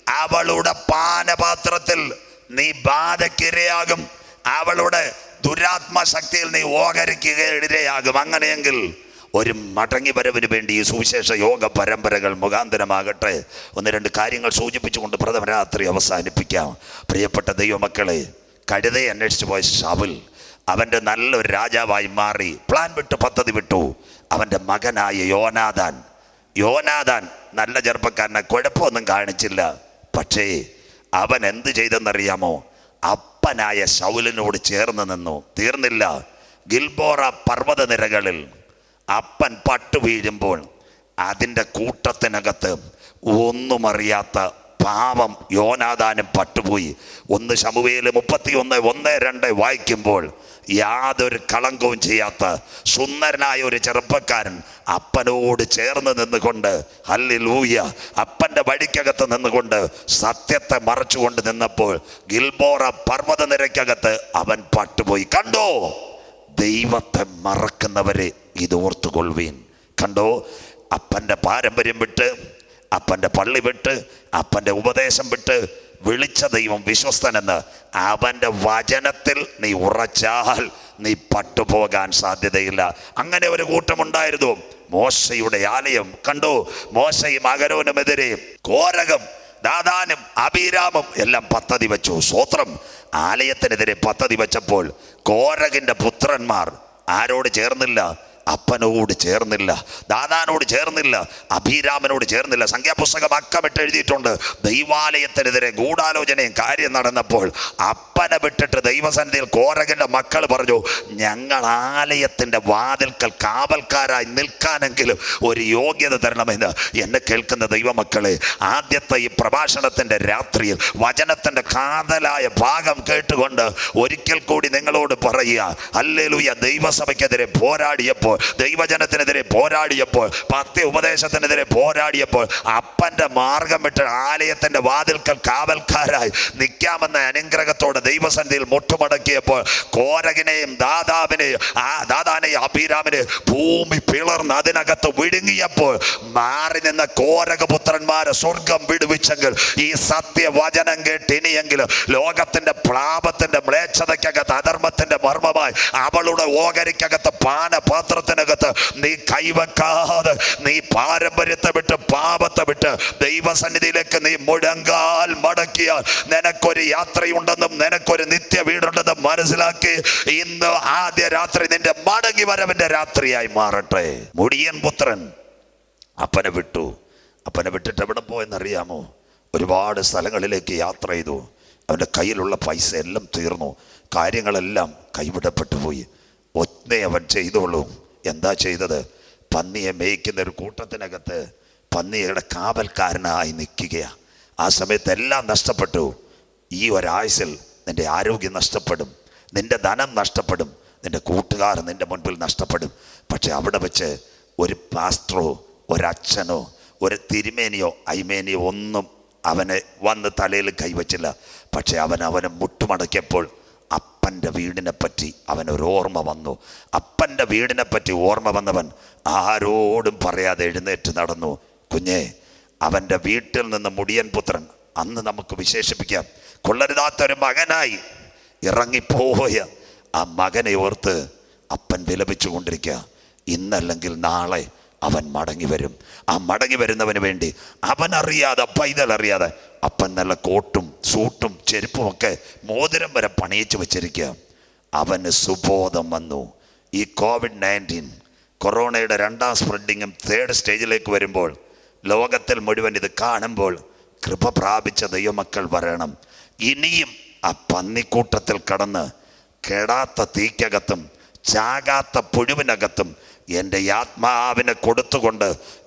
അവളുടെ പാനപാത്രത്തിൽ നീ ബാധയ്ക്കിരയാകും അവളുടെ ദുരാത്മ ശക്തിയിൽ നീ ഓകരിക്കുക ഇടയാകും അങ്ങനെയെങ്കിൽ ഒരു മടങ്ങി വരവിന് വേണ്ടി ഈ സുവിശേഷ യോഗ പരമ്പരകൾ മുഖാന്തരമാകട്ടെ ഒന്ന് രണ്ട് കാര്യങ്ങൾ സൂചിപ്പിച്ചുകൊണ്ട് പ്രഥമ രാത്രി അവസാനിപ്പിക്കാം പ്രിയപ്പെട്ട ദൈവമക്കളെ കഴുതയെ അന്വേഷിച്ചു പോയ ഷാവുൽ അവൻ്റെ നല്ലൊരു രാജാവായി മാറി പ്ലാൻ വിട്ടു പദ്ധതി വിട്ടു അവൻ്റെ മകനായ യോനാദാൻ യോനാദാൻ നല്ല ചെറുപ്പക്കാരനെ കുഴപ്പമൊന്നും കാണിച്ചില്ല പക്ഷേ അവൻ എന്ത് ചെയ്തെന്നറിയാമോ അപ്പനായ ശൗലിനോട് ചേർന്ന് നിന്നു തീർന്നില്ല ഗിൽബോറ പർവ്വത നിരകളിൽ അപ്പൻ പട്ടു വീഴുമ്പോൾ അതിൻ്റെ കൂട്ടത്തിനകത്ത് ഒന്നും അറിയാത്ത പാവം യോനാദാനും പട്ടുപോയി ഒന്ന് ശമുവേല് മുപ്പത്തി ഒന്ന് ഒന്ന് രണ്ട് വായിക്കുമ്പോൾ യാതൊരു കളങ്കവും ചെയ്യാത്ത സുന്ദരനായ ഒരു ചെറുപ്പക്കാരൻ അപ്പനോട് ചേർന്ന് നിന്നുകൊണ്ട് ഹല്ലേലൂയ അപ്പൻ്റെ വഴിക്കകത്ത് നിന്നുകൊണ്ട് സത്യത്തെ മറച്ചുകൊണ്ട് നിന്നപ്പോൾ ഗിൽബോറ പർവ്വത നിരക്കകത്ത് അവൻ പട്ടുപോയി കണ്ടോ ദൈവത്തെ മറക്കുന്നവരെ ഇത് ഓർത്തുകൊള്ളുവീൻ കണ്ടോ അപ്പൻ്റെ പാരമ്പര്യം വിട്ട് അപ്പൻ്റെ പള്ളി വിട്ട് അപ്പൻ്റെ ഉപദേശം വിട്ട് വിളിച്ച ദൈവം വിശ്വസ്തനെന്ന് അവൻ്റെ വചനത്തിൽ നീ ഉറച്ചാൽ നീ പട്ടുപോകാൻ സാധ്യതയില്ല അങ്ങനെ ഒരു കൂട്ടമുണ്ടായിരുന്നു മോശയുടെ ആലയം കണ്ടു മോശയും അകരോനുമെതിരെ കോരകം ദാദാനും അബീരാമും എല്ലാം പദ്ധതി വെച്ചു സ്വത്രം ആലയത്തിനെതിരെ പദ്ധതി വെച്ചപ്പോൾ കോരകിന്റെ പുത്രന്മാർ ആരോട് ചേർന്നില്ല അപ്പനോട് ചേർന്നില്ല ദാദാനോട് ചേർന്നില്ല അഭിരാമനോട് ചേർന്നില്ല സംഖ്യാപുസ്തകം അക്കമിട്ട് എഴുതിയിട്ടുണ്ട് ദൈവാലയത്തിനെതിരെ ഗൂഢാലോചനയും കാര്യം നടന്നപ്പോൾ അപ്പനെ വിട്ടിട്ട് ദൈവസന്നിധിയിൽ കോരകന്റെ മക്കൾ പറഞ്ഞു ഞങ്ങൾ ആലയത്തിന്റെ വാതിൽക്കൽ കാവൽക്കാരായി നിൽക്കാനെങ്കിലും ഒരു യോഗ്യത തരണമെന്ന് എന്നെ കേൾക്കുന്ന ദൈവമക്കളെ ആദ്യത്തെ ഈ പ്രഭാഷണത്തിന്റെ രാത്രിയിൽ വചനത്തിന്റെ കാതലായ ഭാഗം കേട്ടുകൊണ്ട് ഒരിക്കൽ കൂടി നിങ്ങളോട് പറയുക അല്ലേലൂയ ദൈവസഭയ്ക്കെതിരെ പോരാടിയപ്പോൾ ദൈവജനത്തിനെതിരെ പോരാടിയപ്പോൾ പത്യ ഉപദേശത്തിനെതിരെ പോരാടിയപ്പോൾ അപ്പന്റെ മാർഗം വിട്ട് ആലയത്തിന്റെ വാതിൽക്കൽ കാവൽക്കാരായി നിൽക്കാമെന്ന അനുഗ്രഹത്തോടെ ദൈവസന്നിധിയിൽ മുട്ടുമടക്കിയപ്പോൾ കോരകിനെയും ദാദാവിനെയും ആ ദാദാനെയും അഭിരാമിനെ ഭൂമി പിളർന്ന് അതിനകത്ത് വിഴുങ്ങിയപ്പോൾ മാറി നിന്ന കോരകപുത്രന്മാരെ സ്വർഗം വിടുവിച്ചെങ്കിൽ ഈ സത്യവചനം കേട്ട് ഇനിയെങ്കിലും ലോകത്തിന്റെ പ്രാപത്തിന്റെ മ്ലേച്ഛതയ്ക്കകത്ത് അധർമ്മത്തിന്റെ മർമ്മമായി അവളുടെ ഓഹരിക്കകത്ത് പാനപാത്രത്തിനകത്ത് നീ കൈവെക്കാതെ നീ പാരമ്പര്യത്തെ വിട്ട് പാപത്തെ വിട്ട് ദൈവസന്നിധിയിലേക്ക് നീ മുഴങ്കാൽ മടക്കിയാൽ നിനക്കൊരു യാത്രയുണ്ടെന്നും നിനക്കൊരു നിത്യ വീടുണ്ടെന്നും മനസ്സിലാക്കി ഇന്ന് ആദ്യ രാത്രി നിന്റെ മടങ്ങി വരവിന്റെ രാത്രിയായി മാറട്ടെ മുടിയൻ പുത്രൻ അപ്പനെ വിട്ടു അപ്പനെ വിട്ടിട്ട് എവിടെ പോയെന്നറിയാമോ ഒരുപാട് സ്ഥലങ്ങളിലേക്ക് യാത്ര ചെയ്തു അവൻ്റെ കയ്യിലുള്ള പൈസ എല്ലാം തീർന്നു കാര്യങ്ങളെല്ലാം കൈവിടപ്പെട്ടു പോയി ഒന്നേ അവൻ ചെയ്തോളൂ എന്താ ചെയ്തത് പന്നിയെ മേയ്ക്കുന്ന ഒരു കൂട്ടത്തിനകത്ത് പന്നിയുടെ കാവൽക്കാരനായി നിൽക്കുകയാണ് ആ സമയത്ത് എല്ലാം നഷ്ടപ്പെട്ടു ഈ ഒരാഴ്ചയിൽ നിന്റെ ആരോഗ്യം നഷ്ടപ്പെടും നിന്റെ ധനം നഷ്ടപ്പെടും നിന്റെ കൂട്ടുകാർ നിന്റെ മുൻപിൽ നഷ്ടപ്പെടും പക്ഷെ അവിടെ വെച്ച് ഒരു പാസ്റ്ററോ ഒരച്ഛനോ ഒരു തിരുമേനിയോ ഐമേനിയോ ഒന്നും അവനെ വന്ന് തലയിൽ കൈവച്ചില്ല പക്ഷെ അവൻ അവനെ മുട്ടുമടക്കിയപ്പോൾ അപ്പൻ്റെ വീടിനെ പറ്റി അവനൊരു ഓർമ്മ വന്നു അപ്പൻ്റെ വീടിനെ പറ്റി ഓർമ്മ വന്നവൻ ആരോടും പറയാതെ എഴുന്നേറ്റ് നടന്നു കുഞ്ഞേ അവൻ്റെ വീട്ടിൽ നിന്ന് മുടിയൻ പുത്രൻ അന്ന് നമുക്ക് വിശേഷിപ്പിക്കാം കൊള്ളരുതാത്തൊരു മകനായി ഇറങ്ങിപ്പോയ ആ മകനെ ഓർത്ത് അപ്പൻ വിലപിച്ചു കൊണ്ടിരിക്കുക ഇന്നല്ലെങ്കിൽ നാളെ അവൻ മടങ്ങി വരും ആ മടങ്ങി വരുന്നവന് വേണ്ടി അവൻ അറിയാതെ പൈതൽ അറിയാതെ അപ്പൻ നല്ല കോട്ടും സൂട്ടും ചെരുപ്പും ഒക്കെ മോതിരം വരെ പണിയിച്ചു വെച്ചിരിക്കുക അവന് സുബോധം വന്നു ഈ കോവിഡ് നയൻറ്റീൻ കൊറോണയുടെ രണ്ടാം സ്പ്രെഡിങ്ങും തേർഡ് സ്റ്റേജിലേക്ക് വരുമ്പോൾ ലോകത്തിൽ മുഴുവൻ ഇത് കാണുമ്പോൾ കൃപ പ്രാപിച്ച ദൈവമക്കൾ വരണം ഇനിയും ആ പന്നിക്കൂട്ടത്തിൽ കടന്ന് കെടാത്ത തീക്കകത്തും ചാകാത്ത പുഴുവിനകത്തും എൻ്റെ ആത്മാവിനെ കൊടുത്തുകൊണ്ട്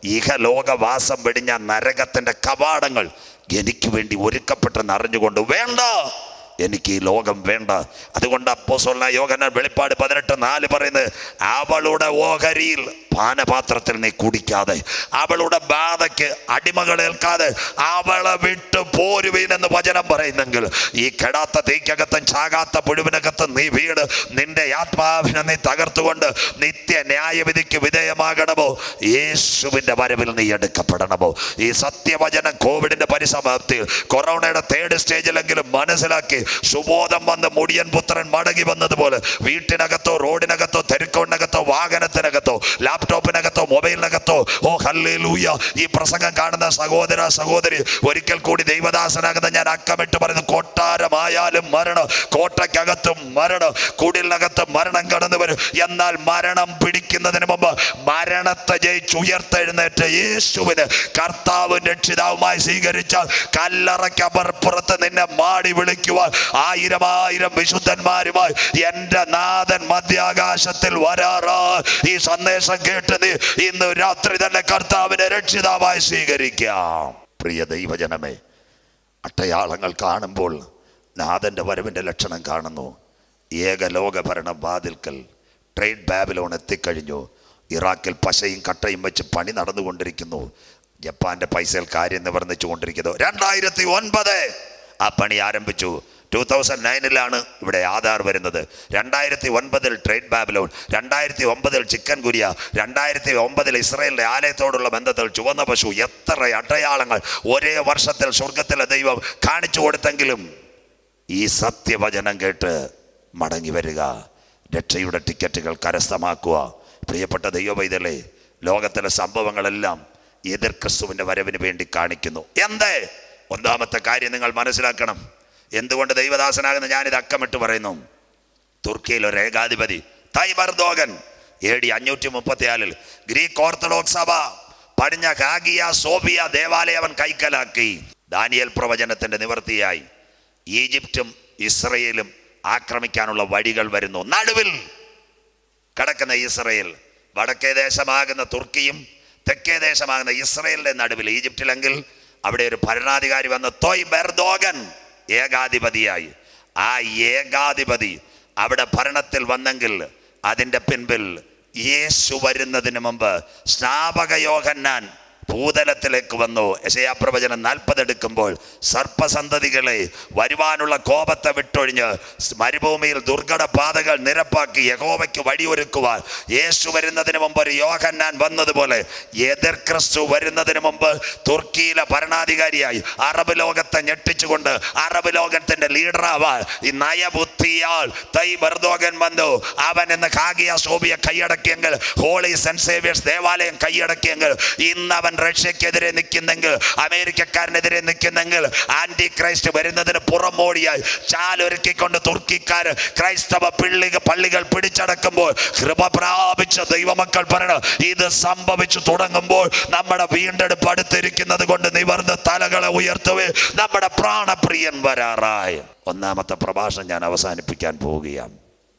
ഇഹലോകവാസം വെടിഞ്ഞ നരകത്തിൻ്റെ കവാടങ്ങൾ എനിക്ക് വേണ്ടി ഒരുക്കപ്പെട്ടെന്ന് അറിഞ്ഞുകൊണ്ട് വേണ്ട എനിക്ക് ഈ ലോകം വേണ്ട അതുകൊണ്ട് അപ്പോസ്വല യോഗന വെളിപ്പാട് പതിനെട്ട് നാല് പറയുന്നത് അവളുടെ ഓഹരിയിൽ പാനപാത്രത്തിൽ നീ കുടിക്കാതെ അവളുടെ ബാധയ്ക്ക് അടിമകളേൽക്കാതെ അവളെ വിട്ട് പോരുവീൻ എന്ന് വചനം പറയുന്നെങ്കിൽ ഈ കെടാത്ത തീക്കകത്തും ചാകാത്ത പുഴുവിനകത്തും നീ വീട് നിന്റെ ആത്മാവിനെ നീ തകർത്തുകൊണ്ട് നിത്യ ന്യായവിധിക്ക് വിധേയമാകണമോ യേശുവിൻ്റെ വരവിൽ നീ എടുക്കപ്പെടണമോ ഈ സത്യവചനം കോവിഡിന്റെ പരിസമാപ്തിയിൽ കൊറോണയുടെ തേർഡ് സ്റ്റേജിലെങ്കിലും മനസ്സിലാക്കി സുബോധം വന്ന് മുടിയൻ പുത്രൻ മടങ്ങി വന്നതുപോലെ വീട്ടിനകത്തോ റോഡിനകത്തോ തെരുക്കോണിനകത്തോ വാഹനത്തിനകത്തോ ലാപ്ടോപ്പിനകത്തോ മൊബൈലിനകത്തോ ഓ ഹല്ലേ ലൂയ ഈ പ്രസംഗം കാണുന്ന സഹോദര സഹോദരി ഒരിക്കൽ കൂടി ദൈവദാസനാകുന്ന ഞാൻ അക്കമിട്ട് പറയുന്നു കൊട്ടാരമായാലും മരണം കോട്ടയ്ക്കകത്തും മരണം കുടിലിനകത്തും മരണം കടന്നു വരും എന്നാൽ മരണം പിടിക്കുന്നതിന് മുമ്പ് മരണത്തെ ജയിച്ചുയർത്തെഴുന്നേറ്റ് യേശുവിന് കർത്താവും രക്ഷിതാവുമായി സ്വീകരിച്ചാൽ കല്ലറയ്ക്കപ്പുറത്ത് നിന്നെ മാടി വിളിക്കുവാൻ ആയിരം ആയിരം വിശുദ്ധന്മാരുമായി എൻ്റെ നാഥൻ മധ്യാകാശത്തിൽ വരാറാ ഈ സന്ദേശം കേട്ട് നീ ഇന്ന് രാത്രി തന്നെ കർത്താവിനെ രക്ഷിതാവായി സ്വീകരിക്കാം പ്രിയ ദൈവജനമേ അട്ടയാളങ്ങൾ കാണുമ്പോൾ നാഥൻ്റെ വരവിൻ്റെ ലക്ഷണം കാണുന്നു ഏകലോക ഭരണം വാതിൽക്കൽ ട്രേഡ് ബാബിലോൺ എത്തിക്കഴിഞ്ഞു ഇറാഖിൽ പശയും കട്ടയും വെച്ച് പണി നടന്നുകൊണ്ടിരിക്കുന്നു ജപ്പാന്റെ പൈസയിൽ കാര്യം നിവർന്നിച്ചു കൊണ്ടിരിക്കുന്നു രണ്ടായിരത്തി ഒൻപത് ആ പണി ആരംഭിച്ചു ടൂ തൗസൻഡ് നയനിലാണ് ഇവിടെ ആധാർ വരുന്നത് രണ്ടായിരത്തി ഒൻപതിൽ ട്രേഡ് ബാബിലോൺ രണ്ടായിരത്തി ഒമ്പതിൽ ചിക്കൻ ഗുരിയ രണ്ടായിരത്തി ഒമ്പതിൽ ഇസ്രയേലിന്റെ ആലയത്തോടുള്ള ബന്ധത്തിൽ ചുവന്ന പശു എത്ര അടയാളങ്ങൾ ഒരേ വർഷത്തിൽ സ്വർഗത്തിലെ ദൈവം കാണിച്ചു കൊടുത്തെങ്കിലും ഈ സത്യവചനം കേട്ട് മടങ്ങി വരിക രക്ഷയുടെ ടിക്കറ്റുകൾ കരസ്ഥമാക്കുക പ്രിയപ്പെട്ട ദൈവവൈതലേ ലോകത്തിലെ സംഭവങ്ങളെല്ലാം എതിർ ക്രിസ്തുവിന്റെ വരവിന് വേണ്ടി കാണിക്കുന്നു എന്ത് ഒന്നാമത്തെ കാര്യം നിങ്ങൾ മനസ്സിലാക്കണം എന്തുകൊണ്ട് ദൈവദാസനാകുന്ന ഞാനിത് അക്കമിട്ട് പറയുന്നു തുർക്കിയിൽ ഒരു ഏകാധിപതി തൈബർദോഗൻ എ ഡി അഞ്ഞൂറ്റി മുപ്പത്തിനാലിൽ ഗ്രീക്ക് ഓർത്തഡോക്സ് സഭ പടിഞ്ഞ ഹാഗിയ സോഫിയ ദേവാലയം അവൻ കൈക്കലാക്കി ദാനിയൽ പ്രവചനത്തിന്റെ നിവൃത്തിയായി ഈജിപ്തും ഇസ്രയേലും ആക്രമിക്കാനുള്ള വഴികൾ വരുന്നു നടുവിൽ കിടക്കുന്ന ഇസ്രയേൽ വടക്കേ ദേശമാകുന്ന തുർക്കിയും തെക്കേ ദേശമാകുന്ന ഇസ്രയേലിന്റെ നടുവിൽ ഈജിപ്തിലെങ്കിൽ അവിടെ ഒരു ഭരണാധികാരി വന്ന് തോയ് ബെർദോഗൻ ഏകാധിപതിയായി ആ ഏകാധിപതി അവിടെ ഭരണത്തിൽ വന്നെങ്കിൽ അതിൻ്റെ പിൻപിൽ യേശു വരുന്നതിന് മുമ്പ് സ്നാപക യോഹന്നാൻ ഭൂതലത്തിലേക്ക് വന്നു യശയാപ്രവചനം നാൽപ്പത് എടുക്കുമ്പോൾ സർപ്പസന്തതികളെ വരുവാനുള്ള കോപത്തെ വിട്ടൊഴിഞ്ഞ് മരുഭൂമിയിൽ ദുർഘട പാതകൾ നിരപ്പാക്കി യഹോവയ്ക്ക് വഴിയൊരുക്കുവാൻ യേശു വരുന്നതിന് മുമ്പ് ഒരു യോഹന്നാൻ വന്നതുപോലെ എതിർ ക്രിസ്തു വരുന്നതിന് മുമ്പ് തുർക്കിയിലെ ഭരണാധികാരിയായി അറബ് ലോകത്തെ ഞെട്ടിച്ചുകൊണ്ട് അറബ് ലോകത്തിന്റെ ലീഡറാവാൻ ഈ നയബുദ്ധിയാൽ തൈ ബർദോഗൻ വന്നു അവൻ ഇന്ന് കാഗിയ സോബിയ കൈയടക്കിയെങ്കിൽ ഹോളി സെന്റ് സേവിയേഴ്സ് ദേവാലയം കൈയടക്കിയെങ്കിൽ ഇന്ന് അവൻ റഷ്യക്കെതിരെ നിൽക്കുന്നെങ്കിൽ അമേരിക്കക്കാരനെതിരെ നിൽക്കുന്നെങ്കിൽ ആന്റി ക്രൈസ്റ്റ് വരുന്നതിന് പുറമോടിയായി ചാലൊരുക്കിക്കൊണ്ട് തുർക്കിക്കാർ ക്രൈസ്തവ പിള്ളിക പള്ളികൾ പിടിച്ചടക്കുമ്പോൾ കൃപ പ്രാപിച്ച ദൈവമക്കൾ പറയണം ഇത് സംഭവിച്ചു തുടങ്ങുമ്പോൾ നമ്മുടെ വീണ്ടെടുപ്പ് അടുത്തിരിക്കുന്നത് കൊണ്ട് നിവർന്ന് തലകളെ ഉയർത്തവേ നമ്മുടെ പ്രാണപ്രിയൻ വരാറായി ഒന്നാമത്തെ പ്രഭാഷണം ഞാൻ അവസാനിപ്പിക്കാൻ പോവുകയാണ്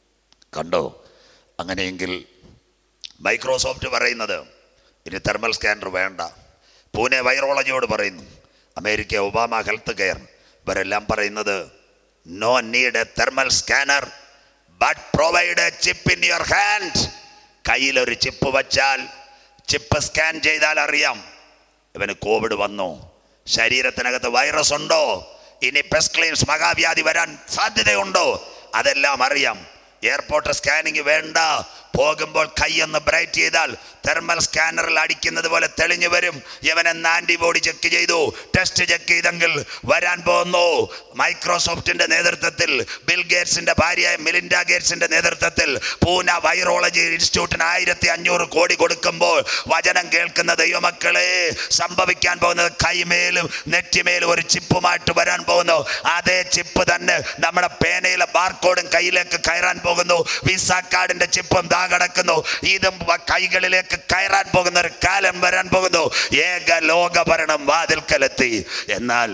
കണ്ടോ അങ്ങനെയെങ്കിൽ മൈക്രോസോഫ്റ്റ് പറയുന്നത് ഇനി തെർമൽ സ്കാനർ വേണ്ട പൂനെ വൈറോളജിയോട് പറയുന്നു അമേരിക്ക ഒബാമ ഹെൽത്ത് കെയർ ഇവരെല്ലാം പറയുന്നത് no need a thermal scanner but provide a chip in your hand കയ്യിലൊരു ചിപ്പ് വച്ചാൽ ചിപ്പ് സ്കാൻ ചെയ്താൽ അറിയാം ഇവന് കോവിഡ് വന്നു ശരീരത്തിനകത്ത് വൈറസ് ഉണ്ടോ ഇനി പെസ്ക്ലീൻസ് മഹാവ്യാധി വരാൻ സാധ്യതയുണ്ടോ അതെല്ലാം അറിയാം എയർപോർട്ട് സ്കാനിങ് വേണ്ട പോകുമ്പോൾ കൈയൊന്ന് ബ്രൈറ്റ് ചെയ്താൽ തെർമൽ സ്കാനറിൽ അടിക്കുന്നത് പോലെ തെളിഞ്ഞു വരും ഇവനെന്ന് ആന്റിബോഡി ചെക്ക് ചെയ്തു ടെസ്റ്റ് ചെക്ക് ചെയ്തെങ്കിൽ വരാൻ പോകുന്നു മൈക്രോസോഫ്റ്റിന്റെ നേതൃത്വത്തിൽ ബിൽ ഗേറ്റ്സിന്റെ ഭാര്യയായ മിലിൻഡ ഗേറ്റ്സിന്റെ നേതൃത്വത്തിൽ പൂന വൈറോളജി ഇൻസ്റ്റിറ്റ്യൂട്ടിന് ആയിരത്തി അഞ്ഞൂറ് കോടി കൊടുക്കുമ്പോൾ വചനം കേൾക്കുന്ന ദൈവമക്കളെ സംഭവിക്കാൻ പോകുന്നത് കൈമേലും നെറ്റിമേലും ഒരു ചിപ്പുമായിട്ട് വരാൻ പോകുന്നു അതേ ചിപ്പ് തന്നെ നമ്മുടെ പേനയിലെ ബാർകോഡും കയ്യിലേക്ക് കയറാൻ പോകുന്നു വിസ കാർഡിന്റെ ചിപ്പും ദാ കിടക്കുന്നു ഇതും വ- കൈകളിലേക്ക് കയറാൻ പോകുന്ന ഒരു കാലം വരാൻ പോകുന്നു ഏക ലോകഭരണം വാതിൽക്കലെത്തി എന്നാൽ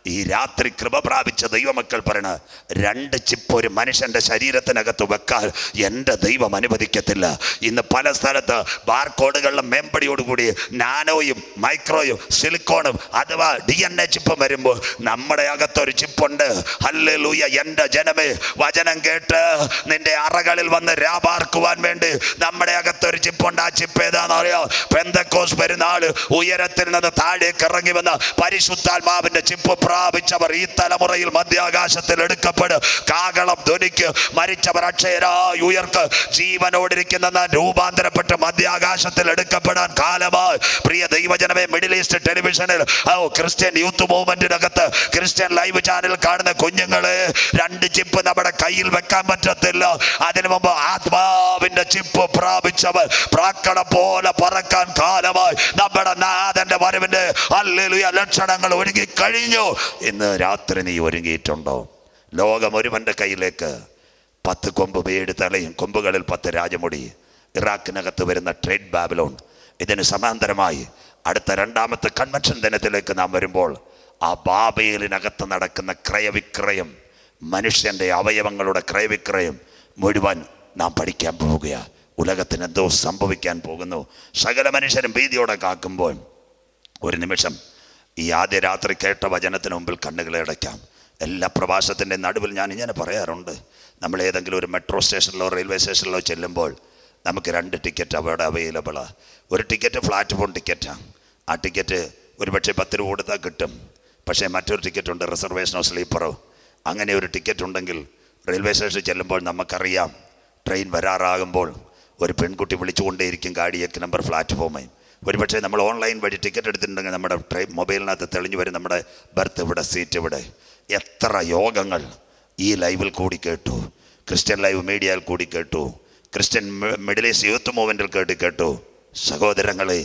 ഈ രാത്രി കൃപ പ്രാപിച്ച ദൈവമക്കൾ പറയണ രണ്ട് ചിപ്പ് ഒരു മനുഷ്യന്റെ ശരീരത്തിനകത്ത് വെക്കാൻ എൻ്റെ ദൈവം അനുവദിക്കത്തില്ല ഇന്ന് പല സ്ഥലത്ത് ബാർകോഡുകളിലെ മേമ്പടിയോടുകൂടി നാനോയും മൈക്രോയും സിലിക്കോണും അഥവാ ഡി എൻ എ ചിപ്പും വരുമ്പോൾ നമ്മുടെ അകത്തൊരു ചിപ്പുണ്ട് ഹല്ലേലൂയ എൻ്റെ ജനമേ വചനം കേട്ട് നിന്റെ അറകളിൽ വന്ന് രാപാർക്കുവാൻ വേണ്ടി നമ്മുടെ അകത്തൊരു ചിപ്പുണ്ട് ആ ചിപ്പ് ഏതാണെന്നറിയോ പെന്തക്കോസ് പെരുന്നാൾ ഉയരത്തിൽ നിന്ന് താഴേക്ക് ഇറങ്ങി വന്ന പരിശുദ്ധാത്മാവിന്റെ ചിപ്പ് പ്രാപിച്ചവർ ഈ തലമുറയിൽ മധ്യാകാശത്തിൽ എടുക്കപ്പെടും കാകളം ധ്വനിക്ക് മരിച്ചവർ അക്ഷയരായി ഉയർക്ക് ജീവനോടിരിക്കുന്ന രൂപാന്തരപ്പെട്ട് മധ്യാകാശത്തിൽ എടുക്കപ്പെടാൻ കാലമായി പ്രിയ ദൈവജനമേ മിഡിൽ ഈസ്റ്റ് ടെലിവിഷനിൽ ഓ ക്രിസ്ത്യൻ യൂത്ത് മൂവ്മെന്റിനകത്ത് ക്രിസ്ത്യൻ ലൈവ് ചാനൽ കാണുന്ന കുഞ്ഞുങ്ങളെ രണ്ട് ചിപ്പ് നമ്മുടെ കയ്യിൽ വെക്കാൻ പറ്റത്തില്ല അതിനു മുമ്പ് ആത്മാവിന്റെ ചിപ്പ് പ്രാപിച്ചവർ പ്രാക്കട പോലെ പറക്കാൻ കാലമായി നമ്മുടെ നാഥന്റെ വരവിന്റെ അല്ലേലുയ ലക്ഷണങ്ങൾ ഒരുങ്ങി കഴിഞ്ഞു ഇന്ന് രാത്രി നീ ഒരുങ്ങിയിട്ടുണ്ടോ ലോകം ഒരുവന്റെ കയ്യിലേക്ക് പത്ത് കൊമ്പ് പേട് തലയും കൊമ്പുകളിൽ പത്ത് രാജമുടി ഇറാഖിനകത്ത് വരുന്ന ട്രേഡ് ബാബിലോൺ ഇതിന് സമാന്തരമായി അടുത്ത രണ്ടാമത്തെ കൺവെൻഷൻ ദിനത്തിലേക്ക് നാം വരുമ്പോൾ ആ ബാബയിലിനകത്ത് നടക്കുന്ന ക്രയവിക്രയം മനുഷ്യൻ്റെ അവയവങ്ങളുടെ ക്രയവിക്രയം മുഴുവൻ നാം പഠിക്കാൻ പോവുകയാണ് ഉലകത്തിന് എന്തോ സംഭവിക്കാൻ പോകുന്നു സകല മനുഷ്യരും ഭീതിയോടെ കാക്കുമ്പോൾ ഒരു നിമിഷം ഈ ആദ്യ രാത്രി കേട്ട വചനത്തിന് മുമ്പിൽ കണ്ണുകളെ അടയ്ക്കാം എല്ലാ പ്രവാസത്തിൻ്റെ നടുവിൽ ഞാൻ ഇങ്ങനെ പറയാറുണ്ട് നമ്മൾ ഏതെങ്കിലും ഒരു മെട്രോ സ്റ്റേഷനിലോ റെയിൽവേ സ്റ്റേഷനിലോ ചെല്ലുമ്പോൾ നമുക്ക് രണ്ട് ടിക്കറ്റ് അവിടെ അവൈലബിളാണ് ഒരു ടിക്കറ്റ് പ്ലാറ്റ്ഫോം ടിക്കറ്റാണ് ആ ടിക്കറ്റ് ഒരുപക്ഷെ പത്ത് രൂപ കൊടുത്താൽ കിട്ടും പക്ഷേ മറ്റൊരു ടിക്കറ്റ് ഉണ്ട് റിസർവേഷനോ സ്ലീപ്പറോ അങ്ങനെ ഒരു ടിക്കറ്റ് ഉണ്ടെങ്കിൽ റെയിൽവേ സ്റ്റേഷനിൽ ചെല്ലുമ്പോൾ നമുക്കറിയാം ട്രെയിൻ വരാറാകുമ്പോൾ ഒരു പെൺകുട്ടി വിളിച്ചുകൊണ്ടേയിരിക്കും ഗാഡിയൊക്കെ നമ്പർ പ്ലാറ്റ്ഫോമായി ഒരുപക്ഷെ നമ്മൾ ഓൺലൈൻ വഴി ടിക്കറ്റ് എടുത്തിട്ടുണ്ടെങ്കിൽ നമ്മുടെ ട്രെയിൻ മൊബൈലിനകത്ത് തെളിഞ്ഞു വരും നമ്മുടെ ബർത്ത് ഇവിടെ സീറ്റ് ഇവിടെ എത്ര യോഗങ്ങൾ ഈ ലൈവിൽ കൂടി കേട്ടു ക്രിസ്ത്യൻ ലൈവ് മീഡിയയിൽ കൂടി കേട്ടു Christian mi- middle east youth മൂവ്മെൻറ്റിൽ കേട്ട് കേട്ടു സഹോദരങ്ങളെ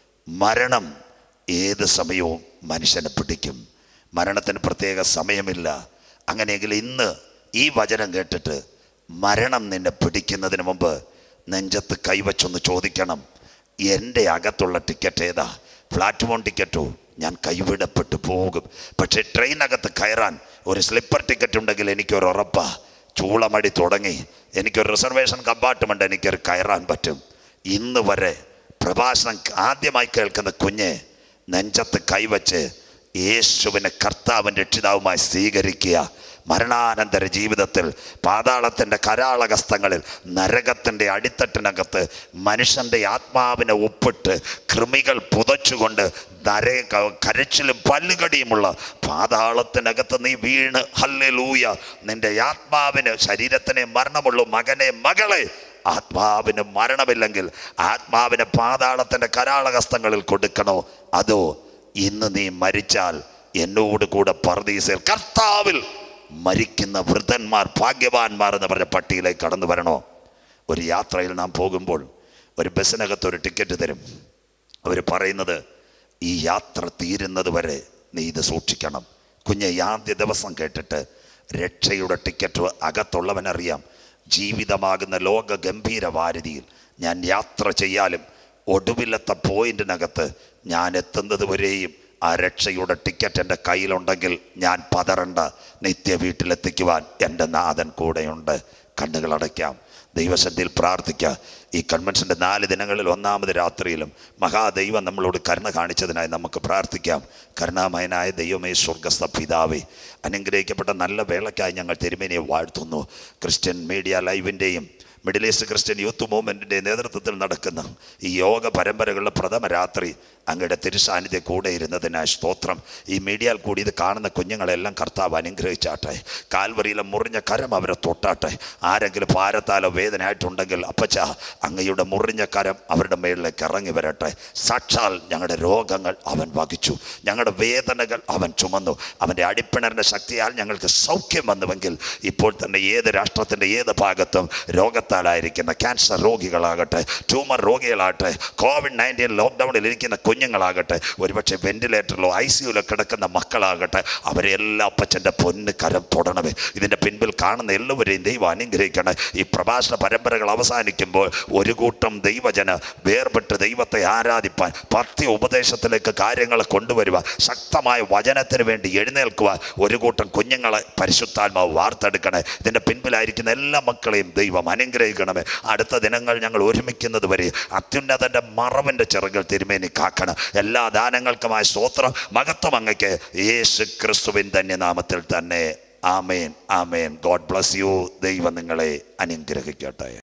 മരണം ഏത് സമയവും മനുഷ്യനെ പിടിക്കും മരണത്തിന് പ്രത്യേക സമയമില്ല അങ്ങനെയെങ്കിൽ ഇന്ന് ഈ വചനം കേട്ടിട്ട് മരണം നിന്നെ പിടിക്കുന്നതിന് മുമ്പ് നെഞ്ചത്ത് കൈവച്ചൊന്ന് ചോദിക്കണം എൻ്റെ അകത്തുള്ള ടിക്കറ്റ് ഏതാ പ്ലാറ്റ്ഫോം ടിക്കറ്റോ ഞാൻ കൈവിടപ്പെട്ടു പോകും പക്ഷേ ട്രെയിനകത്ത് കയറാൻ ഒരു സ്ലിപ്പർ ടിക്കറ്റ് ഉണ്ടെങ്കിൽ എനിക്കൊരു ഉറപ്പാ ചൂളമടി തുടങ്ങി എനിക്കൊരു റിസർവേഷൻ കമ്പാർട്ട്മെൻ്റ് എനിക്കൊരു കയറാൻ പറ്റും ഇന്ന് വരെ പ്രഭാഷണം ആദ്യമായി കേൾക്കുന്ന കുഞ്ഞ് നെഞ്ചത്ത് കൈവച്ച് യേശുവിനെ കർത്താവിൻ്റെ രക്ഷിതാവുമായി സ്വീകരിക്കുക മരണാനന്തര ജീവിതത്തിൽ പാതാളത്തിൻ്റെ കരാളകസ്തങ്ങളിൽ നരകത്തിൻ്റെ അടിത്തട്ടിനകത്ത് മനുഷ്യൻ്റെ ആത്മാവിനെ ഒപ്പിട്ട് കൃമികൾ പുതച്ചുകൊണ്ട് നര കരച്ചിലും പല്ലുകടിയുമുള്ള പാതാളത്തിനകത്ത് നീ വീണ് ഹല്ലേലൂയ നിന്റെ ആത്മാവിന് ശരീരത്തിന് മരണമുള്ളൂ മകനെ മകളെ ആത്മാവിന് മരണമില്ലെങ്കിൽ ആത്മാവിന് പാതാളത്തിൻ്റെ കരാളഹസ്തങ്ങളിൽ കൊടുക്കണോ അതോ ഇന്ന് നീ മരിച്ചാൽ എന്നോട് കൂടെ പർദീസയിൽ കർത്താവിൽ മരിക്കുന്ന വൃദ്ധന്മാർ ഭാഗ്യവാന്മാർ എന്ന് പറഞ്ഞ പട്ടിയിലേക്ക് കടന്നു വരണോ ഒരു യാത്രയിൽ നാം പോകുമ്പോൾ ഒരു ബസ്സിനകത്ത് ഒരു ടിക്കറ്റ് തരും അവർ പറയുന്നത് ഈ യാത്ര തീരുന്നത് വരെ നീ ഇത് സൂക്ഷിക്കണം കുഞ്ഞെ ഈ ആദ്യ ദിവസം കേട്ടിട്ട് രക്ഷയുടെ ടിക്കറ്റ് അകത്തുള്ളവനറിയാം ജീവിതമാകുന്ന ലോക ഗംഭീര വാരിധിയിൽ ഞാൻ യാത്ര ചെയ്യാലും ഒടുവിലത്തെ പോയിന്റിനകത്ത് ഞാൻ എത്തുന്നത് വരെയും ആ രക്ഷയുടെ ടിക്കറ്റ് എൻ്റെ കയ്യിലുണ്ടെങ്കിൽ ഞാൻ പതറണ്ട നിത്യ വീട്ടിലെത്തിക്കുവാൻ എൻ്റെ നാഥൻ കൂടെയുണ്ട് കണ്ണുകൾ അടയ്ക്കാം ദൈവശക്തിയിൽ പ്രാർത്ഥിക്കുക ഈ കൺവെൻഷൻ്റെ നാല് ദിനങ്ങളിൽ ഒന്നാമത് രാത്രിയിലും മഹാദൈവം നമ്മളോട് കരുണ കാണിച്ചതിനായി നമുക്ക് പ്രാർത്ഥിക്കാം കരുണാമയനായ ദൈവമേ സ്വർഗസ്ഥ പിതാവേ അനുഗ്രഹിക്കപ്പെട്ട നല്ല വേളയ്ക്കായി ഞങ്ങൾ തിരുമേനിയെ വാഴ്ത്തുന്നു ക്രിസ്ത്യൻ മീഡിയ ലൈവിൻ്റെയും മിഡിൽ ഈസ്റ്റ് ക്രിസ്ത്യൻ യൂത്ത് മൂവ്മെൻറ്റിൻ്റെ നേതൃത്വത്തിൽ നടക്കുന്ന ഈ യോഗ പരമ്പരകളുടെ പ്രഥമ രാത്രി അങ്ങയുടെ തിരുസാന്നിധ്യം കൂടെ ഇരുന്നതിനായി സ്തോത്രം ഈ മീഡിയയിൽ കൂടി ഇത് കാണുന്ന കുഞ്ഞുങ്ങളെല്ലാം കർത്താവ് അനുഗ്രഹിച്ചാട്ടെ കാൽവരിയിലെ മുറിഞ്ഞ കരം അവരെ തൊട്ടാട്ടെ ആരെങ്കിലും ഭാരത്താലോ വേദനയായിട്ടുണ്ടെങ്കിൽ അപ്പച്ച അങ്ങയുടെ മുറിഞ്ഞ കരം അവരുടെ മേളിലേക്ക് ഇറങ്ങി വരട്ടെ സാക്ഷാൽ ഞങ്ങളുടെ രോഗങ്ങൾ അവൻ വഹിച്ചു ഞങ്ങളുടെ വേദനകൾ അവൻ ചുമന്നു അവൻ്റെ അടിപ്പിണറിൻ്റെ ശക്തിയാൽ ഞങ്ങൾക്ക് സൗഖ്യം വന്നുവെങ്കിൽ ഇപ്പോൾ തന്നെ ഏത് രാഷ്ട്രത്തിൻ്റെ ഏത് ഭാഗത്തും രോഗത്തെ രോഗത്താലായിരിക്കുന്ന ക്യാൻസർ രോഗികളാകട്ടെ ട്യൂമർ രോഗികളാകട്ടെ കോവിഡ് നയൻറ്റീൻ ലോക്ക്ഡൗണിൽ ഇരിക്കുന്ന കുഞ്ഞുങ്ങളാകട്ടെ ഒരുപക്ഷെ വെന്റിലേറ്ററിലോ ഐ സിയുലോ കിടക്കുന്ന മക്കളാകട്ടെ അവരെല്ലാം അപ്പച്ചൻ്റെ പൊന്ന് കരം തൊടണമേ ഇതിൻ്റെ പിൻപിൽ കാണുന്ന എല്ലാവരെയും ദൈവം അനുഗ്രഹിക്കണേ ഈ പ്രഭാഷണ പരമ്പരകൾ അവസാനിക്കുമ്പോൾ ഒരു കൂട്ടം ദൈവജന വേർപെട്ട് ദൈവത്തെ ആരാധിപ്പാൻ പത്യ ഉപദേശത്തിലേക്ക് കാര്യങ്ങൾ കൊണ്ടുവരുവാൻ ശക്തമായ വചനത്തിന് വേണ്ടി എഴുന്നേൽക്കുവാൻ ഒരു കൂട്ടം കുഞ്ഞുങ്ങളെ പരിശുദ്ധാത്മാവ് വാർത്തെടുക്കണേ ഇതിൻ്റെ പിൻപിലായിരിക്കുന്ന എല്ലാ മക്കളെയും ദൈവം അനുഗ്രഹിക്കണമേ അടുത്ത ദിനങ്ങൾ ഞങ്ങൾ ഒരുമിക്കുന്നത് വരെ അത്യുന്നതൻ്റെ മറവിൻ്റെ ചിറകൾ തിരുമേനി കാക്കണം എല്ലാ ദാനങ്ങൾക്കുമായ സ്തോത്രം മഹത്വം അങ്ങയ്ക്ക് യേശു ക്രിസ്തുവിൻ തന്നെ നാമത്തിൽ തന്നെ ആമേൻ ആമേൻ ഗോഡ് ബ്ലസ് യു ദൈവം നിങ്ങളെ അനുഗ്രഹിക്കട്ടെ